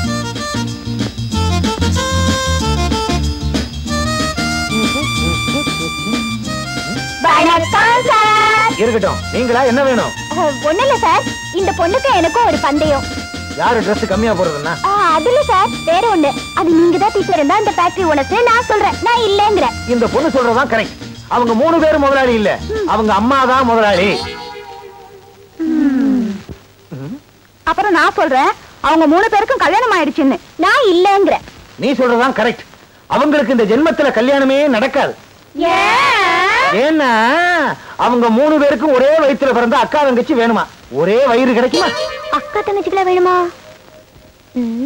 வணக்கம் சார் இருக்கட்டும் நீங்களா என்ன வேணும் ஒண்ணு இல்ல சார் இந்த பொண்ணுக்கு எனக்கும் ஒரு பந்தயம் யாரு Dress கம்மியா போடுறதுன்னா ஆ, அது இல்ல சார் வேற ஒண்ணு அது நீங்க தான் டீச்சர் இருந்தா இந்த ஃபேக்டரி உனக்கு நான் சொல்றேன் நான் இல்லங்கிறேன் இந்த பொண்ணு சொல்றதுதான் கரெக்ட் அவங்க மூணு பேரும் முதலாளி இல்ல அவங்க அம்மா தான் முதலாளி அப்புறம் நான் சொல்றேன் அவங்க மூணு பேருக்கும் கல்யாணம் ஆயிடுச்சுன்னு நான் இல்லங்கிறேன் நீ சொல்றதுதான் கரெக்ட் அவங்களுக்கு இந்த ஜென்மத்துல கல்யாணமே நடக்காது ஏன்னா அவங்க மூணு பேருக்கும் ஒரே வயித்துல பிறந்த அக்கா தங்கச்சி வேணுமா ஒரே வயிறு கிடைக்குமா அக்கா தங்கச்சிக்கெல்லாம் வேணுமா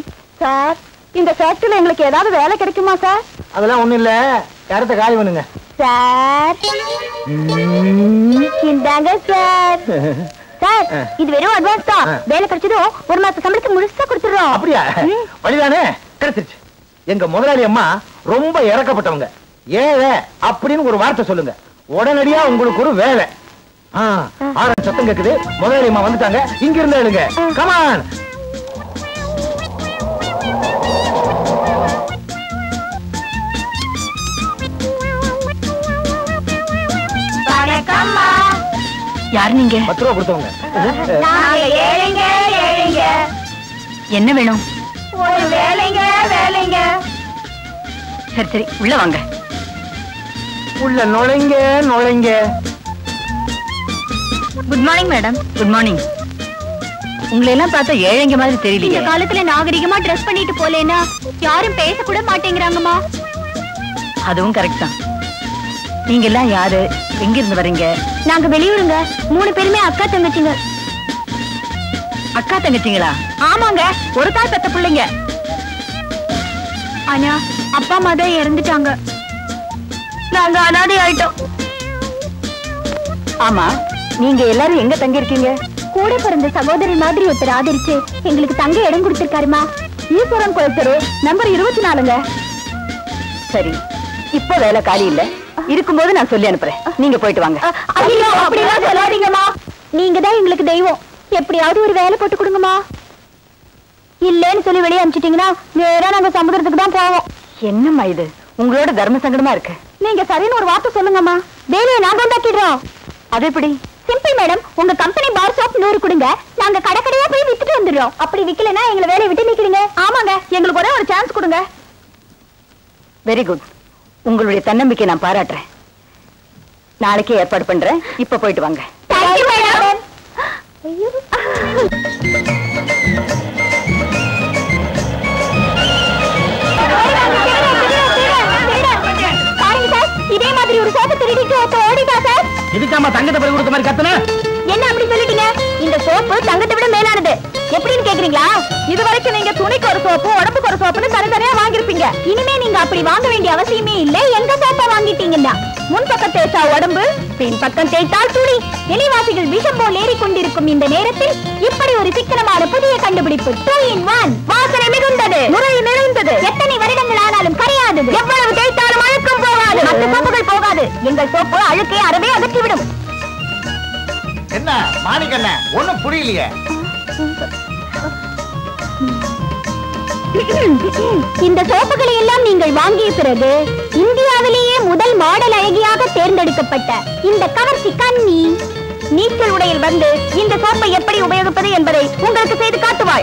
சார் இந்த ஃபேக்டரியில எங்களுக்கு ஏதாவது வேலை கிடைக்குமா சார் அதெல்லாம் ஒண்ணும் இல்ல இடத்த காலி பண்ணுங்க சார் இந்தாங்க சார் சார் இது வெறும் அட்வான்ஸ் தான் வேலை கிடைச்சதும் ஒரு மாசம் சம்பளத்துக்கு முழுசா கொடுத்துடுறோம் அப்படியா ம். வழிதானே கிடைச்சிருச்சு எங்க முதலாளி அம்மா ரொம்ப இறக்கப்பட்டவங்க ஏழை அப்படின்னு ஒரு வார்த்தை சொல்லுங்க உடனடியா உங்களுக்கு ஒரு வேலை ஆ, ஆரன் சத்தம் கேக்குது முதலாளி அம்மா வந்துட்டாங்க இங்க இருந்து எழுங்க கமான் யார் நீங்க பத்து ரூபா கொடுத்தவங்க நாங்க ஏழைங்க ஏழைங்க என்ன வேணும் ஒரு வேலைங்க வேலைங்க சரி சரி உள்ள வாங்க உள்ள நுழைங்க நுழைங்க good morning madam good morning உங்களை எல்லாம் பார்த்தா ஏழைங்க மாதிரி இந்த தெரியலையே காலத்துல நாகரிகமா ட்ரெஸ் பண்ணிட்டு போலேன்னா யாரும் பேச கூட மாட்டேங்கிறாங்கம்மா அதுவும் கரெக்ட் தான் நீங்க எல்லாம் யாரு எங்க இருந்து வர்றீங்க நாங்க வெளியூருங்க மூணு பேருமே அக்கா தங்கச்சிங்க அக்கா தங்கச்சிங்களா ஆமாங்க ஒரு தாய் பெத்த பிள்ளைங்க ஆனா அப்பா அம்மா தான் இறந்துட்டாங்க நாங்க அனாதை ஆயிட்டோம் ஆமா நீங்க எல்லாரும் எங்க தங்கி இருக்கீங்க கூட பிறந்த சகோதரி மாதிரி ஒருத்தர் ஆதரிச்சு எங்களுக்கு தங்க இடம் கொடுத்திருக்காருமா ஈஸ்வரன் கோயில் தெரு நம்பர் இருபத்தி நாலுங்க சரி இப்போ வேலை காலி இல்ல இருக்கும்போது நான் சொல்லி அனுப்புறேன் நீங்க போயிட்டு வாங்க ஐயோ அப்படிலாம் சொல்லாதீங்கம்மா நீங்க தான் எங்களுக்கு தெய்வம் எப்படியாவது ஒரு வேலை போட்டு கொடுங்கம்மா இல்லைன்னு சொல்லி வெளியே அனுப்பிச்சிட்டீங்கன்னா நேரா நாங்க சமுதிரத்துக்கு தான் போவோம் என்னம்மா இது உங்களோட தர்ம சங்கடமா இருக்கு நீங்க சரின்னு ஒரு வார்த்தை சொல்லுங்கம்மா வேலையை நாங்க உண்டாக்கிடுறோம் அது எப்படி சிம்பிள் மேடம் உங்க கம்பெனி பார் சோப் நூறு கொடுங்க நாங்க கடை கடையா போய் வித்துட்டு வந்துடுறோம் அப்படி விக்கலைன்னா எங்களை வேலையை விட்டு நிக்கிறீங்க ஆமாங்க எங்களுக்கு ஒரே ஒரு சான்ஸ் கொடுங்க வெரி குட் உங்களுடைய தன்னம்பிக்கை நான் பாராட்டுறேன் நாளைக்கே ஏற்பாடு பண்றேன் இப்ப போயிட்டு வாங்க தேங்க்யூ மேடம் ஐயோ பாருங்க சார் இதே மாதிரி ஒரு சோப்பு திருடிட்டு ஒருத்தன் ஓடிட்டா சார் இதுக்காம தங்கத்தை பறி கொடுத்த மாதிரி கத்துன என்ன அப்படி சொல்லிட்டீங்க இந்த சோப்பு தங்கத்தை விட மேலானது எப்படின்னு கேக்குறீங்களா இது வரைக்கும் நீங்க துணிக்கு ஒரு சோப்பு உடம்புக்கு ஒரு சோப்புன்னு தனித்தனியா வாங்கிருப்பீங்க இனிமே நீங்க அப்படி வாங்க வேண்டிய அவசியமே இல்ல எங்க சோப்பை வாங்கிட்டீங்கன்னா முன் பக்கம் தேய்ச்சா உடம்பு பின் பக்கம் தேய்த்தால் துணி வெளிவாசிகள் விஷம் போல் ஏறிக் கொண்டிருக்கும் இந்த நேரத்தில் இப்படி ஒரு சிக்கனமான புதிய கண்டுபிடிப்பு டூ இன் ஒன் வாசனை மிகுந்தது முறை நிறைந்தது எத்தனை வருடங்கள் ஆனாலும் கரையாதது எவ்வளவு தேய்த்தாலும் அழுக்கும் போகாது மற்ற சோப்புகள் போகாது எங்கள் சோப்பு அழுக்கை அறவே அகற்றிவிடும் என்ன மாணிக்கண்ண ஒண்ணும் புரியலையே இந்த சோப்புகளை எல்லாம் நீங்கள் வாங்கிய பிறகு இந்தியாவிலேயே முதல் மாடல் அழகியாக தேர்ந்தெடுக்கப்பட்ட இந்த கவர்ச்சி கண்ணி நீச்சல் உடையில் வந்து இந்த சோப்பை எப்படி உபயோகிப்பது என்பதை உங்களுக்கு செய்து காட்டுவாள்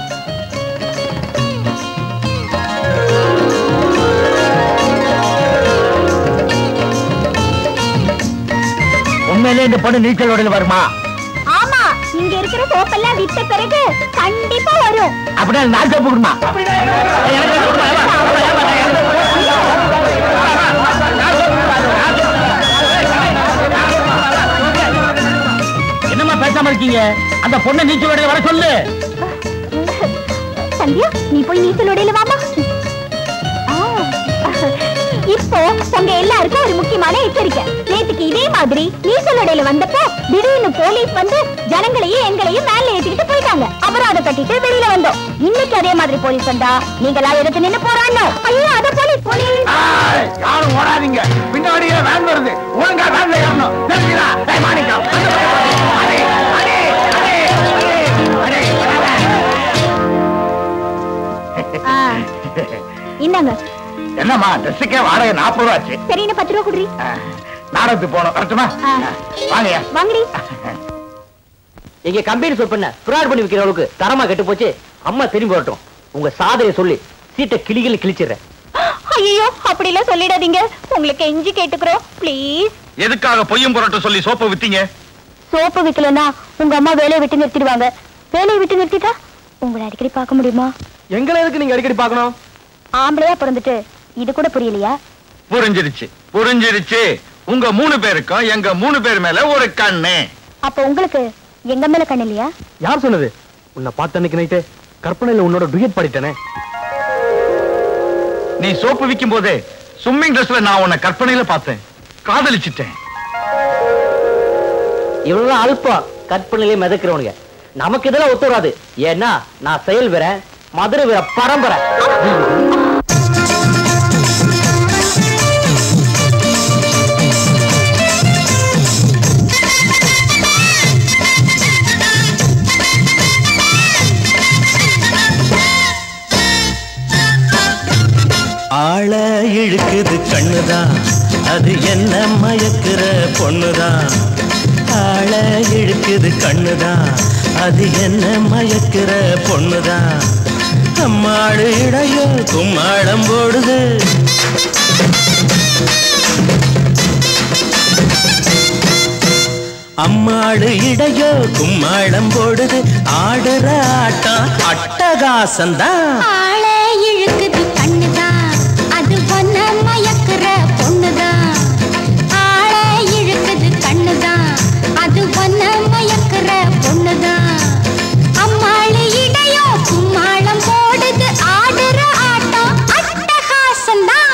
உண்மையிலே இந்த பொண்ணு நீச்சல் உடையில் வருமா ஆமா இங்க இருக்கிற சோப்பெல்லாம் வித்த பிறகு கண்டிப்பா வரும் அப்படின்னா நான் சோப்பு கொடுமா என்னம்மா பேசாம இருக்கீங்க அந்த பொண்ணை நீச்சல் உடையில் வர சொல்லு சந்தியா நீ போய் நீச்சல் உடையில வாமா ஆ, இப்போ உங்க எல்லாருக்கும் ஒரு முக்கியமான எச்சரிக்கை நேத்துக்கு இதே மாதிரி நீச்சல் உடையில வந்தப்போ திடீர்னு போலீஸ் வந்து ஜனங்களையும் எங்களையும் மேல ஏத்திக்கிட்டு போயிட்டாங்க அப்புறம் அதை கட்டிட்டு வெளியில வந்தோம் இன்னைக்கு அதே மாதிரி போலீஸ் வந்தா நீங்களா எடுத்து நின்னு போறாங்க ஐயோ அத போலீஸ் போலீஸ் ஏய், யாரும் ஓடாதீங்க பின்னாடியே வேன் வருது ஒழுங்கா வேன்ல ஏறணும் தெரிஞ்சுதா ஏய், மாணிக்கம் அடே, அடே, அடே, அடே, அடே. ஆ, இந்தாங்க என்னம்மா ட்ரெஸ்ஸுக்கே வாடகை நாற்பது ரூபா ஆச்சு சரி இன்னும் பத்து ரூபா குடுறி ஆ, நாடகத்துக்கு போகணும் வரட்டுமா ஆ. வாங்கய்யா வாங்கடி எங்க கம்பெனி சொல் பண்ண ஃப்ராட் பண்ணி விக்கிற அளவுக்கு தரமா கெட்டு போச்சு அம்மா திரும்பி வரட்டும் உங்க சாதையை சொல்லி சீட்டை கிளிகள் கிழிச்சிடுறேன் ஐயோ அப்படி எல்லாம் சொல்லிடாதீங்க உங்களுக்கு எஞ்சி கேட்டுக்கிறோம் ப்ளீஸ் எதுக்காக பொய்யும் புரட்டும் சொல்லி சோப்பை வித்தீங்க சோப்பு விக்கலன்னா உங்க அம்மா வேலையை விட்டு நிறுத்திடுவாங்க வேலையை விட்டு நிறுத்திட்டா உங்களை அடிக்கடி பார்க்க முடியுமா எங்களை எதுக்கு நீங்க அடிக்கடி பார்க்கணும் ஆம்பளையா பிறந்துட்டு இது கூட புரியலையா புரிஞ்சிருச்சு புரிஞ்சிருச்சு உங்க மூணு பேருக்கும் எங்க மூணு பேர் மேல ஒரு கண்ணு அப்ப உங்களுக்கு எங்க மேல கண்ணு இல்லையா யார் சொன்னது உன்னை பார்த்த அன்னைக்கு நைட்டு கற்பனையில உன்னோட டுயட் பாடிட்டேனே நீ சோப்பு விக்கும் போதே ஸ்விம்மிங் ட்ரெஸ்ல நான் உன்னை கற்பனையில பார்த்தேன் காதலிச்சிட்டேன் இவனும் அல்பம் கற்பனையிலே மிதக்கிறவனுங்க நமக்கு இதெல்லாம் ஒத்து வராது ஏன்னா நான் செயல் வீர மதுரை வீர பரம்பரை ஆள இழுக்குது கண்ணுதான் அது என்ன மயக்கிற பொண்ணுதான் ஆள இழுக்குது கண்ணுதான் அது என்ன மயக்கிற பொண்ணுதான் அம்மாடு இடையோ கும்மாளம் போடுது அம்மாடு இடையோ கும்மாளம் போடுது ஆடுற ஆட்டம் அட்டகாசந்தான் ஆள இழுக்குது கண்ணுதான் அது பொண்ண மயக்குற பொண்ணுதான் ஆள இழுக்குது கண்ணுதான் அது பொண்ண மயக்குற பொண்ணுதான் அம்மாளு இடையோ கும்மாளம் போடுது ஆடுற ஆட்டம் அட்டகாசம்தான்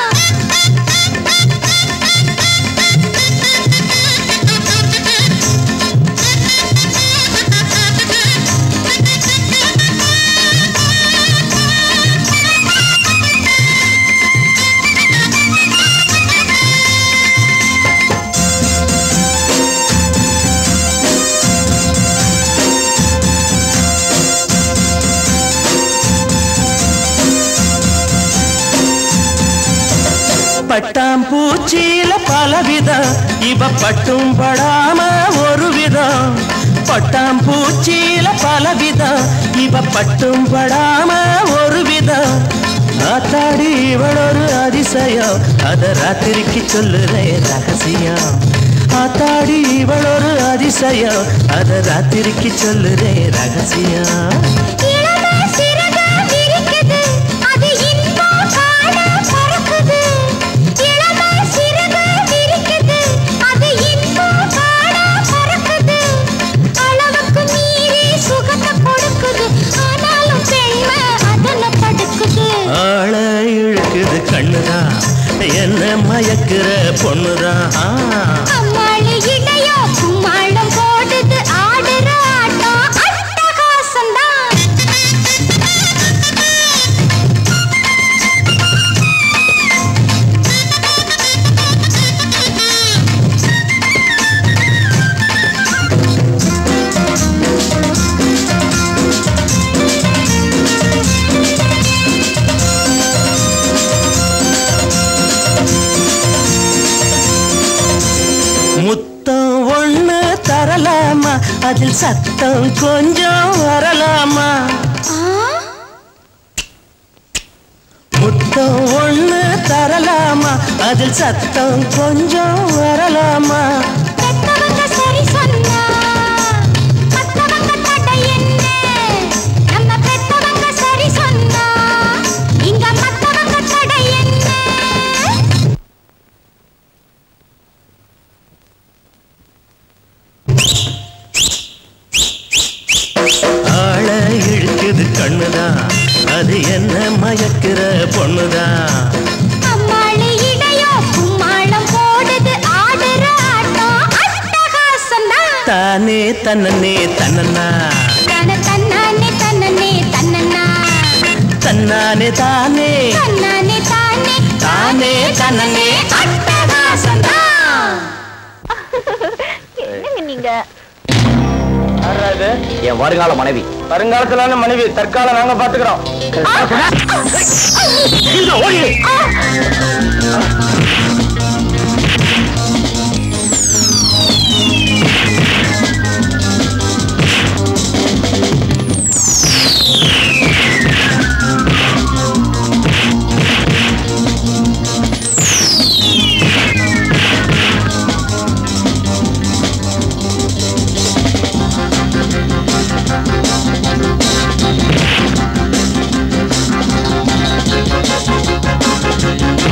பட்டாம்பூச்சியில பலவிதம் இவ பட்டும் படாம ஒரு விதம் பட்டாம்பூச்சியில பலவிதம் இவ பட்டும் படாம ஒரு விதம் ஆத்தாடி இவளொரு அதிசயம் அத ராத்திரிக்கு சொல்லுறேன் ரகசியம் ஆத்தாடி இவளொரு அதிசயம் அத ராத்திரிக்கு சொல்லுறேன் ரகசியம் இளமை சிறகு விரிக்குது, அது இன்பம் காண பறக்குது. இளமை சிறகு விரிக்குது, அது இன்பம் காண பறக்குது. அளவுக்கு மீறி சுகத்தை கொடுக்குது, ஆனாலும் பெண்மை அதல படுக்குது. ஆள இழுக்குது கண்ணுதான் என்ன மயக்கிற பொண்ணுதான் ஆ. அம்மாளு இடையோ கும்மாளம் போடுது, ஆடுற ஆட்டம் அட்டகாசம்தான். முத்தம் ஒண்ணு தரலாமா அதில் சத்தம் கொஞ்சம் வரலாமா முத்தம் ஒண்ணு தரலாமா அதில் சத்தம் கொஞ்சம் வரலாமா பெத்தவங்க சரி சொன்னா, மத்தவங்க தடை என்ன? நம்ம பெத்தவங்க சரி சொன்னா, இங்க மத்தவங்க தடை என்ன? ஆள இழுக்குது கண்ணுதான் அது என்ன மயக்கிற பொண்ணுதான் அம்மாளு இடையோ கும்மாளம் போடுது, ஆடுற ஆட்டம் அட்டகாசம்தான். தானே தன்னனே தன்னனா தன தன்னானே தன்னனே தன்னனா, தன்னானே தானே தன்னானே தானே தானே தன்னனே அட்டகாசம்தான். என்னங்க நீங்க என் வருங்கால மனைவி வருங்காலத்திலான மனைவி தற்காலம் நாங்க பாத்துக்கிறோம் ஆ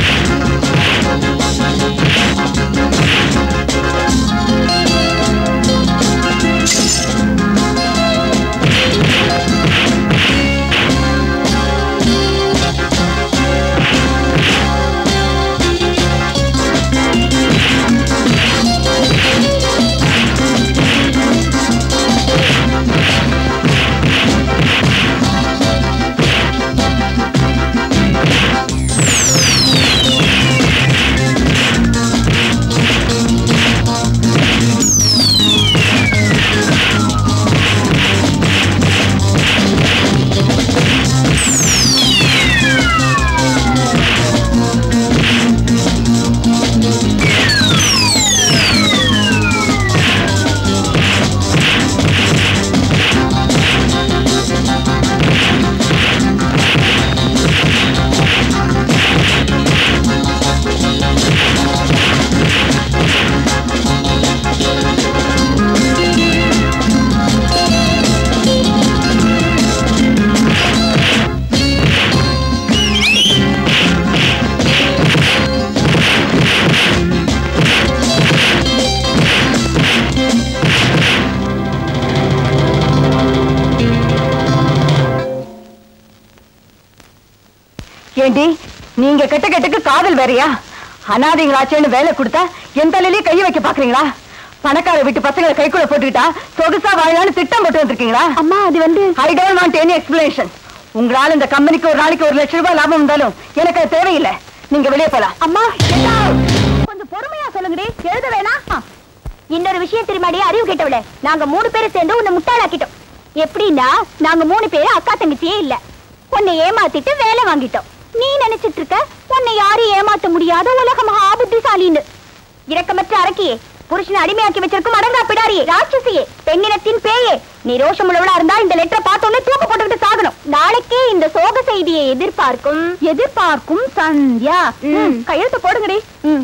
ஏண்டி நீங்க கெட்ட கெட்டுக்கு காதல் வேறயா அனாதைங்களாச்சேன்னு வேலை கொடுத்தா என் தலையிலேயே கைய வைக்க பாக்குறீங்களா பணக்கார வீட்டு பசங்களை கைக்குள்ள போட்டுக்கிட்டா சொகுசா வாழலாம்னு திட்டம் போட்டு வந்திருக்கீங்களா அம்மா அது வந்து I don't want any explanation உங்களால இந்த கம்பெனிக்கு ஒரு நாளைக்கு ஒரு லட்சம் ரூபாய் லாபம் இருந்தாலும் எனக்கு அது தேவையில்லை நீங்க வெளியே போலாம் அம்மா கொஞ்சம் பொறுமையா சொல்லுங்கடி எழுத வேணாம் இன்னொரு விஷயம் தெரியுமாடி அறிவு கேட்டவள நாங்க மூணு பேரும் சேர்ந்து உன்னை முட்டாளாக்கிட்டோம் எப்படின்னா நாங்க மூணு பேரும் அக்கா தங்கச்சியே இல்ல உன்னை ஏமாத்திட்டு வேலை வாங்கிட்டோம் நீ நினைச்சிட்டு இருக்க உன்னை யாரும் ஏமாத்த முடியாத உலக மகா புத்திசாலின்னு இரக்கமற்ற அரக்கியே புருஷனை அடிமையாக்கி வச்சிருக்கும் அடங்கா பிடாரியே ராட்சசியே பெண்ணினத்தின் பேயே நீ ரோஷமுள்ளவளா இருந்தா இந்த லெட்டரை பார்த்தோன்னே தூக்கு போட்டுக்கிட்டு சாகணும் நாளைக்கே இந்த சோக செய்தியை எதிர்பார்க்கும் எதிர்பார்க்கும் சந்தியா ம், கையெழுத்து போடுங்கடி ம்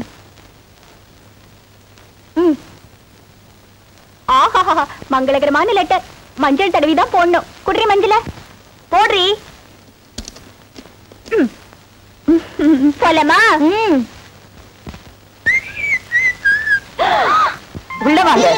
ம் ஆஹா மங்களகரமான லெட்டர் மஞ்சள் தடவி தான் போடணும் குடுறி மஞ்சள போடுறி ம். ம், போலாமா ம். உள்ள வாங்க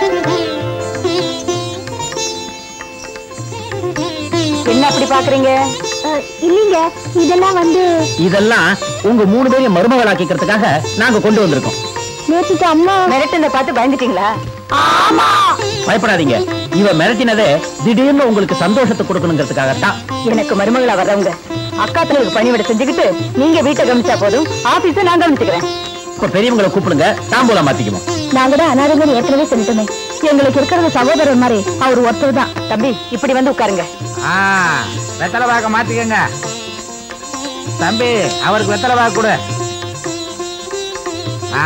என்ன அப்படி பாக்குறீங்க அஹ், இல்லைங்க இதெல்லாம் வந்து இதெல்லாம் உங்க மூணு பேரையும் மருமகளாக்கிக்கிறதுக்காக நாங்க கொண்டு வந்திருக்கோம் நேற்றுக்கு அம்மா மிரட்டுனதை பார்த்து பயந்துட்டீங்களா பயப்படாதீங்க இவ மிரட்டினதே திடீர்னு உங்களுக்கு சந்தோஷத்தை கொடுக்கணுங்கிறதுக்காகத்தான் எனக்கு மருமகளா வர்றவங்க அக்காத்தனுக்கு பணிவிட செஞ்சுக்கிட்டு நீங்க வீட்டை கவனிச்சா போதும் ஆபீஸ நான் கவனிச்சுக்கிறேன் இப்ப பெரியவங்களை கூப்பிடுங்க தாம்பூலம் மாத்திக்குவோம் நாங்க தான் அனாதைகள் ஏற்கனவே சொல்லிட்டோமே எங்களுக்கு இருக்கிறது சகோதரர் மாதிரி அவர் ஒருத்தர் தான் தம்பி இப்படி வந்து உட்காருங்க ஆ வெத்தலை பாக்க மாத்திக்கங்க தம்பி அவருக்கு வெத்தலை பாக்க கொடு ஆ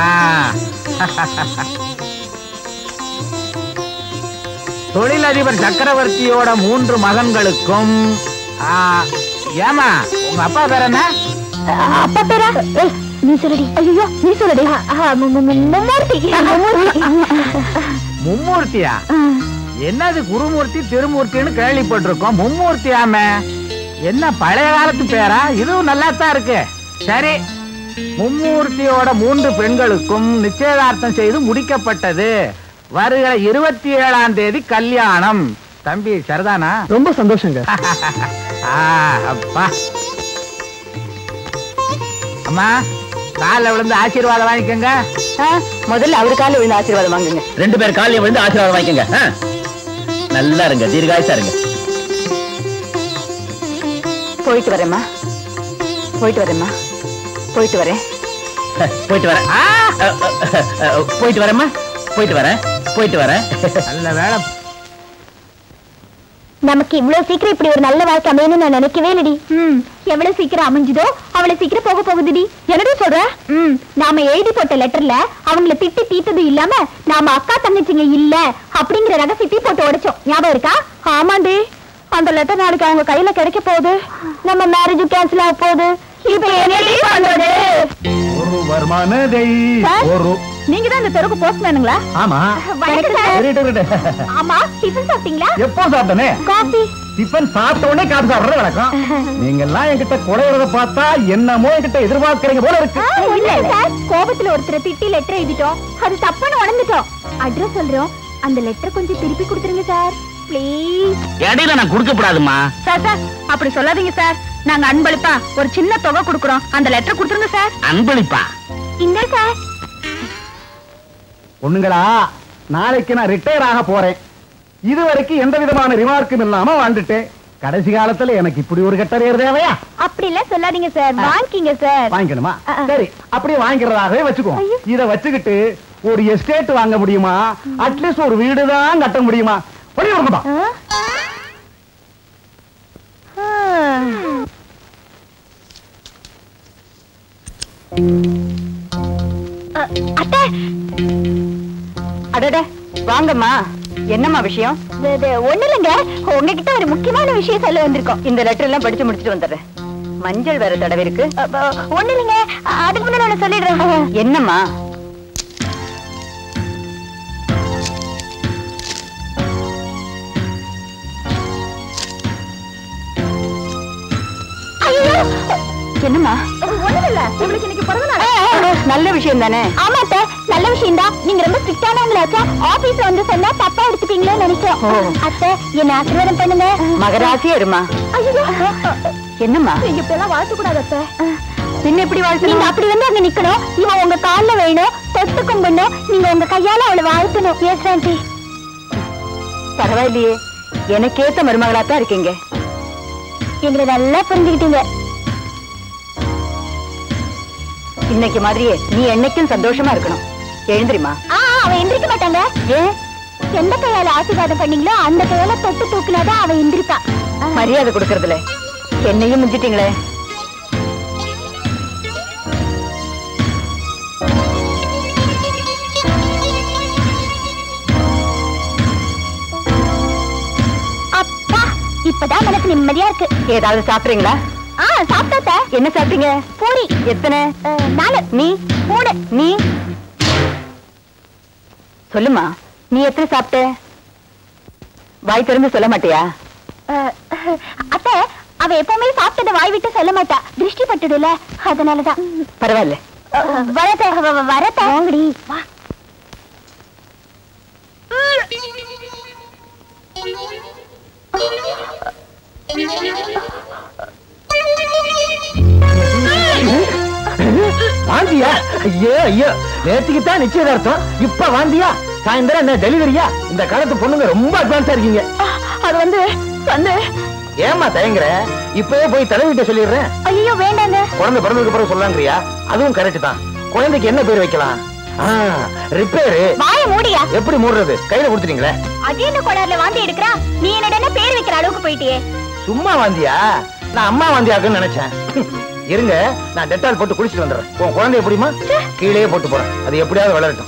தொழிலதிபர் சக்கரவர்த்தியோட மூன்று மகன்களுக்கும் ஆ, ஏமா உங்க அப்பா பேர் என்ன அப்பா பேரா ஏய், நீ சொல்லடி ஐயோ நீ சொல்லடி மும்மூர்த்தி மும்மூர்த்தியா என்னது குருமூர்த்தி திருமூர்த்தின்னு கேள்விப்பட்டிருக்கோம் மும்மூர்த்தியாமே என்ன பழைய காலத்து பேரா இதுவும் நல்லா தான் இருக்கு சரி மும்மூர்த்தியோட மூன்று பெண்களுக்கும் நிச்சயதார்த்தம் செய்து முடிக்கப்பட்டது வருகிற இருபத்தி ஏழாம் தேதி கல்யாணம் தம்பி சரிதானா ரொம்ப சந்தோஷங்க ஆ, அப்பா அம்மா காலில் விழுந்து ஆசீர்வாதம் வாங்கிக்கோங்க ஆ, முதல்ல அவரு கால விழுந்து ஆசீர்வாதம் வாங்குங்க ரெண்டு பேர் காலையும் விழுந்து ஆசீர்வாதம் வாங்கிக்கங்க ஆ? நல்லா இருங்க தீர்காயுசா இருங்க போயிட்டு வரேம்மா போயிட்டு வரேம்மா போயிட்டு வரேன் போயிட்டு வரேன் ஆ, அ, அ, அ, போயிட்டு வரேம்மா போயிட்டு வரேன் போயிட்டு வரேன் நல்ல வேலை நமக்கு இவ்வளவு சீக்கிரம் இப்படி ஒரு நல்ல வாழ்க்கை அமையணும்னு நான் நினைக்கவே இல்லடி ம் எவ்வளவு சீக்கிரம் அமைஞ்சுதோ அவ்வளவு சீக்கிரம் போக போகுதுடி என்னடி சொல்ற ம் நாம எழுதி போட்ட லெட்டர்ல அவங்கள திட்டி தீத்தது இல்லாம நாம அக்கா தங்கச்சிங்க இல்ல அப்படிங்கிற ரகசியத்தை போட்டு உடைச்சோம் ஞாபகம் இருக்கா ஆமாண்டி அந்த லெட்டர் நாளைக்கு அவங்க கையில கிடைக்க போகுது நம்ம மேரேஜ் கேன்சல் ஆக போகுது இப்ப என்னடி பண்றது ஒருவர் மனதை சார்? ஒரு நீங்க தான் இந்த தெருக்கு போஸ்ட்மேனுங்களா ஆமா வணக்கம் சார் இருக்கட்டும், இருக்கட்டும். ஆமா டிஃபன் சாப்பிட்டீங்களா எப்போ சாப்பிட்டனே காஃபி டிஃபன் சாப்பிட்ட உடனே காப்பி சாப்பிடுறது வழக்கம் நீங்க எல்லாம் என்கிட்ட குறையறத பார்த்தா என்னமோ என்கிட்ட எதிர்பார்க்கறீங்க போல இருக்கு இல்ல சார் கோபத்துல ஒருத்தரை திட்டி லெட்டர் எழுதிட்டோம் அது தப்புன்னு உணர்ந்துட்டோம் அட்ரஸ் சொல்றோம் அந்த லெட்டர் கொஞ்சம் திருப்பி கொடுத்துருங்க சார் ப்ளீஸ் இடையில நான் கொடுக்கப்படாதுமா சார் சார் அப்படி சொல்லாதீங்க சார் நாங்க அன்பளிப்பா ஒரு சின்ன தொகை கொடுக்குறோம் அந்த லெட்டர் கொடுத்துருங்க சார் அன்பளிப்பா இந்த சார் பொண்ணுங்களா நாளைக்கு நான் ரிட்டையர் ஆக போறேன் இது வரைக்கும் எந்த விதமான ரிமார்க்கும் இல்லாம வாழ்ந்துட்டேன் கடைசி காலத்துல எனக்கு இப்படி ஒரு கெட்டறியர் தேவையா அப்படி எல்லாம் சொல்லாதீங்க சார் வாங்கிக்கிங்க சார் வாங்கிக்கணுமா ஆ, ஆ. சரி அப்படியே வாங்கிக்கிறதாகவே வச்சுக்கோ ஐயோ. இத வச்சுக்கிட்டு ஒரு எஸ்டேட் வாங்க முடியுமா அட்லீஸ்ட் ஒரு வீடு தான் கட்ட முடியுமா பண்ணி கொடுங்கப்பா அத்தை அடட வாங்கம்மா என்னம்மா விஷயம் இது- இது ஒண்ணு இல்லைங்க உங்ககிட்ட ஒரு முக்கியமான விஷயம் சொல்ல வந்திருக்கோம் இந்த லெட்டர் எல்லாம் படிச்சு முடிச்சுட்டு வந்துடுறேன் மஞ்சள் வேற தடவை இருக்கு அப்ப, ஒண்ணு இல்லைங்க அதுக்கு முன்னாடி ஒண்ணு சொல்லிடுறேன் என்னம்மா ஐயோ என்னம்மா ஒண்ணும் இல்ல உங்களுக்கு இன்னைக்கு பிறந்த நாள் நல்ல விஷயம் தானே ஆமா அத்தை நல்ல விஷயம் தான் நீங்க ரொம்ப ஸ்ட்ரிக்டானவங்களாச்சா ஆபீஸ்ல வந்து சொன்னா தப்பா எடுத்துப்பீங்களோ நினைக்கிறோம் ஓ. அத்தை என்ன ஆசீர்வாதம் பண்ணுங்க மகராசியா இருமா ஐயோ என்னம்மா நீங்க இப்ப எல்லாம் வாழ்த்து கூடாது அத்தை பின்ன எப்படி வாழ்த்து நீங்க அப்படி வந்து அங்க நிக்கணும் இவன் உங்க கால்ல வேணும் தொட்டு கும்பிடணும் நீங்க உங்க கையால அவளை வாழ்த்தணும் எஸ் ஆண்டி பரவாயில்லையே எனக்கு ஏத்த மருமகளா தான் இருக்கீங்க எங்களை நல்லா புரிஞ்சுக்கிட்டீங்க இன்னைக்கு மாதிரியே நீ என்னைக்கும் சந்தோஷமா இருக்கணும் எழுந்திரிமா ஆ ஆ, அவ எந்திரிக்க மாட்டாங்க ஏன் எந்த கையால ஆசீர்வாதம் பண்ணீங்களோ அந்த கையால தொட்டு தூக்குனாதான் அவ எந்திரிப்பா ஆ. மரியாதை கொடுக்கறதுல என்னையும் மிஞ்சிட்டீங்களே அப்பா இப்பதான் மனசு நிம்மதியா இருக்கு ஏதாவது சாப்பிடுறீங்களா ஆ சாப்பிட்டாத்த என்ன சாப்பிட்டீங்க பூரி எத்தனை அஹ், நாலு நீ மூணு நீ சொல்லுமா நீ எத்தனை சாப்பிட்ட வாய் திறந்து சொல்ல மாட்டியா அஹ், அத்தை அவ எப்பவுமே சாப்பிட்டதை வாய் விட்டு சொல்ல மாட்டா திருஷ்டி பட்டுடுல அதனாலதான் பரவாயில்ல அஹ், வரத்த வ- வ- வரத்த வாங்கடி வா வாந்தியா ஐயோ ஐயோ நேற்றுக்கு தான் நிச்சயதார்த்தம் இப்ப வாந்தியா சாயந்தரம் என்ன டெலிவரியா இந்த காலத்து பொண்ணுங்க ரொம்ப அட்வான்ஸா இருக்கீங்க அது வந்து வந்து ஏமா தயங்குற இப்பவே போய் தலைவிட்ட சொல்லிடுறேன் ஐயோ வேண்டாங்க குழந்தை பிறந்ததுக்கு பிறகு சொல்லலாங்கிறியா அதுவும் கரெக்ட் தான் குழந்தைக்கு என்ன பேர் வைக்கலாம் ரிப்பேரு வாய மூடியா எப்படி மூடுறது கையில கொடுத்துட்டீங்களே அதே என்ன கொடார்ல வாந்தி எடுக்கிறா நீ என்னடா பேர் வைக்கிற அளவுக்கு போயிட்டியே சும்மா வாந்தியா நான் அம்மா வாந்தியாக்குன்னு நினைச்சேன் இருங்க நான் டெட்டால் போட்டு குளிச்சுட்டு வந்துடுறேன் உன் குழந்தை எப்படிமா கீழே போட்டு போறேன் அது எப்படியாவது வளரட்டும்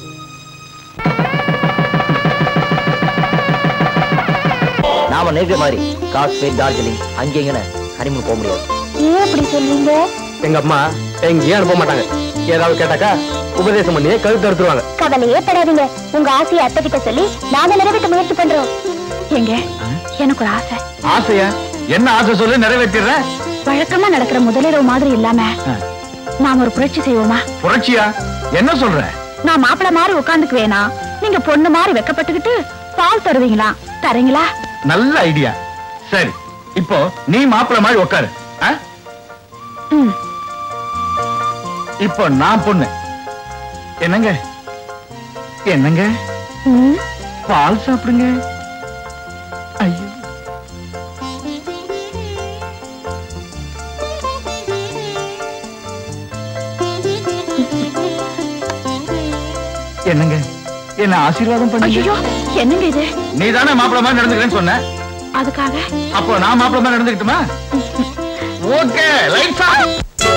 நாம நேற்று மாதிரி காஷ்மீர் டார்ஜிலிங் அங்கே இங்கே ஹனிமூன் போக முடியாது ஏன் அப்படி சொல்றீங்க எங்க அம்மா எங்கேயும் அனுப்ப மாட்டாங்க ஏதாவது கேட்டாக்கா உபதேசம் பண்ணியே கழுத்து அறுத்துருவாங்க கவலையே படாதீங்க உங்க ஆசையை அத்தை கிட்ட சொல்லி நாங்க நிறைவேற்ற முயற்சி பண்றோம் எங்க எனக்கு ஒரு ஆசை ஆசையா என்ன ஆசை சொல்லி நிறைவேற்றிடுறேன் வழக்கமா நடக்கிற முதலிரவு மாதிரி இல்லாம நாம ஒரு புரட்சி செய்வோமா புரட்சியா என்ன சொல்ற நான் மாப்பிள மாதிரி உட்காந்துக்குவேனா நீங்க பொண்ணு மாதிரி வெக்கப்பட்டுக்கிட்டு பால் தருவீங்களா தரீங்களா நல்ல ஐடியா சரி இப்போ நீ மாப்பிள்ள மாதிரி உட்காரு ஆ? ம். இப்போ நான் பொண்ணு என்னங்க என்னங்க ம். பால் சாப்பிடுங்க ஐயோ என்னங்க என்ன ஆசீர்வாதம் பண்ணுங்க ஐயோ என்னங்க இது நீ தானே மாப்பிள்ள மாதிரி நடந்துக்கிறேன்னு சொன்ன அதுக்காக அப்போ நான் மாப்பிள்ள மாதிரி நடந்துக்கிட்டுமா ஓகே லைட்ஸ் ஆஃப்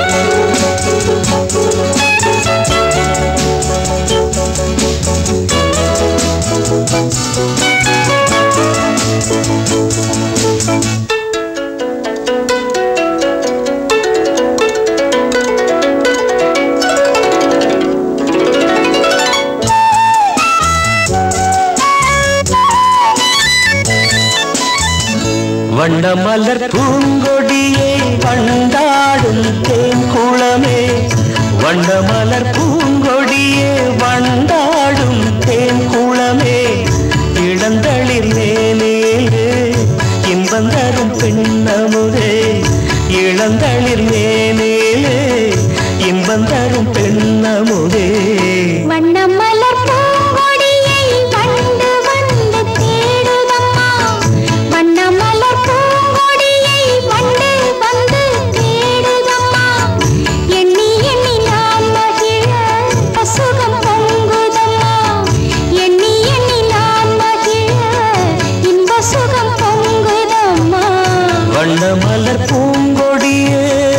வண்ணமலர் பூங்கொடியே வண்டாடும் தேன்குளமே வண்ணமலர் பூங்கொடியே வண்டாடும் தேன்குளமே இளந்தளிர் மேலே இன்பந்தரும் பெண்ணமுதே இளந்தளிர் மேலே இன்பந்தரும் பெண்ணமுதே வண்ணமலர் பூங்கொடியை வண்டு வந்து தேடுதம்மா வண்ணமலர் பூங்கொடியை வண்டு வந்து தேடுதம்மா எண்ணி எண்ணி நாம் மகிழ சுகம் பொங்குதம்மா எண்ணி எண்ணி நாம் மகிழ இன்ப சுகம் பொங்குதம்மா வண்ணமலர் பூங்கொடியே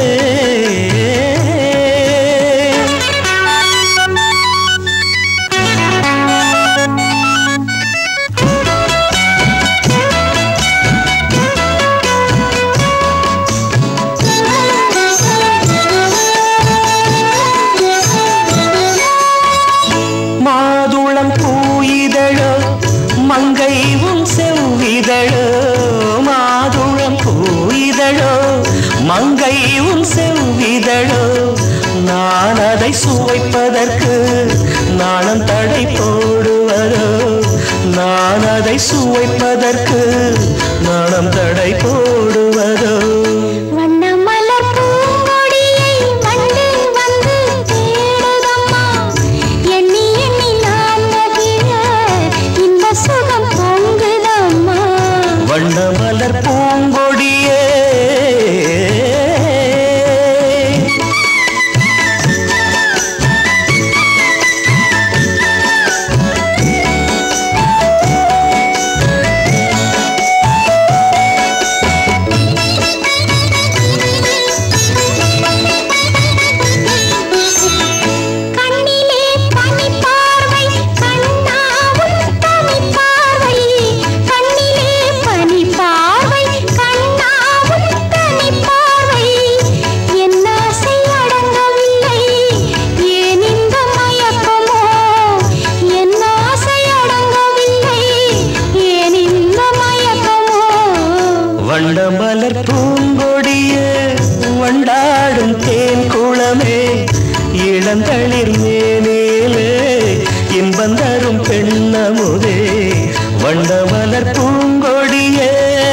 மாதுளம் பூயிதழோ மங்கை உன் செவ்விதழோ மாதுளம் பூயிதழோ மங்கை உன் செவ்விதழோ நான் அதை சுவைப்பதற்கு நாணம் தடை போடுவதோ நான் அதை சுவைப்பதற்கு நாணம் தடை போடுவதோ வண்ண இளந்தளிர் மேலே இன்பந்தரும் பெண்ணமுதே வண்டமலர் பூங்கொடியே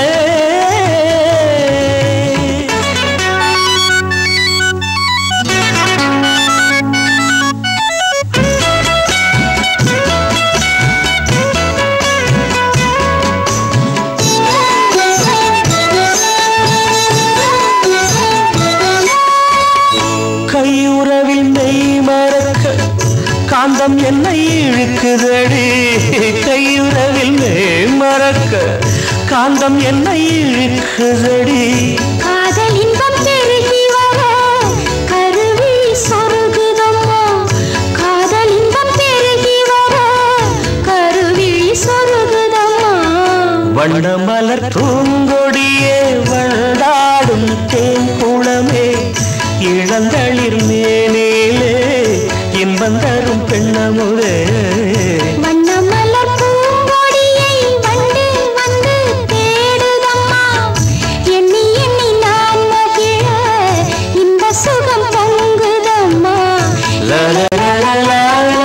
கையுறவில் மெய் மறக்க காந்தம் என்னை இழுக்குதடி கையுறவில் மெய் மறக்க காந்தம் என்னை இழுக்குதடி காதல் இன்பம் பெருகி வர கருவி சொருகுதம்மா காதல் இன்பம் பெருகி வர கருவி சொருகுதம்மா வண்ணமலர் பூங்கொடியே வண்டாடும் தேன் குளமே இளந்தளிர் மேனிலே இன்பந்தரும் பெண்ணமுதே வண்ணமலர் பூங்கொடியை வண்டு வந்து தேடுதம்மா எண்ணி எண்ணி நான் மகிழ இந்த சுகம் பொங்குதம்மா லா, லா, லா, லா, லா, லா.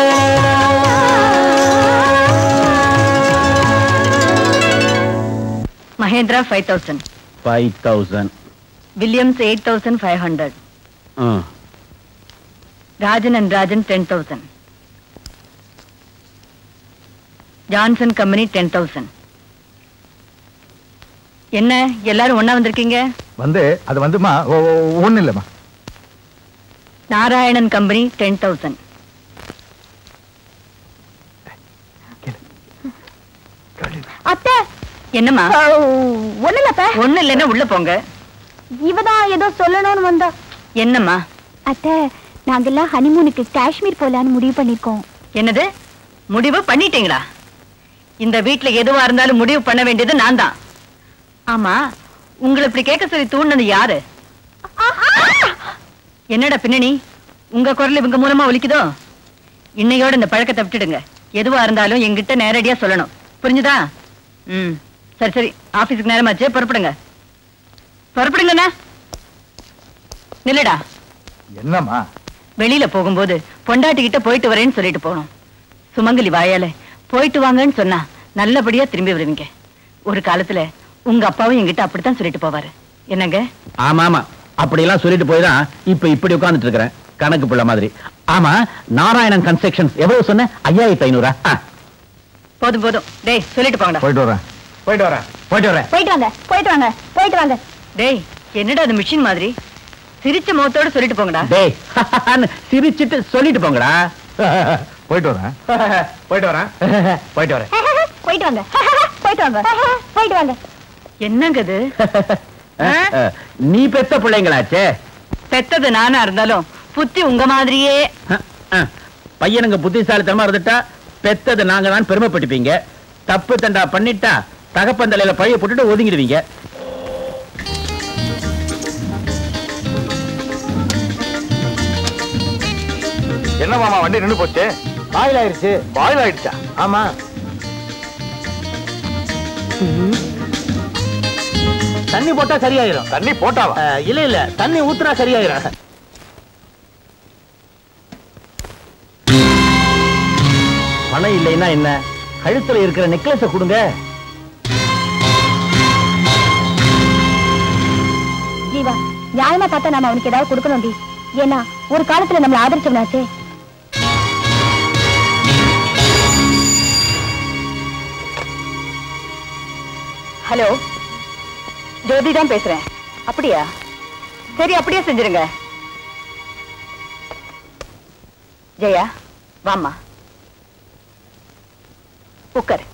Mahindra five thousand five thousand Williams eight thousand five hundred Rajan and Rajan ten thousand Johnson company ten thousand என்ன எல்லாரும் ஒண்ணா வந்திருக்கீங்க வந்து அது வந்துமா ஒண்ணு இல்லம்மா நாராயணன் கம்பெனி டென் தௌசண்ட் அத்தை என்னம்மா ஒண்ணு இல்ல அத்தை ஒண்ணு இல்லைன்னா உள்ள போங்க இவதான் ஏதோ சொல்லணும்னு வந்தா என்னம்மா அத்தை நாங்கெல்லாம் ஹனிமூனுக்கு காஷ்மீர் போலான்னு முடிவு பண்ணிருக்கோம் என்னது முடிவு பண்ணிட்டீங்களா இந்த வீட்ல எதுவா இருந்தாலும் முடிவு பண்ண வேண்டியது நான் தான் ஆமா உங்களை இப்படி கேட்க சொல்லி தூண்டினது யாரு என்னடா பின்னணி உங்க குரல் இவங்க மூலமா ஒலிக்குதோ இன்னையோட இந்த பழக்கத்தை விட்டுடுங்க எதுவா இருந்தாலும் என்கிட்ட நேரடியா சொல்லணும் புரிஞ்சுதா ம் சரி சரி ஆபீஸுக்கு நேரமாச்சு புறப்படுங்க புறப்படுங்கண்ணா நில்லுடா என்னம்மா வெளியில போகும்போது பொண்டாட்டி கிட்ட போயிட்டு வரேன்னு சொல்லிட்டு போகணும் சுமங்கலி வாயால போயிட்டு வாங்கன்னு சொன்னா நல்லபடியா திரும்பி வருவீங்க ஒரு காலத்துல உங்க அப்பாவும் என்கிட்ட அப்படித்தான் சொல்லிட்டு போவாரு என்னங்க ஆமா ஆமா அப்படியெல்லாம் சொல்லிட்டு போய் தான் இப்ப இப்படி உட்கார்ந்துட்டு இருக்கிறேன் கணக்கு பிள்ளை மாதிரி ஆமா நாராயணன் கன்ஸ்ட்ரக்ஷன்ஸ் எவ்வளவு சொன்ன ஐயாயிரத்தி ஐநூறா ஆ, போதும் போதும் டேய் சொல்லிட்டு போங்கடா போயிட்டு வரேன் போயிட்டு வரேன் போயிட்டு வரேன் போயிட்டு வாங்க போயிட்டு வாங்க போயிட்டு வாங்க டேய் என்னடா அது மிஷின் மாதிரி சிரிச்ச முகத்தோட சொல்லிட்டு போங்கடா டேய் சிரிச்சிட்டு சொல்லிட்டு போங்கடா போயிட்டு வரேன் போயிட்டு வரேன் போயிட்டு வரேன் போயிட்டு வாங்க போயிட்டு வாங்க போயிட்டு வாங்க என்னங்க இது நீ பெத்த பிள்ளைங்களாச்சே பெத்தது நானா இருந்தாலும் புத்தி உங்க மாதிரியே அஹ், அஹ். பையனுங்க புத்திசாலித்தனமா இருந்துட்டா பெத்தது நாங்க தான் பெருமைப்பட்டுப்பீங்க தப்பு தண்டா பண்ணிட்டா தகப்பந்தலையில பழைய போட்டுட்டு ஒதுங்கிடுவீங்க என்ன மாமா வண்டி நின்னு போச்சு பாயில் ஆயிருச்சு பாயில் ஆயிடுச்சா ஆமா தண்ணி போட்டா சரியாயிரும் தண்ணி போட்டாவா அஹ், இல்ல இல்ல தண்ணி ஊத்துனா சரியாயிரும் பணம் இல்லைன்னா என்ன கழுத்துல இருக்கிற நெக்லஸ கொடுங்க ஜீவா நியாயமா பார்த்தா நாம அவனுக்கு ஏதாவது கொடுக்கணும்டி ஏன்னா ஒரு காலத்துல நம்மள ஆதரிச்சவனாச்சே ஹலோ ஜோதி தான் பேசுறேன் அப்படியா சரி அப்படியே செஞ்சிருங்க ஜெயா வாம்மா உட்கார்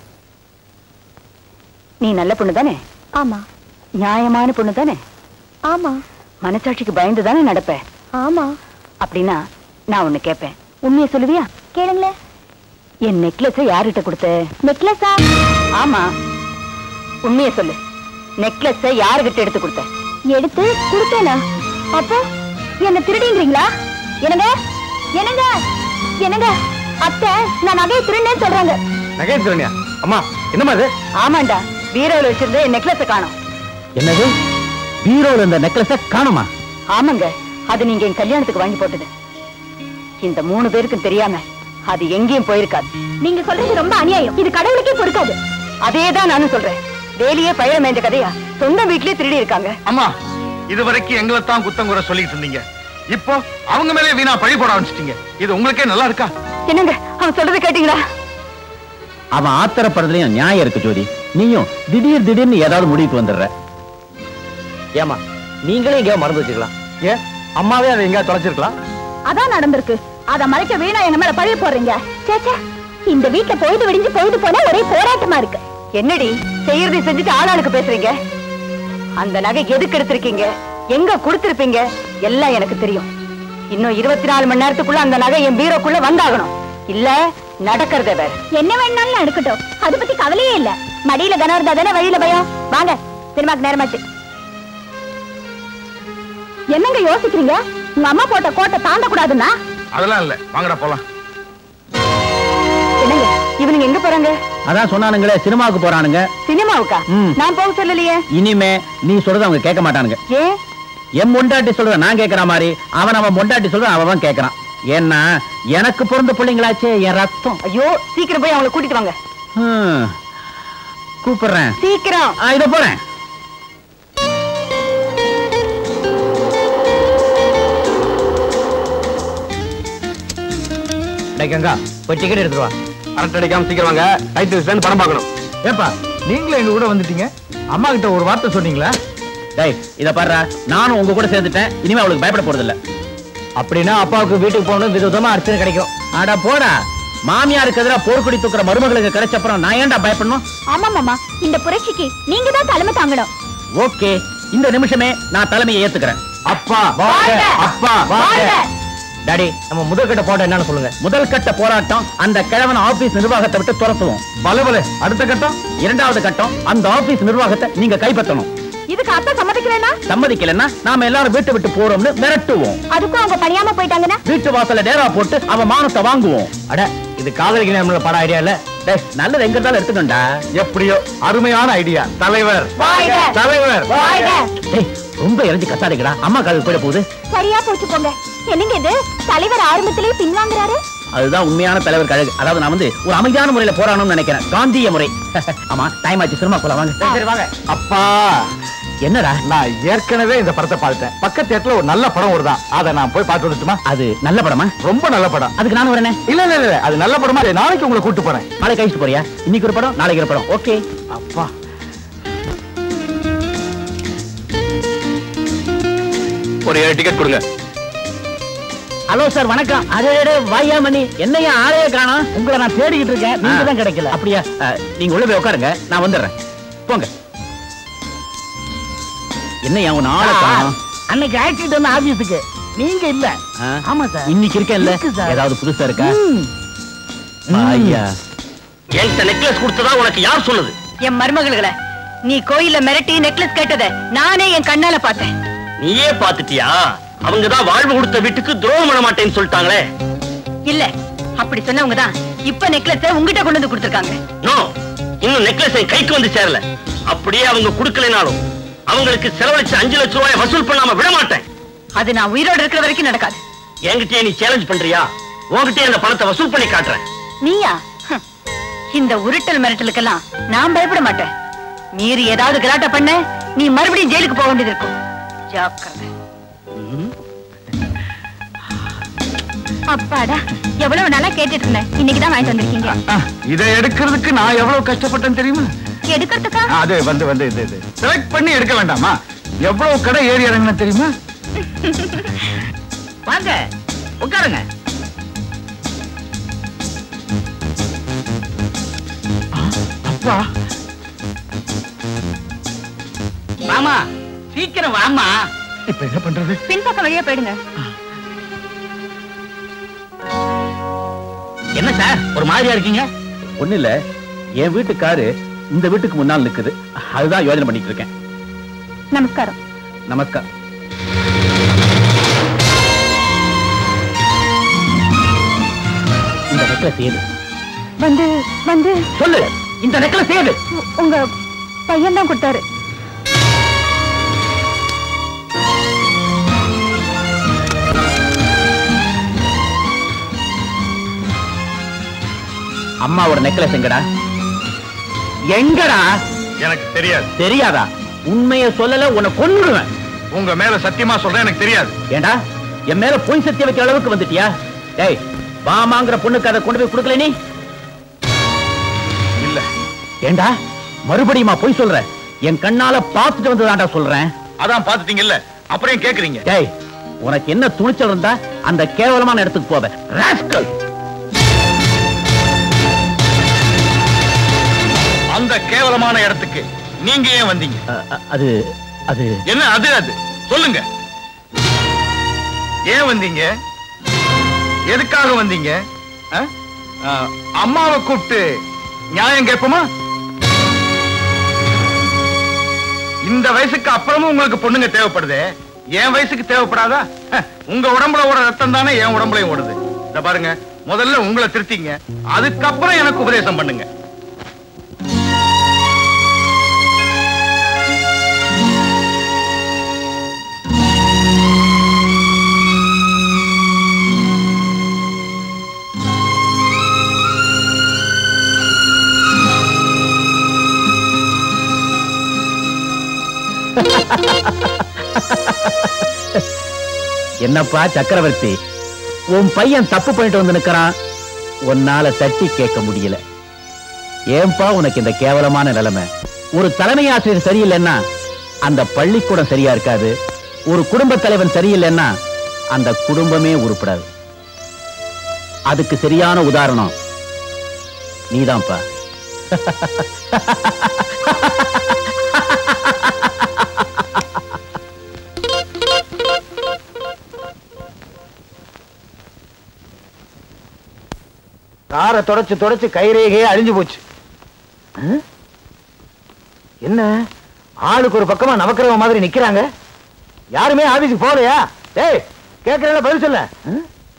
நீ நல்ல பொண்ணு தானே ஆமா நியாயமான பொண்ணு தானே ஆமா மனசாட்சிக்கு பயந்து தானே நடப்ப ஆமா அப்படின்னா நான் ஒண்ணு கேட்பேன் உண்மையை சொல்லுவியா கேளுங்களேன் என் நெக்லஸ் யார்கிட்ட கொடுத்த நெக்லஸா ஆமா உண்மையை சொல்லு நெக்லஸ் யாருகிட்ட எடுத்து கொடுத்த எடுத்து கொடுத்தேனா அப்போ என்ன திருடிங்கிறீங்களா என்னங்க என்னங்க என்னங்க அத்தை நான் நகையை திருடினேன்னு சொல்றாங்க நகை திருணியா அம்மா என்னம்மா இது ஆமாண்டா பீரோல வச்சிருந்த என் நெக்லஸ காணோம் என்னது பீரோல இந்த நெக்லஸ காணுமா ஆமாங்க அது நீங்க என் கல்யாணத்துக்கு வாங்கி போட்டது இந்த மூணு பேருக்கும் தெரியாம அது எங்கேயும் போயிருக்காது நீங்க சொல்றது ரொம்ப அநியாயம் இது கடவுளுக்கே பொறுக்காது அதேதான் நானும் சொல்றேன் வேலையே பழைய மேய்ஞ்ச கதையா சொந்த வீட்லயே திருடி இருக்காங்க அம்மா இது வரைக்கும் எங்களை தான் குத்தங்குறை சொல்லிட்டு இருந்தீங்க இப்போ அவங்க மேலே வீணா பழி போட ஆரம்பிச்சிட்டீங்க இது உங்களுக்கே நல்லா இருக்கா என்னங்க அவன் சொல்றதை கேட்டீங்களா அவன் ஆத்திரப்படுறதுலயும் நியாயம் இருக்கு ஜோதி நீயும் திடீர் திடீர்னு ஏதாவது முடிவுக்கு வந்துடுற ஏமா நீங்களே எங்கேயோ மறந்து வச்சுக்கலாம் ஏன் அம்மாவே அதை எங்கேயா தொலைச்சிருக்கலாம் அதான் நடந்திருக்கு அத மறைக்க வீணா எங்க மேல பழி போடுறீங்க சேச்சே இந்த வீட்ல பொழுது விடிஞ்சு பொழுது போனா ஒரே போராட்டமா இருக்கு என்னடி செய்யறதை செஞ்சுட்டு ஆளாளுக்கு பேசுறீங்க அந்த நகை எதுக்கு எடுத்திருக்கீங்க எங்க கொடுத்திருப்பீங்க எல்லாம் எனக்கு தெரியும் இன்னும் இருபத்தி நாலு மணி நேரத்துக்குள்ள அந்த நகை என் பீரோக்குள்ள வந்தாகணும் இல்ல நடக்கிறத வேற என்ன வேணாலும் நடக்கட்டும் அத பத்தி கவலையே இல்ல மடியில கனம் இருந்தா தானே வழியில பயம் வாங்க சினிமாக்கு நேரமாச்சு என்னங்க யோசிக்கிறீங்க உங்க அம்மா போட்ட கோட்டை தாண்ட கூடாதுன்னா அதெல்லாம் இல்ல வாங்கடா போலாம் என்னங்க இவனுங்க எங்க போறாங்க அதான் சொன்னானுங்களே சினிமாவுக்கு போறானுங்க சினிமாவுக்கா ம். நான் போக சொல்லலையே இனிமே நீ சொல்றத அவங்க கேட்க மாட்டானுங்க ஏன் என் பொண்டாட்டி சொல்றத நான் கேட்கற மாதிரி அவன் அவன் பொண்டாட்டி சொல்றத அவன் கேட்கறான் ஏன்னா எனக்கு பிறந்த பிள்ளைங்களாச்சே என் ரத்தம் ஐயோ சீக்கிரம் போய் அவங்கள கூட்டிட்டு வாங்க ஹம். கூப்பிடுறேன் சீக்கிரம் ஆ, இதோ போறேன் கங்கா போய் டிக்கெட் எடுத்துட்டு வா அரட்டை அடிக்காம சீக்கிரம் வாங்க டைட்டில் படம் பார்க்கணும் ஏப்பா நீங்களும் எங்க கூட வந்துட்டீங்க அம்மா கிட்ட ஒரு வார்த்தை சொன்னீங்களா டேய் இத பாருடா நானும் உங்க கூட சேர்ந்துட்டேன் இனிமே அவளுக்கு பயப்பட போறது இல்ல அப்படின்னா அப்பாவுக்கு வீட்டுக்கு போகணும் விதவிதமா அர்ச்சனை கிடைக்கும் அட போடா மாமியாருக்கு எதிராக போர்க்குடி தூக்குற மருமகளுக்கு கிடைச்ச அப்புறம் நான் ஏன்டா பயப்படணும் ஆமா மாமா இந்த புரட்சிக்கு நீங்க தான் தலைமை தாங்கணும் ஓகே இந்த நிமிஷமே நான் தலைமையை ஏத்துக்கிறேன் அப்பா வாழ்க! அப்பா வாழ்க! டாடி நம்ம முதல் கட்ட போட்டோ என்னன்னு சொல்லுங்க முதல் கட்ட போராட்டம் அந்த கிழவன் ஆபீஸ் நிர்வாகத்தை விட்டு துரத்துவோம் பல பல அடுத்த கட்டம் இரண்டாவது கட்டம் அந்த ஆபீஸ் நிர்வாகத்தை நீங்க கைப்பற்றணும் இதுக்கு அத்தை சம்மதிக்கலனா சம்மதிக்கலன்னா நாம எல்லாரும் வீட்டை விட்டு போறோம்னு மிரட்டுவோம் அதுக்கும் அவங்க பணியாம போயிட்டாங்கன்னா வீட்டு வாசல்ல டேரா போட்டு அவன் மானத்தை வாங்குவோம் அட இது காதலிக்கு நம்மள படம் ஐடியா இல்ல டேய் நல்லது எங்க இருந்தாலும் எடுத்துக்கண்டா எப்படியோ அருமையான ஐடியா தலைவர் வாழ்க! தலைவர் வாழ்க! டேய் ரொம்ப இறஞ்சி கத்தாதீங்கடா அம்மா கால் போயிட போகுது சரியா போச்சு போங்க என்னங்க இது தலைவர் ஆரம்பத்திலேயே பின்வாங்குறாரு அதுதான் உண்மையான தலைவர் கழகு அதாவது நான் வந்து ஒரு அமைதியான முறையில போராடணும்னு நினைக்கிறேன் காந்திய முறை ஆமா டைம் ஆச்சு சினிமா போலாம் வாங்க சரி வாங்க அப்பா என்னடா நான் ஏற்கனவே இந்த படத்தை பார்த்துட்டேன் பக்கத்து இடத்துல ஒரு நல்ல படம் வருதான் அதை நான் போய் பார்த்து வந்துட்டுமா அது நல்ல படமா ரொம்ப நல்ல படம் அதுக்கு நானும் வரேனே இல்ல இல்ல இல்ல அது நல்ல படமா இல்ல, நாளைக்கு உங்களை கூட்டு போறேன் நாளைக்கு கழிச்சு போறியா இன்னைக்கு ஒரு படம் நாளைக்கு ஒரு படம் ஓகே அப்பா ஒரு ஏழு டிக்கெட் கொடுங்க ஹலோ சார் வணக்கம் அதே வாயா மணி என்னையா ஆளையே காணோம் உங்களை நான் தேடிக்கிட்டு இருக்கேன் நீங்க தான் கிடைக்கல அப்படியா அஹ், நீங்க உள்ள போய் உட்காருங்க நான் வந்துடுறேன் போங்க என்னையா உன் ஆளை காணோம் அன்னைக்கு ஆக்சிடென்ட் வந்து ஆபீஸுக்கு நீங்க இல்ல ஆ? ஆமா சார் இன்னைக்கு இருக்கேன்ல இருக்கு சார். ஏதாவது புதுசா இருக்கா ஐயா என்கிட்ட நெக்லஸ் கொடுத்ததா உனக்கு யார் சொல்லுது என் மருமகளை நீ கோயில்ல மிரட்டி நெக்லஸ் கேட்டத நானே என் கண்ணால பார்த்தேன் நீயே பாத்துட்டியா அவங்க தான் வாழ்வு கொடுத்த வீட்டுக்கு துரோகம் பண்ண மாட்டேன்னு சொல்லிட்டாங்களே இல்ல அப்படி சொன்னவங்க தான் இப்ப நெக்லஸ உங்ககிட்ட கொண்டு வந்து கொடுத்துருக்காங்க நோ இன்னும் நெக்லஸ் என் கைக்கு வந்து சேரல அப்படியே அவங்க கொடுக்கலைனாலும் அவங்களுக்கு செலவழிச்ச அஞ்சு லட்சம் ரூபாய் வசூல் பண்ணாம விட மாட்டேன் அது நான் உயிரோட இருக்கிற வரைக்கும் நடக்காது என்கிட்டயே நீ சேலஞ்ச் பண்றியா உன்கிட்டயே அந்த பணத்தை வசூல் பண்ணி காட்டுறேன் நீயா ஹம். இந்த உருட்டல் மிரட்டலுக்கெல்லாம் நான் பயப்பட மாட்டேன் மீறி ஏதாவது கலாட்டா பண்ண நீ மறுபடியும் ஜெயிலுக்கு போக வேண்டியது இருக்கும் ஜாக்கிரதை அப்பாடா எவ்வளவு நாளா கேட்டுட்டு இருந்தேன் இன்னைக்குதான் வாங்கிட்டு வந்திருக்கீங்க இதை எடுக்கிறதுக்கு நான் எவ்வளவு கஷ்டப்பட்டேன் தெரியுமா எடுக்கிறதுக்கா அது வந்து வந்து இது இது செலக்ட் பண்ணி எடுக்க வேண்டாமா எவ்வளவு கடை ஏறி இறங்கின தெரியுமா வாங்க உட்காருங்க அப்பா வாமா சீக்கிரம் வாமா இப்ப என்ன பண்றது பின்பக்கம் வழியா போயிடுங்க என்ன சார் ஒரு மாதிரியா இருக்கீங்க ஒண்ணு இல்ல என் வீட்டு காரு இந்த வீட்டுக்கு முன்னால் நிக்குது அதுதான் யோசனை பண்ணிட்டு இருக்கேன் நமஸ்காரம் நமஸ்கார் இந்த நெக்லஸ் ஏது வந்து வந்து சொல்லு இந்த நெக்லஸ் ஏது உ- உங்க பையன் தான் கொடுத்தாரு அம்மாவோட நெக்லஸ் எங்கடா எங்கடா எனக்கு தெரியாது தெரியாதா உண்மைய சொல்லல உன்னை கொன்னுடுவேன் உங்க மேல சத்தியமா சொல்றேன் எனக்கு தெரியாது ஏண்டா என் மேல பொய் சத்தியம் வைக்கிற அளவுக்கு வந்துட்டியா டேய் பாமாங்கிற பொண்ணுக்கு அதை கொண்டு போய் கொடுக்கல நீ இல்ல ஏண்டா மறுபடியுமா பொய் சொல்ற என் கண்ணால பார்த்துட்டு வந்ததாண்டா சொல்றேன் அதான் பாத்துட்டீங்கல்ல அப்புறம் ஏன் கேக்குறீங்க டேய் உனக்கு என்ன துணிச்சல் இருந்தா அந்த கேவலமான இடத்துக்கு போவ ராஸ்கல் அந்த கேவலமான இடத்துக்கு நீங்க ஏன் வந்தீங்க அது அது என்ன அது அது சொல்லுங்க ஏன் வந்தீங்க எதுக்காக வந்தீங்க ஆ? ஆ, அம்மாவை கூப்பிட்டு நியாயம் கேட்போமா இந்த வயசுக்கு அப்புறமும் உங்களுக்கு பொண்ணுங்க தேவைப்படுதே என் வயசுக்கு தேவைப்படாதா ஹ, உங்க உடம்புல ஓட ரத்தம் தானே என் உடம்புலயும் ஓடுது இத பாருங்க முதல்ல உங்களை திருத்திங்க அதுக்கப்புறம் எனக்கு உபதேசம் பண்ணுங்க என்னப்பா சக்கரவர்த்தி உன் பையன் தப்பு பண்ணிட்டு வந்து நிக்கிறான் உன்னால தட்டி கேட்க முடியல ஏன்பா உனக்கு இந்த கேவலமான நிலைமை ஒரு தலைமை ஆசிரியர் சரியில்லைன்னா அந்த பள்ளிக்கூடம் சரியா இருக்காது ஒரு குடும்ப தலைவன் சரியில்லைன்னா அந்த குடும்பமே உருப்படாது அதுக்கு சரியான உதாரணம் நீதான்ப்பா காரை தொடச்சு தொடச்சு கைரேகையே அழிஞ்சு போச்சு ஆ? என்ன ஆளுக்கு ஒரு பக்கமா நவக்கிரக மாதிரி நிக்கிறாங்க யாருமே ஆபீஸுக்கு போகலையா டேய் கேட்கறேன் பதில் சொல்ல ஆ?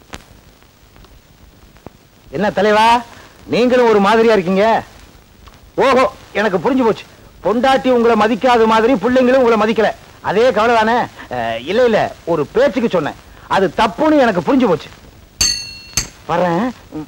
என்ன தலைவா நீங்களும் ஒரு மாதிரியா இருக்கீங்க ஓஹோ எனக்கு புரிஞ்சு போச்சு பொண்டாட்டி உங்களை மதிக்காத மாதிரி பிள்ளைங்களும் உங்களை மதிக்கல அதே கவலை தானே அஹ், இல்ல இல்ல ஒரு பேச்சுக்கு சொன்னேன் அது தப்புன்னு எனக்கு புரிஞ்சு போச்சு வர்றேன் ம்.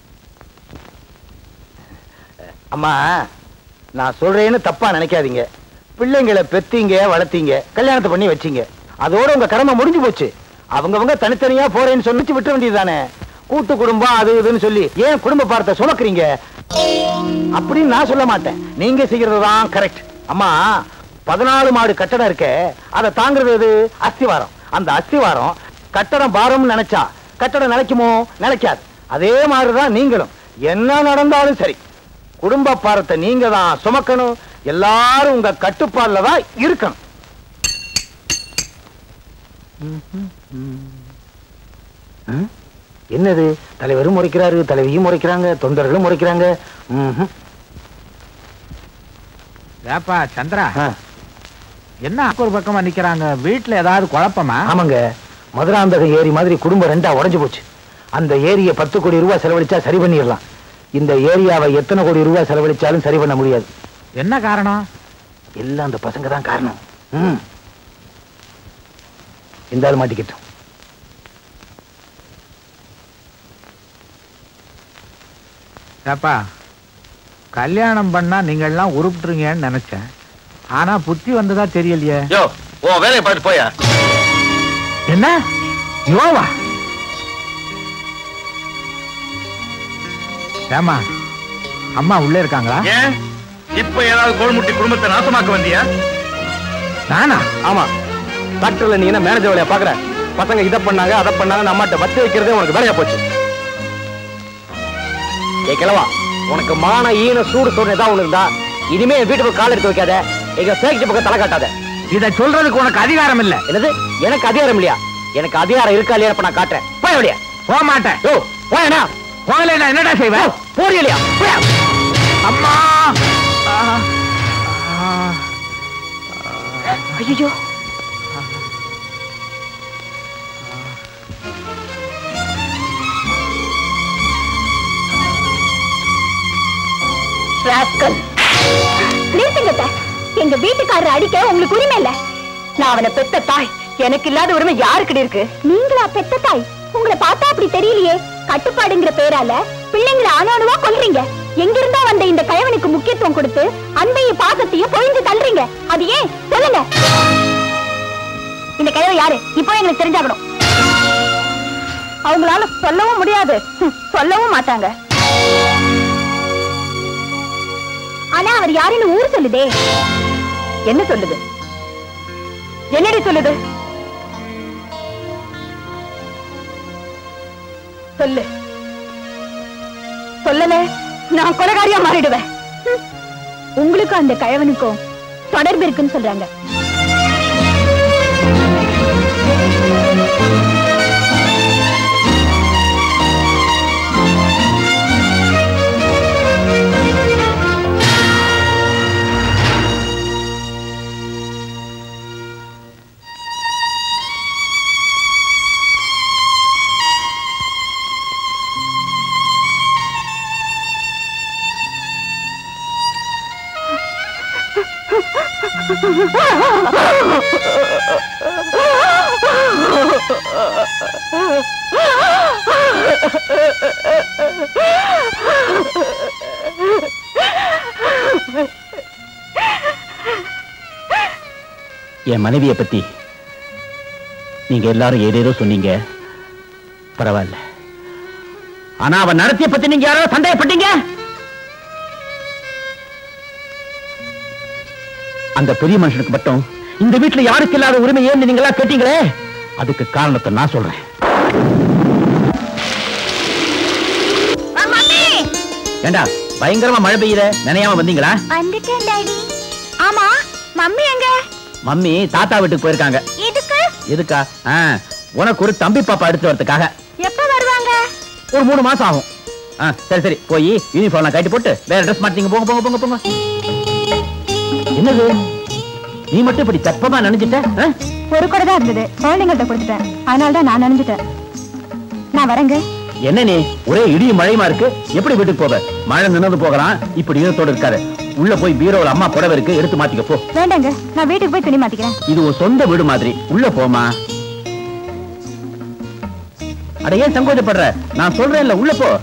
அம்மா நான் சொல்றேன்னு தப்பா நினைக்காதீங்க பிள்ளைங்களை பெத்தீங்க வளர்த்தீங்க கல்யாணத்தை பண்ணி வச்சீங்க அதோட உங்க கடமை முடிஞ்சு போச்சு அவங்கவங்க தனித்தனியா போறேன்னு சொல்லிச்சு விட்டு வேண்டியதுதானே கூட்டு குடும்பம் அது இதுன்னு சொல்லி ஏன் குடும்ப பாரத்தை சுமக்குறீங்க அப்படின்னு நான் சொல்ல மாட்டேன் நீங்க செய்யறது தான் கரெக்ட் அம்மா பதினாலு மாடு கட்டடம் இருக்க அதை தாங்குறது எது அஸ்திவாரம் அந்த அஸ்திவாரம் கட்டடம் பாரம்னு நினைச்சா கட்டடம் நிலைக்குமோ நிலைக்காது அதே மாதிரிதான் நீங்களும் என்ன நடந்தாலும் சரி குடும்ப பாரத்தை நீங்க தான் சுமக்கணும் எல்லாரும் உங்க கட்டுப்பாடுல தான் இருக்கணும் ம்? என்னது தலைவரும் முறைக்கிறாரு தலைவியும் முறைக்கிறாங்க தொண்டர்களும் முறைக்கிறாங்க ம்ஹும். ஏப்பா சந்திரா ஆ, என்ன ஒரு பக்கமா நிக்கிறாங்க வீட்டுல ஏதாவது குழப்பமா ஆமாங்க மதுராந்தகம் ஏரி மாதிரி குடும்பம் ரெண்டா உடைஞ்சு போச்சு அந்த ஏரியை பத்து கோடி ரூபாய் செலவழிச்சா சரி பண்ணிடலாம் இந்த ஏரியாவை எத்தனை கோடி ரூபாய் செலவழிச்சாலும் சரி பண்ண முடியாது என்ன காரணம் எல்லாம் அந்த பசங்க தான் காரணம் ம். இந்த ஆள் மாட்டிக்கிட்டோம் ஏப்பா கல்யாணம் பண்ணா நீங்க எல்லாம் உருப்பிட்டுருங்கன்னு நினைச்சேன் ஆனா புத்தி வந்ததா தெரியலையே யோ உன் வேலையை பார்த்து போயா என்ன யோவா ஏமா அம்மா உள்ளே இருக்காங்களா ஏன் இப்ப ஏதாவது கோல்முட்டி குடும்பத்தை நாசமாக்க வந்தியா நானா ஆமா டாக்டர்ல நீ என்ன மேனேஜர் வேலையா பாக்குற பசங்க இதை பண்ணாங்க அதை பண்ணாங்க அம்மாட்ட பத்து வைக்கிறதே உனக்கு வேலையா போச்சு ஏ கிழவா உனக்கு மான ஈன சூடு சோறு ஏதாவது ஒண்ணு இருந்தா இனிமே என் வீட்டுக்கு கால் எடுத்து வைக்காத எங்க ஃபேக்டரி பக்கம் தலை காட்டாத இத சொல்றதுக்கு உனக்கு அதிகாரம் இல்ல என்னது எனக்கு அதிகாரம் இல்லையா எனக்கு அதிகாரம் இருக்கா இல்லையா இப்ப நான் காட்டுறேன் போய் வெளியா போக மாட்டேன் ஓ போயனா போகல நான் என்னடா செய்வேன் போறியா இல்லையா போயா அம்மா ஐயோ ராஸ்கல் நிறுத்துங்க அத்தை. எங்க வீட்டுக்காரர் அடிக்க உங்களுக்கு உரிமை இல்ல நான் அவனை பெத்த தாய் எனக்கு இல்லாத உரிமை யாருக்கிட்ட இருக்கு நீங்களா பெத்த தாய் உங்களை பார்த்தா அப்படி தெரியலையே கட்டுப்பாடுங்கிற பேரால பிள்ளைங்களை அணுவா கொல்றீங்க எங்கிருந்தா வந்த இந்த கயவனுக்கு முக்கியத்துவம் கொடுத்து அன்பையும் பாசத்தையும் பொழிஞ்சு தள்ளுறீங்க அது ஏன் சொல்லுங்க இந்த கயவன் யாரு இப்போ எங்களுக்கு தெரிஞ்சாகணும் அவங்களால சொல்லவும் முடியாது ஹம், சொல்லவும் மாட்டாங்க ஆனா அவர் யாருன்னு ஊர் சொல்லுதே என்ன சொல்லுது என்னடி சொல்லுது சொல்லு சொல்லல நான் கொலகாரியா மாறிடுவேன் ஹம். உங்களுக்கும் அந்த கழவனுக்கும் தொடர்பு இருக்குன்னு சொல்றாங்க என் மனைவியை பத்தி நீங்க எல்லாரும் ஏதேதோ சொன்னீங்க பரவாயில்ல ஆனா அவன் நடத்திய பத்தி நீங்க யாரோ சந்தேகப்பட்டீங்க அந்த பெரிய மனுஷனுக்கு மட்டும் இந்த வீட்டுல யாருக்கு இல்லாத உரிமை ஏன்னு நீங்களா கேட்டீங்களே அதுக்கு காரணத்தை நான் சொல்றேன் ஏண்டா பயங்கரமா மழை பெய்யுற நினையாம வந்தீங்களா வந்துட்டேன் டாடி ஆமா மம்மி எங்க மம்மி தாத்தா வீட்டுக்கு போயிருக்காங்க எதுக்கு எதுக்கா ஆ, உனக்கு ஒரு தம்பி பாப்பா எடுத்து வரதுக்காக எப்ப வருவாங்க ஒரு மூணு மாசம் ஆகும் ஆ, சரி சரி போய் யூனிஃபார்ம் கட்டி போட்டு வேற ட்ரெஸ் மாட்டீங்க போங்க போங்க போங்க போங்க என்னது நீ மட்டும் இப்படி தப்பமா நினைச்சிட்ட ஆ? ஒரு கூட தான் இருந்தது குழந்தைங்கள்ட்ட கொடுத்துட்டேன் அதனால தான் நான் நினைஞ்சிட்டேன் நான் வரேங்க என்ன நீ ஒரே இடியும் மழையுமா இருக்கு எப்படி வீட்டுக்கு போவ மழை நின்னது போகலாம் இப்படி ஈரத்தோட இருக்காது உள்ள போய் பீரோல அம்மா புடவை இருக்கு எடுத்து மாத்திக்க போ வேண்டாங்க நான் வீட்டுக்கு போய் துணி மாத்திக்கிறேன் இது ஒரு சொந்த வீடு மாதிரி உள்ள போமா அட ஏன் சங்கோஜப்படுற நான் சொல்றேன்ல உள்ள போ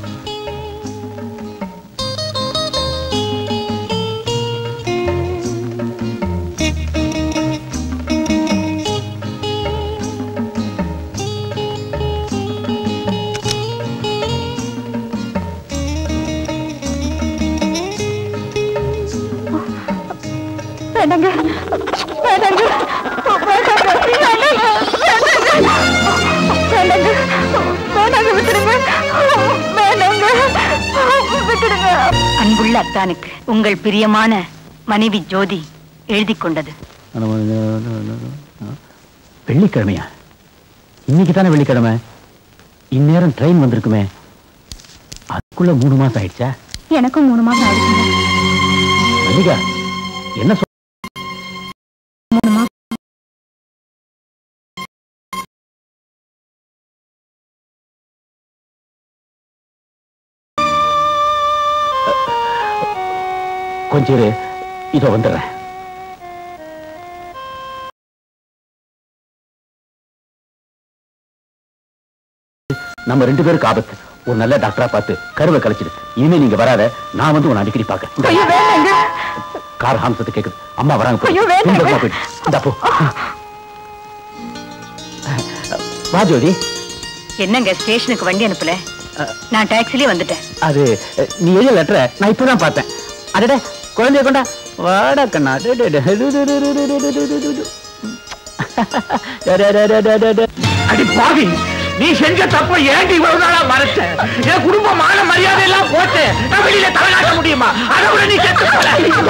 வேண்டாங்க வேண்டாங்க வேண்டாங்க வேண்டாங்க வேண்டாங்க விட்டுடுங்க வேண்டாங்க விட்டுடுங்க அன்புள்ள அத்தானுக்கு உங்கள் பிரியமான மனைவி ஜோதி எழுதி கொண்டது வெள்ளிக்கிழமையா இன்னைக்கு தானே வெள்ளிக்கிழமை இந்நேரம் ட்ரெயின் வந்திருக்குமே அதுக்குள்ள மூணு மாசம் ஆயிடுச்சா எனக்கும் மூணு மாசம் ஆயிடுச்சுங்க மல்லிகா என்ன சொல் மூணு மாசம் கொஞ்சம் இரு. இதோ வந்துடுறேன் நம்ம ரெண்டு பேருக்கு ஆபத்து ஒரு நல்ல டாக்டரா பார்த்து கருவை கழிச்சிடு இனிமே நீங்க வராத நான் வந்து உன்னை அடிக்கடி பார்க்க ஐயோ வேண்டாங்க கார் ஹாம்சத்தை கேக்குது அம்மா வராங்க போ. ஐயோ, வேண்டாம். பின்பக்கமா போயிடு. இந்தா போ வா ஜோதி என்னங்க ஸ்டேஷனுக்கு வண்டி அனுப்பல நான் டாக்ஸிலே வந்துட்டேன் அது நீ எழுதிய லெட்டரை நான் இப்பதான் பார்த்தேன் அடடே குழந்தைய கொண்டா வாடா கண்ணா டே, டே, டே. டு, டு, டு, டு, டு, டு, டு, டு, டு, டு. டே, டே, டே, டே, டே, டே, டே. அடி பாவி நீ செஞ்ச தப்ப ஏண்டி இவ்வளவு நாளா மறைச்ச என் குடும்ப மான மரியாதை எல்லாம் போட்டு நான் வெளியில தலைகாட்ட முடியுமா அதை விட நீ செத்து போல.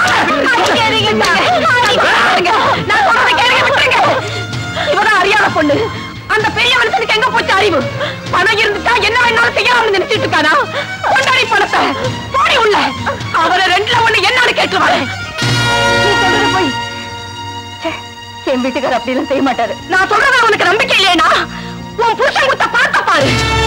நான் சொல்றதை கேளுங்க விட்டுருங்க இவதான் அறியாத பொண்ணு அந்த பெரிய மனுஷனுக்கு எங்க போச்சு அறிவு பணம் இருந்துட்டா என்ன வேணாலும் செய்யலாம்னு நினைச்சிட்டு இருக்கானா கொண்டாடி பணத்தை போடி உள்ள அவரை ரெண்டுல ஒண்ணு என்னன்னு கேட்டுருவாரு நீ சொல்றது போய் ச்சே, என் வீட்டுக்காரர் அப்படி எல்லாம் செய்ய மாட்டாரு நான் சொல்றதுல உனக்கு நம்பிக்கை இல்லையா உன் புருஷன் கொடுத்த பார்த்த பாரு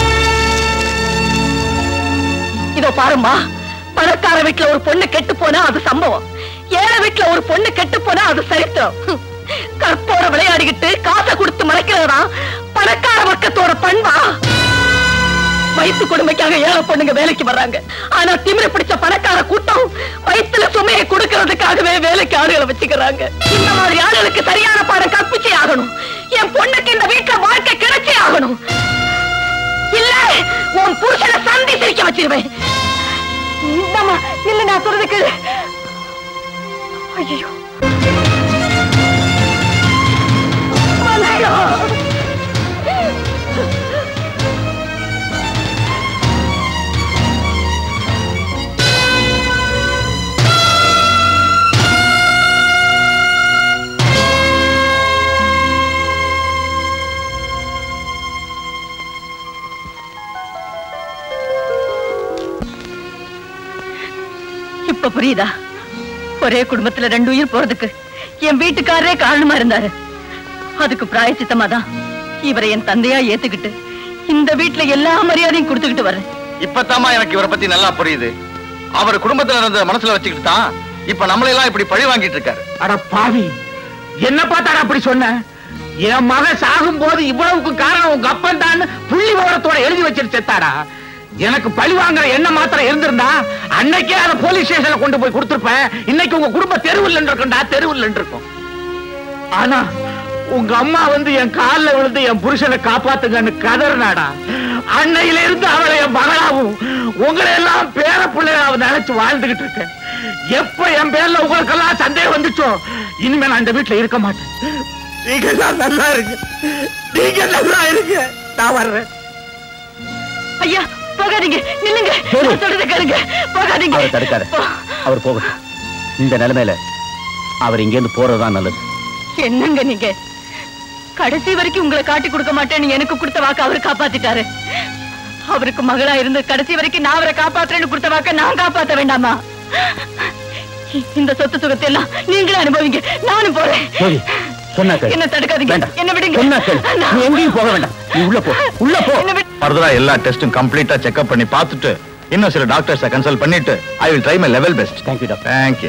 இதோ பாரும்மா பணக்கார வீட்டுல ஒரு பொண்ணு கெட்டு போனா அது சம்பவம் ஏழை வீட்டுல ஒரு பொண்ணு கெட்டு போனா அது சரித்திரம் ஹம். கற்போட விளையாடிக்கிட்டு காசை கொடுத்து மறைக்கிறதா பணக்கார வர்க்கத்தோட பண்பா வயிற்று கொடுமைக்காக ஏழை பொண்ணுங்க வேலைக்கு வர்றாங்க ஆனா திமிர பிடிச்ச பணக்கார கூட்டம் வயிற்றுல சுமையை கொடுக்கறதுக்காகவே வேலைக்கு ஆளுகளை வச்சுக்கிறாங்க இந்த மாதிரி ஆளுகளுக்கு சரியான பாடம் கற்பிச்சே ஆகணும் என் பொண்ணுக்கு இந்த வீட்டுல வாழ்க்கை கிடைச்சே ஆகணும் இல்ல உன் புருஷனை சந்தி சிரிக்க வச்சிருவேன் இந்தம்மா இல்ல நான் சொல்றதுக்கு ஐயோ மலையா இப்ப புரியுதா ஒரே குடும்பத்துல ரெண்டு உயிர் போறதுக்கு என் வீட்டுக்காரரே காரணமா இருந்தாரு அதுக்கு பிராயச்சித்தமா தான் இவரை என் தந்தையா ஏத்துக்கிட்டு இந்த வீட்டுல எல்லா மரியாதையும் கொடுத்துக்கிட்டு வரேன் இப்பதாம்மா எனக்கு இவரை பத்தி நல்லா புரியுது அவர் குடும்பத்துல இருந்த மனசுல வச்சுக்கிட்டு தான் இப்ப நம்மளை எல்லாம் இப்படி பழி வாங்கிட்டு இருக்காரு அட பாவி என்ன பார்த்தாடா அப்படி சொன்ன என் மகன் சாகும் போது இவ்வளவுக்கு காரணம் உங்க அப்பன் தான் புள்ளி விவரத்தோட எழுதி வச்சிட்டு செத்தாடா எனக்கு பழி வாங்குற எண்ணம் மாத்திரம் இருந்திருந்தா அன்னைக்கே அதை போலீஸ் ஸ்டேஷன்ல கொண்டு போய் கொடுத்திருப்பேன் இன்னைக்கு உங்க குடும்ப தெருவில் இருக்கும்டா தெருவில் இருக்கும் ஆனா உங்க அம்மா வந்து என் கால்ல விழுந்து என் புருஷனை காப்பாத்துங்கன்னு கதறினாடா அன்னையில இருந்து அவளை என் மகளாவும் உங்களை எல்லாம் பேர பிள்ளையாவும் நினைச்சு வாழ்ந்துகிட்டு இருக்கேன் எப்ப என் பேர்ல உங்களுக்கெல்லாம் சந்தேகம் வந்துச்சோ இனிமே நான் இந்த வீட்டுல இருக்க மாட்டேன் நீங்க எல்லாம் நல்லா இருங்க நீங்க நல்லா இருங்க நான் வர்றேன் ஐயா போகாதீங்க நில்லுங்க நான் சொல்றதை கேளுங்க போகாதீங்க அவர் தடுக்காரு அவர் போகட்டும் இந்த நிலைமையில அவர் இங்கேருந்து போறதுதான் நல்லது என்னங்க நீங்க கடைசி வரைக்கும் உங்களை காட்டி கொடுக்க மாட்டேன்னு எனக்கு கொடுத்த வாக்கு அவரு காப்பாத்திட்டாரு அவருக்கு மகளா இருந்து கடைசி வரைக்கும் நான் அவரை காப்பாத்துறேன்னு கொடுத்த வாக்க நான் காப்பாத்த வேண்டாமா இந்த சொத்து சுகத்தை எல்லாம் நீங்களே அனுபவிங்க நானும் போறேன் சரி சொன்னா கேளு. என்ன தடுக்காதீங்க வேண்டாம். என்ன விடுங்க சொன்னா கேளு. நீ எங்கேயும் போக வேண்டாம் நீ உள்ள போ உள்ள போ என்ன விடு- ஃபர்தரா எல்லா டெஸ்டும் கம்ப்ளீட்டா செக்அப் பண்ணி பார்த்துட்டு இன்னும் சில டாக்டர்ஸை கன்சல்ட் பண்ணிட்டு I will try my level best thank you doctor thank you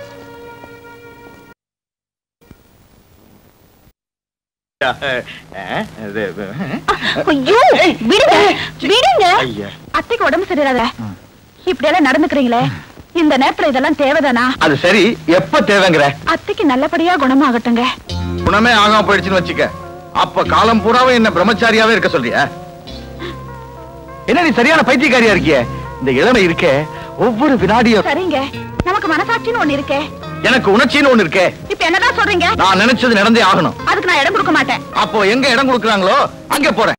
ஐயோ விடுங்க விடுங்க ஐயா. அத்தைக்கு உடம்பு சரியில்லாத இப்படி எல்லாம் நடந்துக்கிறீங்களே இந்த நேரத்துல இதெல்லாம் தேவைதானா அது சரி எப்ப தேவைங்கிற அத்தைக்கு நல்லபடியா குணமாகட்டுங்க குணமே ஆகாம போயிடுச்சுன்னு வச்சுக்க அப்ப காலம் பூராவும் என்ன பிரம்மச்சாரியாவே இருக்க சொல்றியா என்ன நீ சரியான பைத்தியக்காரியா இருக்கிய இந்த இளமை இருக்கே ஒவ்வொரு வினாடியும் சரிங்க நமக்கு மனசாட்சின்னு ஒண்ணு இருக்கே எனக்கு உணர்ச்சின்னு ஒண்ணு இருக்கே இப்ப என்னதான் சொல்றீங்க நான் நினைச்சது நடந்தே ஆகணும் அதுக்கு நான் இடம் கொடுக்க மாட்டேன் அப்போ எங்க இடம் கொடுக்குறாங்களோ அங்க போறேன்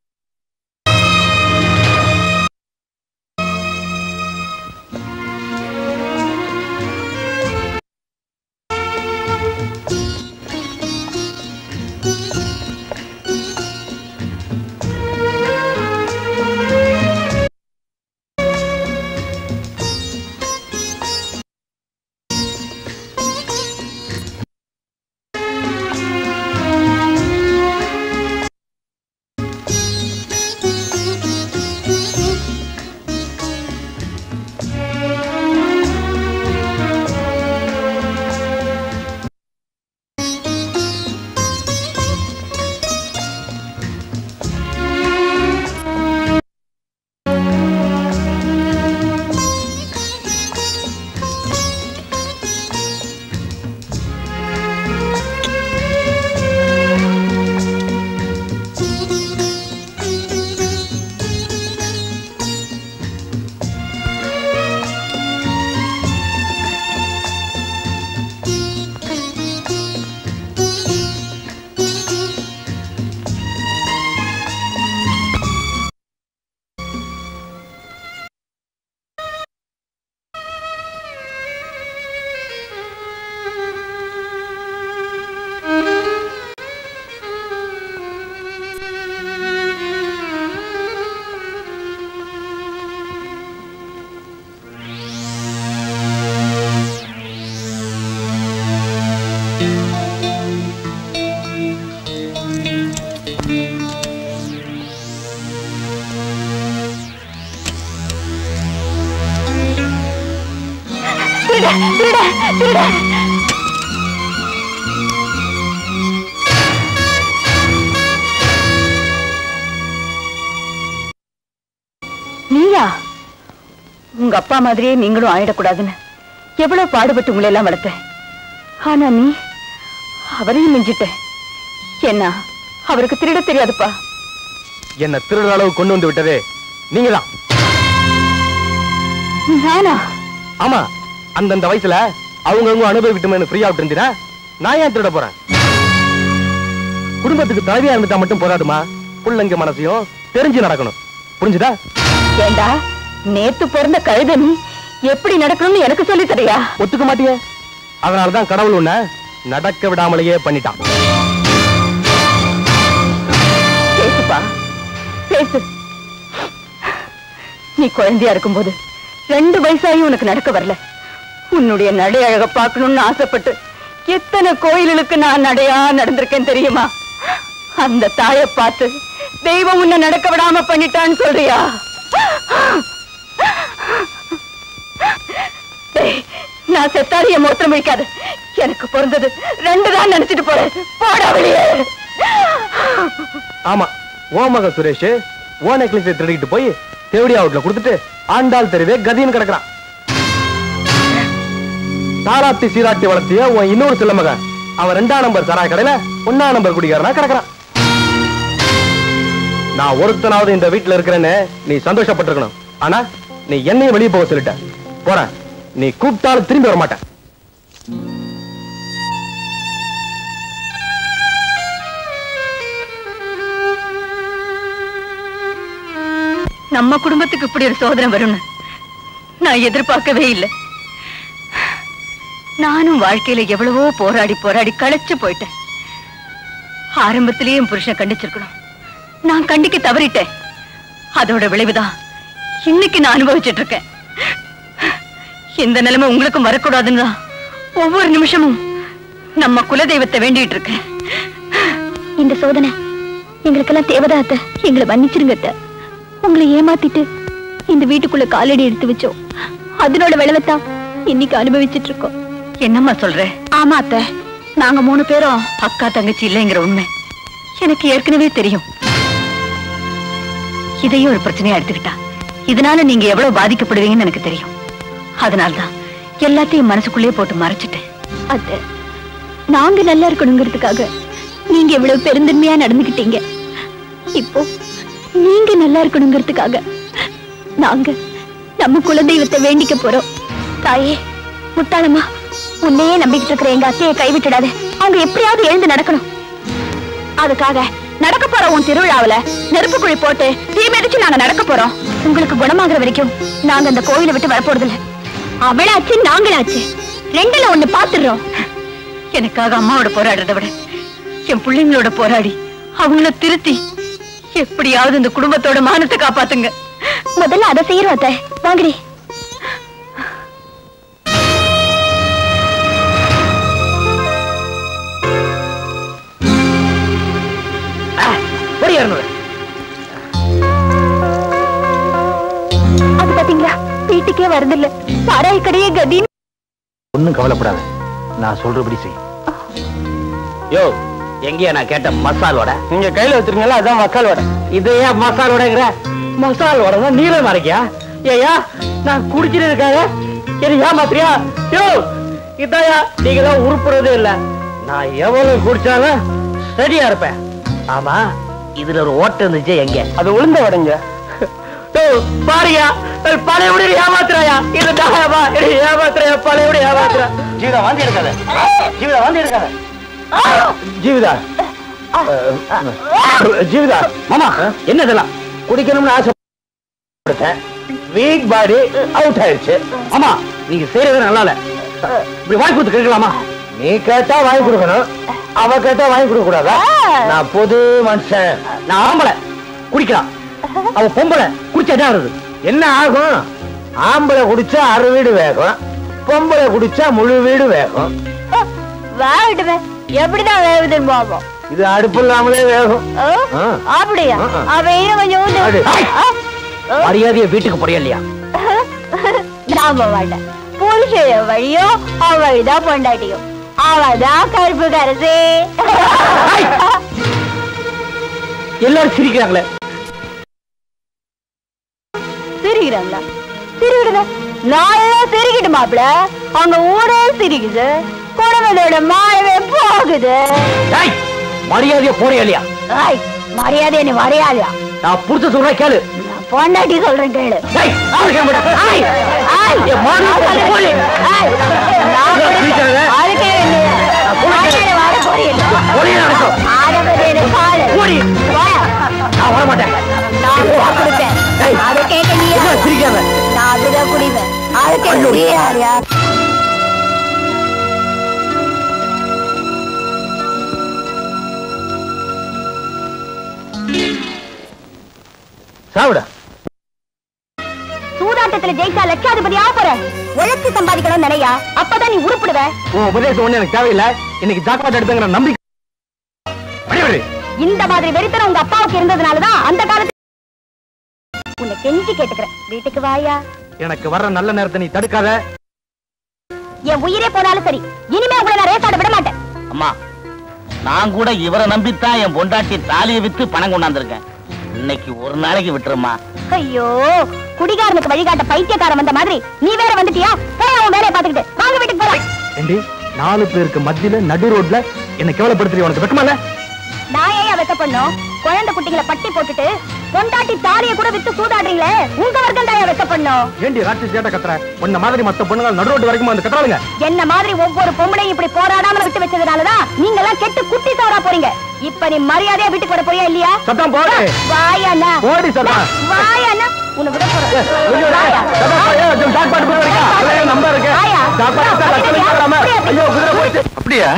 திருட திருட திருட உங்க அப்பா மாதிரியே நீங்களும் ஆயிடக்கூடாதுன்னு எவ்வளவு பாடுபட்டு உங்களை எல்லாம் வளர்த்தேன் ஆனா நீ அவரையும் மிஞ்சிட்ட என்ன அவருக்கு திருட தெரியாதுப்பா என்ன திருடுற அளவு கொண்டு வந்து விட்டதே நீங்க தான் நானா ஆமா அந்தந்த வயசுல அவங்கவங்க அனுபவிக்கட்டுமே ஃப்ரீயா விட்டு இருந்தீனா நான் ஏன் திருட போறேன் குடும்பத்துக்கு தலைவியா இருந்துட்டா மட்டும் போதாதுமா புள்ளங்க மனசையும் தெரிஞ்சு நடக்கணும் புரிஞ்சுதா ஏண்டா நேத்து பிறந்த கழுத நீ எப்படி நடக்கணும்னு எனக்கு சொல்லி தரியா ஒத்துக்க மாட்டியே அதனாலதான் கடவுள் உன்னை நடக்க விடாமலேயே பண்ணிட்டான் பேசுப்பா பேசு நீ குழந்தையா இருக்கும்போது ரெண்டு வயசாயும் உனக்கு நடக்க வரல உன்னுடைய நடை அழக பார்க்கணும்னு ஆசைப்பட்டு எத்தனை கோயில்களுக்கு நான் நடையா நடந்திருக்கேன் தெரியுமா அந்த தாயை பார்த்து தெய்வம் உன்னை நடக்க விடாம பண்ணிட்டான்னு சொல்றியா டேய், நான் செத்தாரிய மூத்திரம் வைக்காது எனக்கு பிறந்தது ரெண்டு தான் நினைச்சிட்டு போறேன் போடா வெளியே ஆமா ஓ மக சுரேஷ் ஓ நெக்லஸை திருடிட்டு போய் தேவடி அவுட்ல கொடுத்துட்டு ஆண்டாள் தெருவே கதின்னு கிடக்குறான் தாராட்டி சீராட்டி வளர்த்திய உன் இன்னொரு சில மகன் அவன் ரெண்டாம் நம்பர் சராய் கடையில ஒன்னா நம்பர் குடிக்காரனா கிடக்குறான் நான் ஒருத்தனாவது இந்த வீட்டுல இருக்கிறேன்னு நீ சந்தோஷப்பட்டிருக்கணும் ஆனா நீ என்னையும் வெளியே போக சொல்லிட்ட போறேன் நீ கூப்பிட்டாலும் திரும்பி வர மாட்டேன் நம்ம குடும்பத்துக்கு இப்படி ஒரு சோதனை வரும்னு நான் எதிர்பார்க்கவே இல்லை நானும் வாழ்க்கையில எவ்வளவோ போராடி போராடி களைச்சு போயிட்டேன் ஆரம்பத்திலேயே என் புருஷனை கண்டிச்சிருக்கணும் நான் கண்டிக்க தவறிட்டேன் அதோட விளைவுதான் இன்னைக்கு நான் அனுபவிச்சிட்டு இருக்கேன் இந்த நிலைமை உங்களுக்கும் வரக்கூடாதுன்னு தான் ஒவ்வொரு நிமிஷமும் நம்ம குலதெய்வத்தை வேண்டிட்டு இருக்கேன் இந்த சோதனை எங்களுக்கெல்லாம் தேவைதான் அத்தை எங்களை மன்னிச்சிருங்க அத்தை உங்களை ஏமாத்திட்டு இந்த வீட்டுக்குள்ள காலடி எடுத்து வச்சோம் அதனோட விளைவைத்தான் இன்னைக்கு அனுபவிச்சிட்டு இருக்கோம் என்னம்மா சொல்ற ஆமா அத்தை நாங்க மூணு பேரும் அக்கா தங்கச்சி இல்லைங்கிற உண்மை எனக்கு ஏற்கனவே தெரியும் இதையும் ஒரு பிரச்சனையா எடுத்துக்கிட்டா இதனால நீங்க எவ்வளவு பாதிக்கப்படுவீங்கன்னு எனக்கு தெரியும் அதனால்தான் எல்லாத்தையும் மனசுக்குள்ளே போட்டு மறைச்சிட்டேன் அத்தை நாங்க நல்லா இருக்கணுங்கிறதுக்காக நீங்க இவ்வளவு பெருந்தன்மையா நடந்துக்கிட்டீங்க இப்போ நீங்க நல்லா இருக்கணுங்கிறதுக்காக நாங்க நம்ம குலதெய்வத்தை வேண்டிக்க போறோம் தாயே முட்டாளம்மா உன்னையே நம்பிக்கிட்டு இருக்கிற எங்க அத்தையை கைவிட்டுடாத அவங்க எப்படியாவது எழுந்து நடக்கணும் அதுக்காக நடக்க போற உன் திருவிழாவுல நெருப்பு குழி போட்டு தீ மிதிச்சு நாங்க நடக்க போறோம் உங்களுக்கு குணமாகிற வரைக்கும் நாங்க அந்த கோயிலை விட்டு வரப்போறது இல்ல அவளாச்சு நாங்களாச்சு ரெண்டுல ஒண்ணு பாத்துடுறோம் எனக்காக அம்மாவோட போராடுறதை விட என் பிள்ளைங்களோட போராடி அவங்கள திருத்தி எப்படியாவது இந்த குடும்பத்தோட மானத்தை காப்பாத்துங்க முதல்ல அதை செய்யறோம் அத்தை வாங்கடி ஒரு இரநூறு அது பாத்தீங்களா வீட்டுக்கே வரதில்ல சாராய கடையே கதின்னு ஒண்ணும் கவலைப்படாத நான் சொல்றபடி செய் யோ எங்கேயா நான் கேட்ட மசால் வடை நீங்க கையில வச்சிருக்கீங்களா அதான் மசால் வடை இது ஏன் மசால் வடைங்கிற மசால் வடை தான் நீளம் மறைக்கியா ஏயா நான் குடிச்சிருக்காக என்ன ஏமாத்திரியா யோ இதாயா நீங்க தான் உருப்புறதே இல்ல நான் எவ்வளவு குடிச்சாலும் சரியா இருப்பேன் ஆமா இதுல ஒரு ஓட்டை இருந்துச்சு எங்க அது உளுந்த வடைங்க யோ, பாருயா பழைய விட ஏமாத்துறாயா இது தாயாபா ஏமாத்துறாயா பழைய விட ஏமாத்துறா ஜீவிதா வாந்தி எடுக்காத ஜீவிதா வாந்தி எடுக்காத ஜீவிதா ஜீவிதா மாமா என்ன இதெல்லாம் குடிக்கணும்னு ஆசைப்பட்டேன் வீக் பாடி அவுட் ஆயிடுச்சு ஆமா நீங்க செய்யறது நல்லா இல்ல இப்படி வாங்கி கொடுத்து கேட்கலாமா நீ கேட்டா வாங்கி கொடுக்கணும் அவ கேட்டா வாங்கி கொடுக்க கூடாதா நான் பொது மனுஷன் நான் ஆம்பளை குடிக்கலாம் அவ பொம்பளை குடிச்சா என்ன ஆகுது என்ன ஆகும் ஆம்பளை குடிச்சா அரை வீடு வேகும் பொம்பளை குடிச்சா முழு வீடு வேகும் வேவிடுவேன் எப்படிதான் வேவுதுன்னு பாப்போம் இது அடுப்பு இல்லாமலே வேகும் ஆ. அப்படியா ஆ, ஆ. அவன் கொஞ்சம் ஊத்து. அடு. ஆ, மரியாதைய வீட்டுக்கு போறியா இல்லையா நாம மாட்டேன் புருஷன் வழியோ அவள்தான் பொண்டாட்டியும் அவதான் கருப்பு கரசே எல்லாரும் சிரிக்கிறாங்களே சிரிக்கிறாங்களா சிரிக்கிடுங்க நல்லா சிரிக்கிட்டு மாப்பிள அங்க ஊரே சிரிக்குது குடும்பத்தோட மாயவே போகுது ஏய், மரியாதையா போறியா இல்லையா ஐய், மரியாதை நீ மரியாதையா நான் புடிச்ச சொல்றேன் கேளு நான் பொண்டாட்டி சொல்றேன் கேளு ஏய், ஆளு கேட்க மாட்டேன். ஐய், ஐய், என் மாடு போட்டு போலி. ஐய், நான் சிரிக்காத. அதுக்கே இல்லையே. வாயால வாழ போறீங்க. ஒளியா நடக்கும். ஆடவது எனக்கு காலு. ஓடி. வாயா. நான் வர மாட்டேன் நான் அப்படிதான் குடிப்பேன். அதை கேட்க நீ என்ன யார்? சிரிக்காத நான் அப்படிதான் குடிப்பேன். அதை கேட்க நீ யார் யார்? சாவிடா சூதாட்டத்துல ஜெயிச்சா லட்சாதிபதி ஆக போற உழைச்சு சம்பாதிக்கணும் நினையா அப்பதான் நீ உருப்பிடுவ உன் உபதேசம் ஒண்ணு எனக்கு தேவையில்லை இன்னைக்கு ஜாக்கிரதை எடுத்துங்கிற நம்பிக்கை வழி விடு. இந்த மாதிரி வெறித்தனம் உங்க அப்பாவுக்கு இருந்ததுனாலதான் அந்த காலத்து உன்னை கெஞ்சி கேட்டுக்கிறேன் வீட்டுக்கு வாயா எனக்கு வர்ற நல்ல நேரத்தை நீ தடுக்காத என் உயிரே போனாலும் சரி இனிமே உங்களை நான் ரேசாட விட மாட்டேன் அம்மா நான் கூட இவரை நம்பித்தான் என் பொண்டாட்டி தாலியை வித்து பணம் கொண்டாந்துருக்கேன் இன்னைக்கு ஒரு நாளைக்கு விட்டுருமா ஐயோ குடிகாரனுக்கு வழிகாட்ட பைத்தியக்காரன் வந்த மாதிரி நீ வேற வந்துட்டியா போய் அவன் வேலையை பாத்துக்கிட்டு வாங்க வீட்டுக்கு போறேன் ஏண்டி நாலு பேருக்கு மத்தியில நடு ரோட்ல என்ன கேவலப்படுத்துறீ உனக்கு வெக்கமா நான் ஏன் வெக்க பண்ணோம் குழந்தை குட்டிகளை பட்டி போட்டுட்டு பொண்டாட்டி தாலியை கூட வித்து சூதாடுறீங்களே உங்க வர்க்கம் தான் வெக்க பண்ணோம் ஏண்டி ராட்சி சேட்ட கத்துற உன்ன மாதிரி மத்த பொண்ணுங்க நடு ரோட்டு வரைக்கும் வந்து கத்துறாளுங்க என்ன மாதிரி ஒவ்வொரு பொம்பளையும் இப்படி போராடாம விட்டு வச்சதுனாலதான் நீங்க எல்லாம் கெட்டு குட்டி சவரா போறீங்க இப்ப நீ மரியாதையா வீட்டுக்கு வர போறியா இல்லையா சத்தம் போடு வாயாண்ணா போடி சத்தம். வாயாண்ணா உன்னை விட போறேன் ஐயோ, வாயா. சத்தம் போடு. ஏய், கொஞ்சம் சாப்பாடு கூட வைக்கா. அதே நம்பர் இருக்கு. வாயா. சாப்பாடு சாப்பிட்டா லட்சம் லட்சம் வராம. ஐயோ, குதிரை போயிடுச்சு. அப்படியா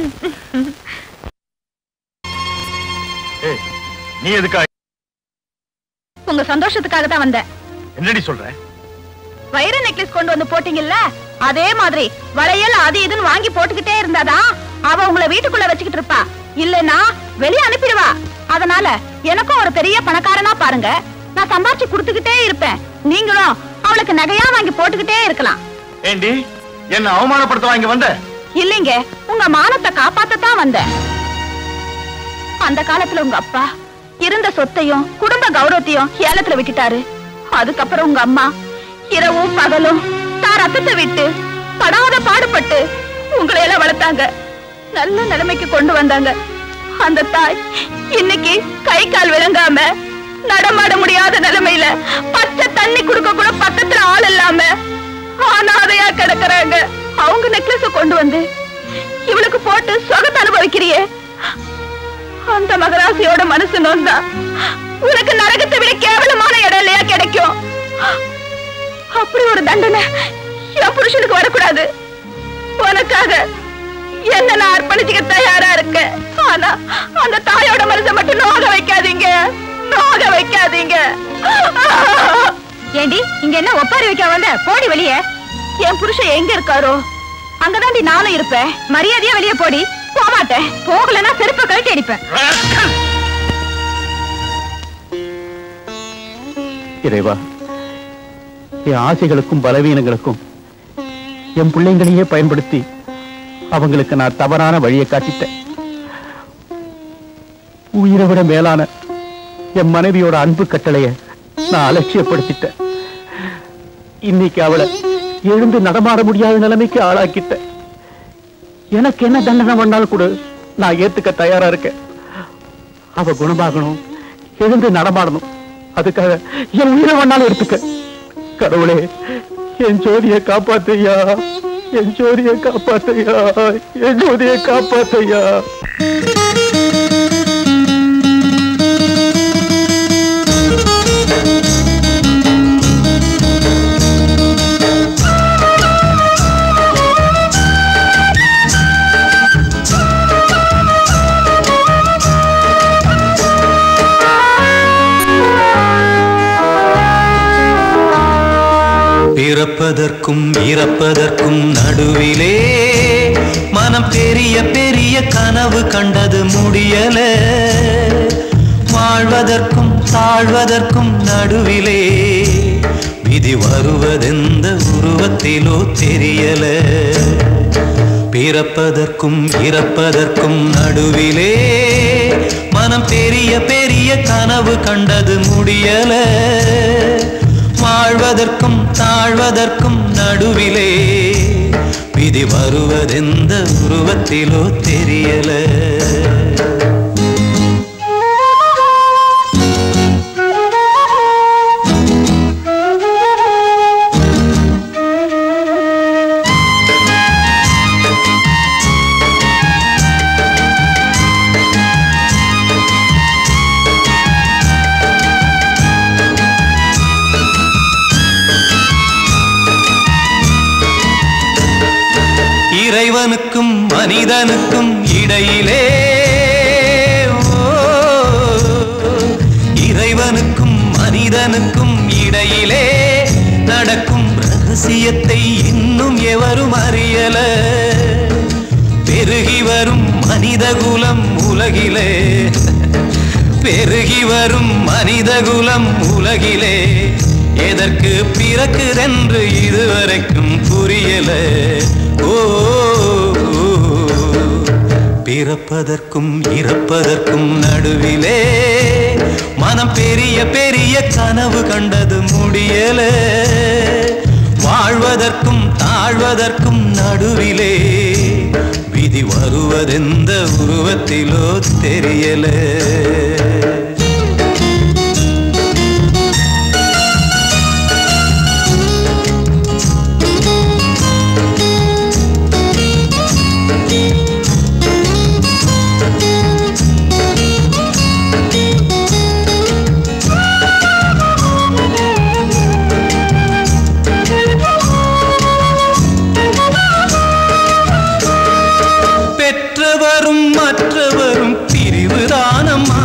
ஏய், நீ எதுக்கா உங்க சந்தோஷத்துக்காக தான் வந்தேன் என்னடி சொல்ற வைர நெக்லஸ் கொண்டு வந்து போட்டீங்கல்ல அதே மாதிரி வளையல் அது இதுன்னு வாங்கி போட்டுக்கிட்டே இருந்தாதான் அவ உங்களை வீட்டுக்குள்ள வச்சுக்கிட்டு இருப்பா இல்லனா வெளிய அனுப்பிடுவா அதனால எனக்கும் ஒரு பெரிய பணக்காரனா பாருங்க நான் சம்பாரிச்சு கொடுத்துக்கிட்டே இருப்பேன் நீங்களும் அவளுக்கு நகையா வாங்கி போட்டுக்கிட்டே இருக்கலாம் ஏண்டி என்ன அவமானப்படுத்த வாங்கி வந்த இல்லைங்க உங்க மானத்தை காப்பாத்தத்தான் வந்தேன் அந்த காலத்துல உங்க அப்பா இருந்த சொத்தையும் குடும்ப கௌரவத்தையும் ஏலத்துல விட்டுட்டாரு அதுக்கப்புறம் உங்க அம்மா இரவும் பகலும் தான் ரத்தத்தை விட்டு படாத பாடுபட்டு உங்களை எல்லாம் வளர்த்தாங்க நல்ல நிலைமைக்கு கொண்டு வந்தாங்க அந்த தாய் இன்னைக்கு கை கால் விளங்காம நடமாட முடியாத நிலைமையில பச்சை தண்ணி குடுக்க கூட பக்கத்துல ஆள் இல்லாம அனாதையா கிடக்குறாங்க அவங்க நெக்லஸ கொண்டு வந்து இவளுக்கு போட்டு சொகத்தை அனுபவிக்கிறியே அந்த மகராசியோட மனசு நோந்தா உனக்கு நரகத்தை விட கேவலமான இடம் இல்லையா கிடைக்கும் அப்படி ஒரு தண்டனை என் புருஷனுக்கு வரக்கூடாது உனக்காக என்ன நான் அர்ப்பணிச்சுக்க தயாரா இருக்கேன் ஆனா அந்த தாயோட மனசை மட்டும் நோக வைக்காதீங்க நோக வைக்காதீங்க ஏண்டி இங்க என்ன ஒப்பாரி வைக்க வந்த போடி வெளியே என் புருஷன் எங்க இருக்காரோ அங்கதாண்டி நானும் இருப்பேன் மரியாதையா வெளியே போடி போக மாட்டேன் போகலன்னா செருப்பை கழட்டி அடிப்பேன் இறைவா என் ஆசைகளுக்கும் பலவீனங்களுக்கும் என் பிள்ளைங்களையே பயன்படுத்தி அவங்களுக்கு நான் தவறான வழியை காட்டிட்டேன் உயிரை விட மேலான என் மனைவியோட அன்பு கட்டளைய நான் அலட்சியப்படுத்திட்டேன் இன்னைக்கு அவளை எழுந்து நடமாட முடியாத நிலைமைக்கு ஆளாக்கிட்டேன் எனக்கு என்ன தண்டனை பண்ணாலும் கூட நான் ஏத்துக்க தயாரா இருக்கேன் அவ குணமாகணும் எழுந்து நடமாடணும் அதுக்காக என் உயிரை வேணாலும் எடுத்துக்க கடவுளே என் ஜோதியை காப்பாத்தையா என் ஜோதியை காப்பாத்தையா என் ஜோதியை காப்பாத்தையா பிறப்பதற்கும் இறப்பதற்கும் நடுவிலே மனம் பெரிய பெரிய கனவு கண்டது முடியல வாழ்வதற்கும் தாழ்வதற்கும் நடுவிலே விதி வருவதெந்த உருவத்திலோ தெரியல பிறப்பதற்கும் இறப்பதற்கும் நடுவிலே மனம் பெரிய பெரிய கனவு கண்டது முடியல வாழ்வதற்கும் தாழ்வதற்கும் நடுவிலே விதி வருவதெந்த உருவத்திலோ தெரியல இறைவனுக்கும் மனிதனுக்கும் இடையிலே ஓ, இறைவனுக்கும் மனிதனுக்கும் இடையிலே நடக்கும் ரகசியத்தை இன்னும் எவரும் அறியல பெருகி வரும் மனிதகுலம் உலகிலே பெருகி வரும் மனிதகுலம் உலகிலே எதற்கு பிறக்குதென்று இதுவரைக்கும் புரியல ஓ பிறப்பதற்கும் இறப்பதற்கும் நடுவிலே மனம் பெரிய பெரிய கனவு கண்டது முடியல வாழ்வதற்கும் தாழ்வதற்கும் நடுவிலே விதி வருவதெந்த உருவத்திலோ தெரியல பெற்றவரும் மற்றவரும் பிரிவுதானம்மா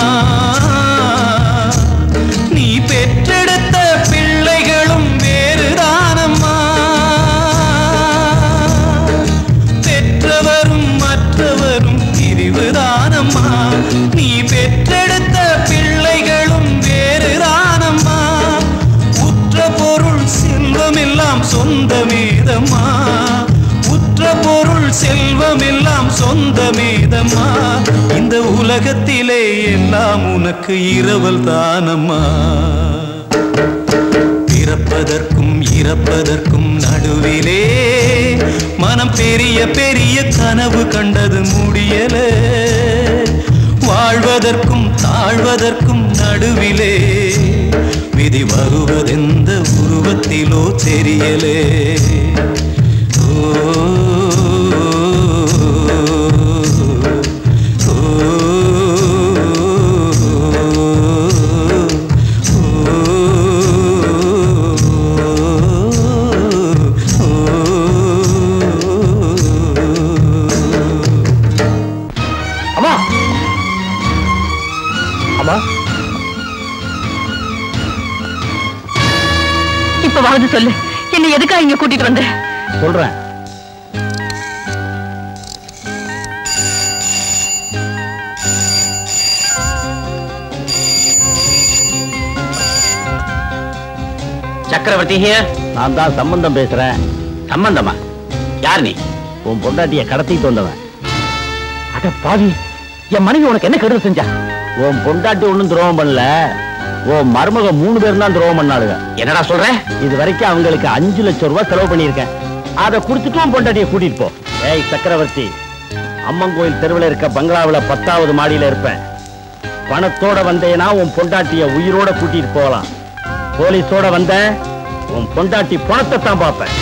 நீ பெற்றெடுத்த பிள்ளைகளும் வேறுதானம்மா பெற்றவரும் மற்றவரும் பிரிவுதானம்மா நீ பெற்றெடுத்த பிள்ளைகளும் வேறுதானம்மா உற்ற பொருள் செல்வமெல்லாம் சொந்தமேதம்மா உற்ற பொருள் செல்வம் எல்லாம் சொந்தமேதம்மா இந்த உலகத்திலே எல்லாம் உனக்கு இரவல் தானம்மா பிறப்பதற்கும் இறப்பதற்கும் நடுவிலே மனம் பெரிய பெரிய கனவு கண்டது முடியல வாழ்வதற்கும் தாழ்வதற்கும் நடுவிலே விதி வருவதெந்த உருவத்திலோ தெரியலே அம்மா அம்மா இப்பவாவது சொல்லு என்ன எதுக்காக இங்க கூட்டிட்டு வந்த சொல்றேன் சக்கரவர்த்தி ஹியர் நான் தான் சம்பந்தம் பேசுறேன் சம்பந்தமா யார் நீ உன் பொண்டாட்டிய கடத்திட்டு வந்தவன் அட பாவி என் மனைவி உனக்கு என்ன கெடுதல் செஞ்சா உன் பொண்டாட்டி ஒண்ணும் துரோகம் பண்ணல உன் மருமக மூணு பேர் தான் துரோகம் பண்ணாளுங்க என்னடா சொல்ற இது வரைக்கும் அவங்களுக்கு அஞ்சு லட்சம் ரூபாய் செலவு பண்ணியிருக்கேன் அதை கொடுத்துட்டு உன் பொண்டாட்டிய கூட்டிட்டு போ ஏய் சக்கரவர்த்தி அம்மன் கோயில் தெருவில் இருக்க பங்களாவுல பத்தாவது மாடியில இருப்பேன் பணத்தோட வந்தேனா உன் பொண்டாட்டிய உயிரோட கூட்டிட்டு போகலாம் போலீஸோட வந்த உன் பொண்டாட்டி பணத்தை தான் பார்ப்பேன்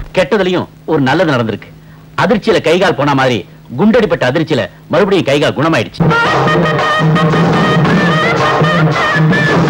கெட்டதுலயும் ஒரு நல்லது நடந்திருக்கு அதிர்ச்சியில கைகால் போன மாதிரி குண்டடிப்பட்ட அதிர்ச்சியில மறுபடியும் கைகால் குணமாயிடுச்சு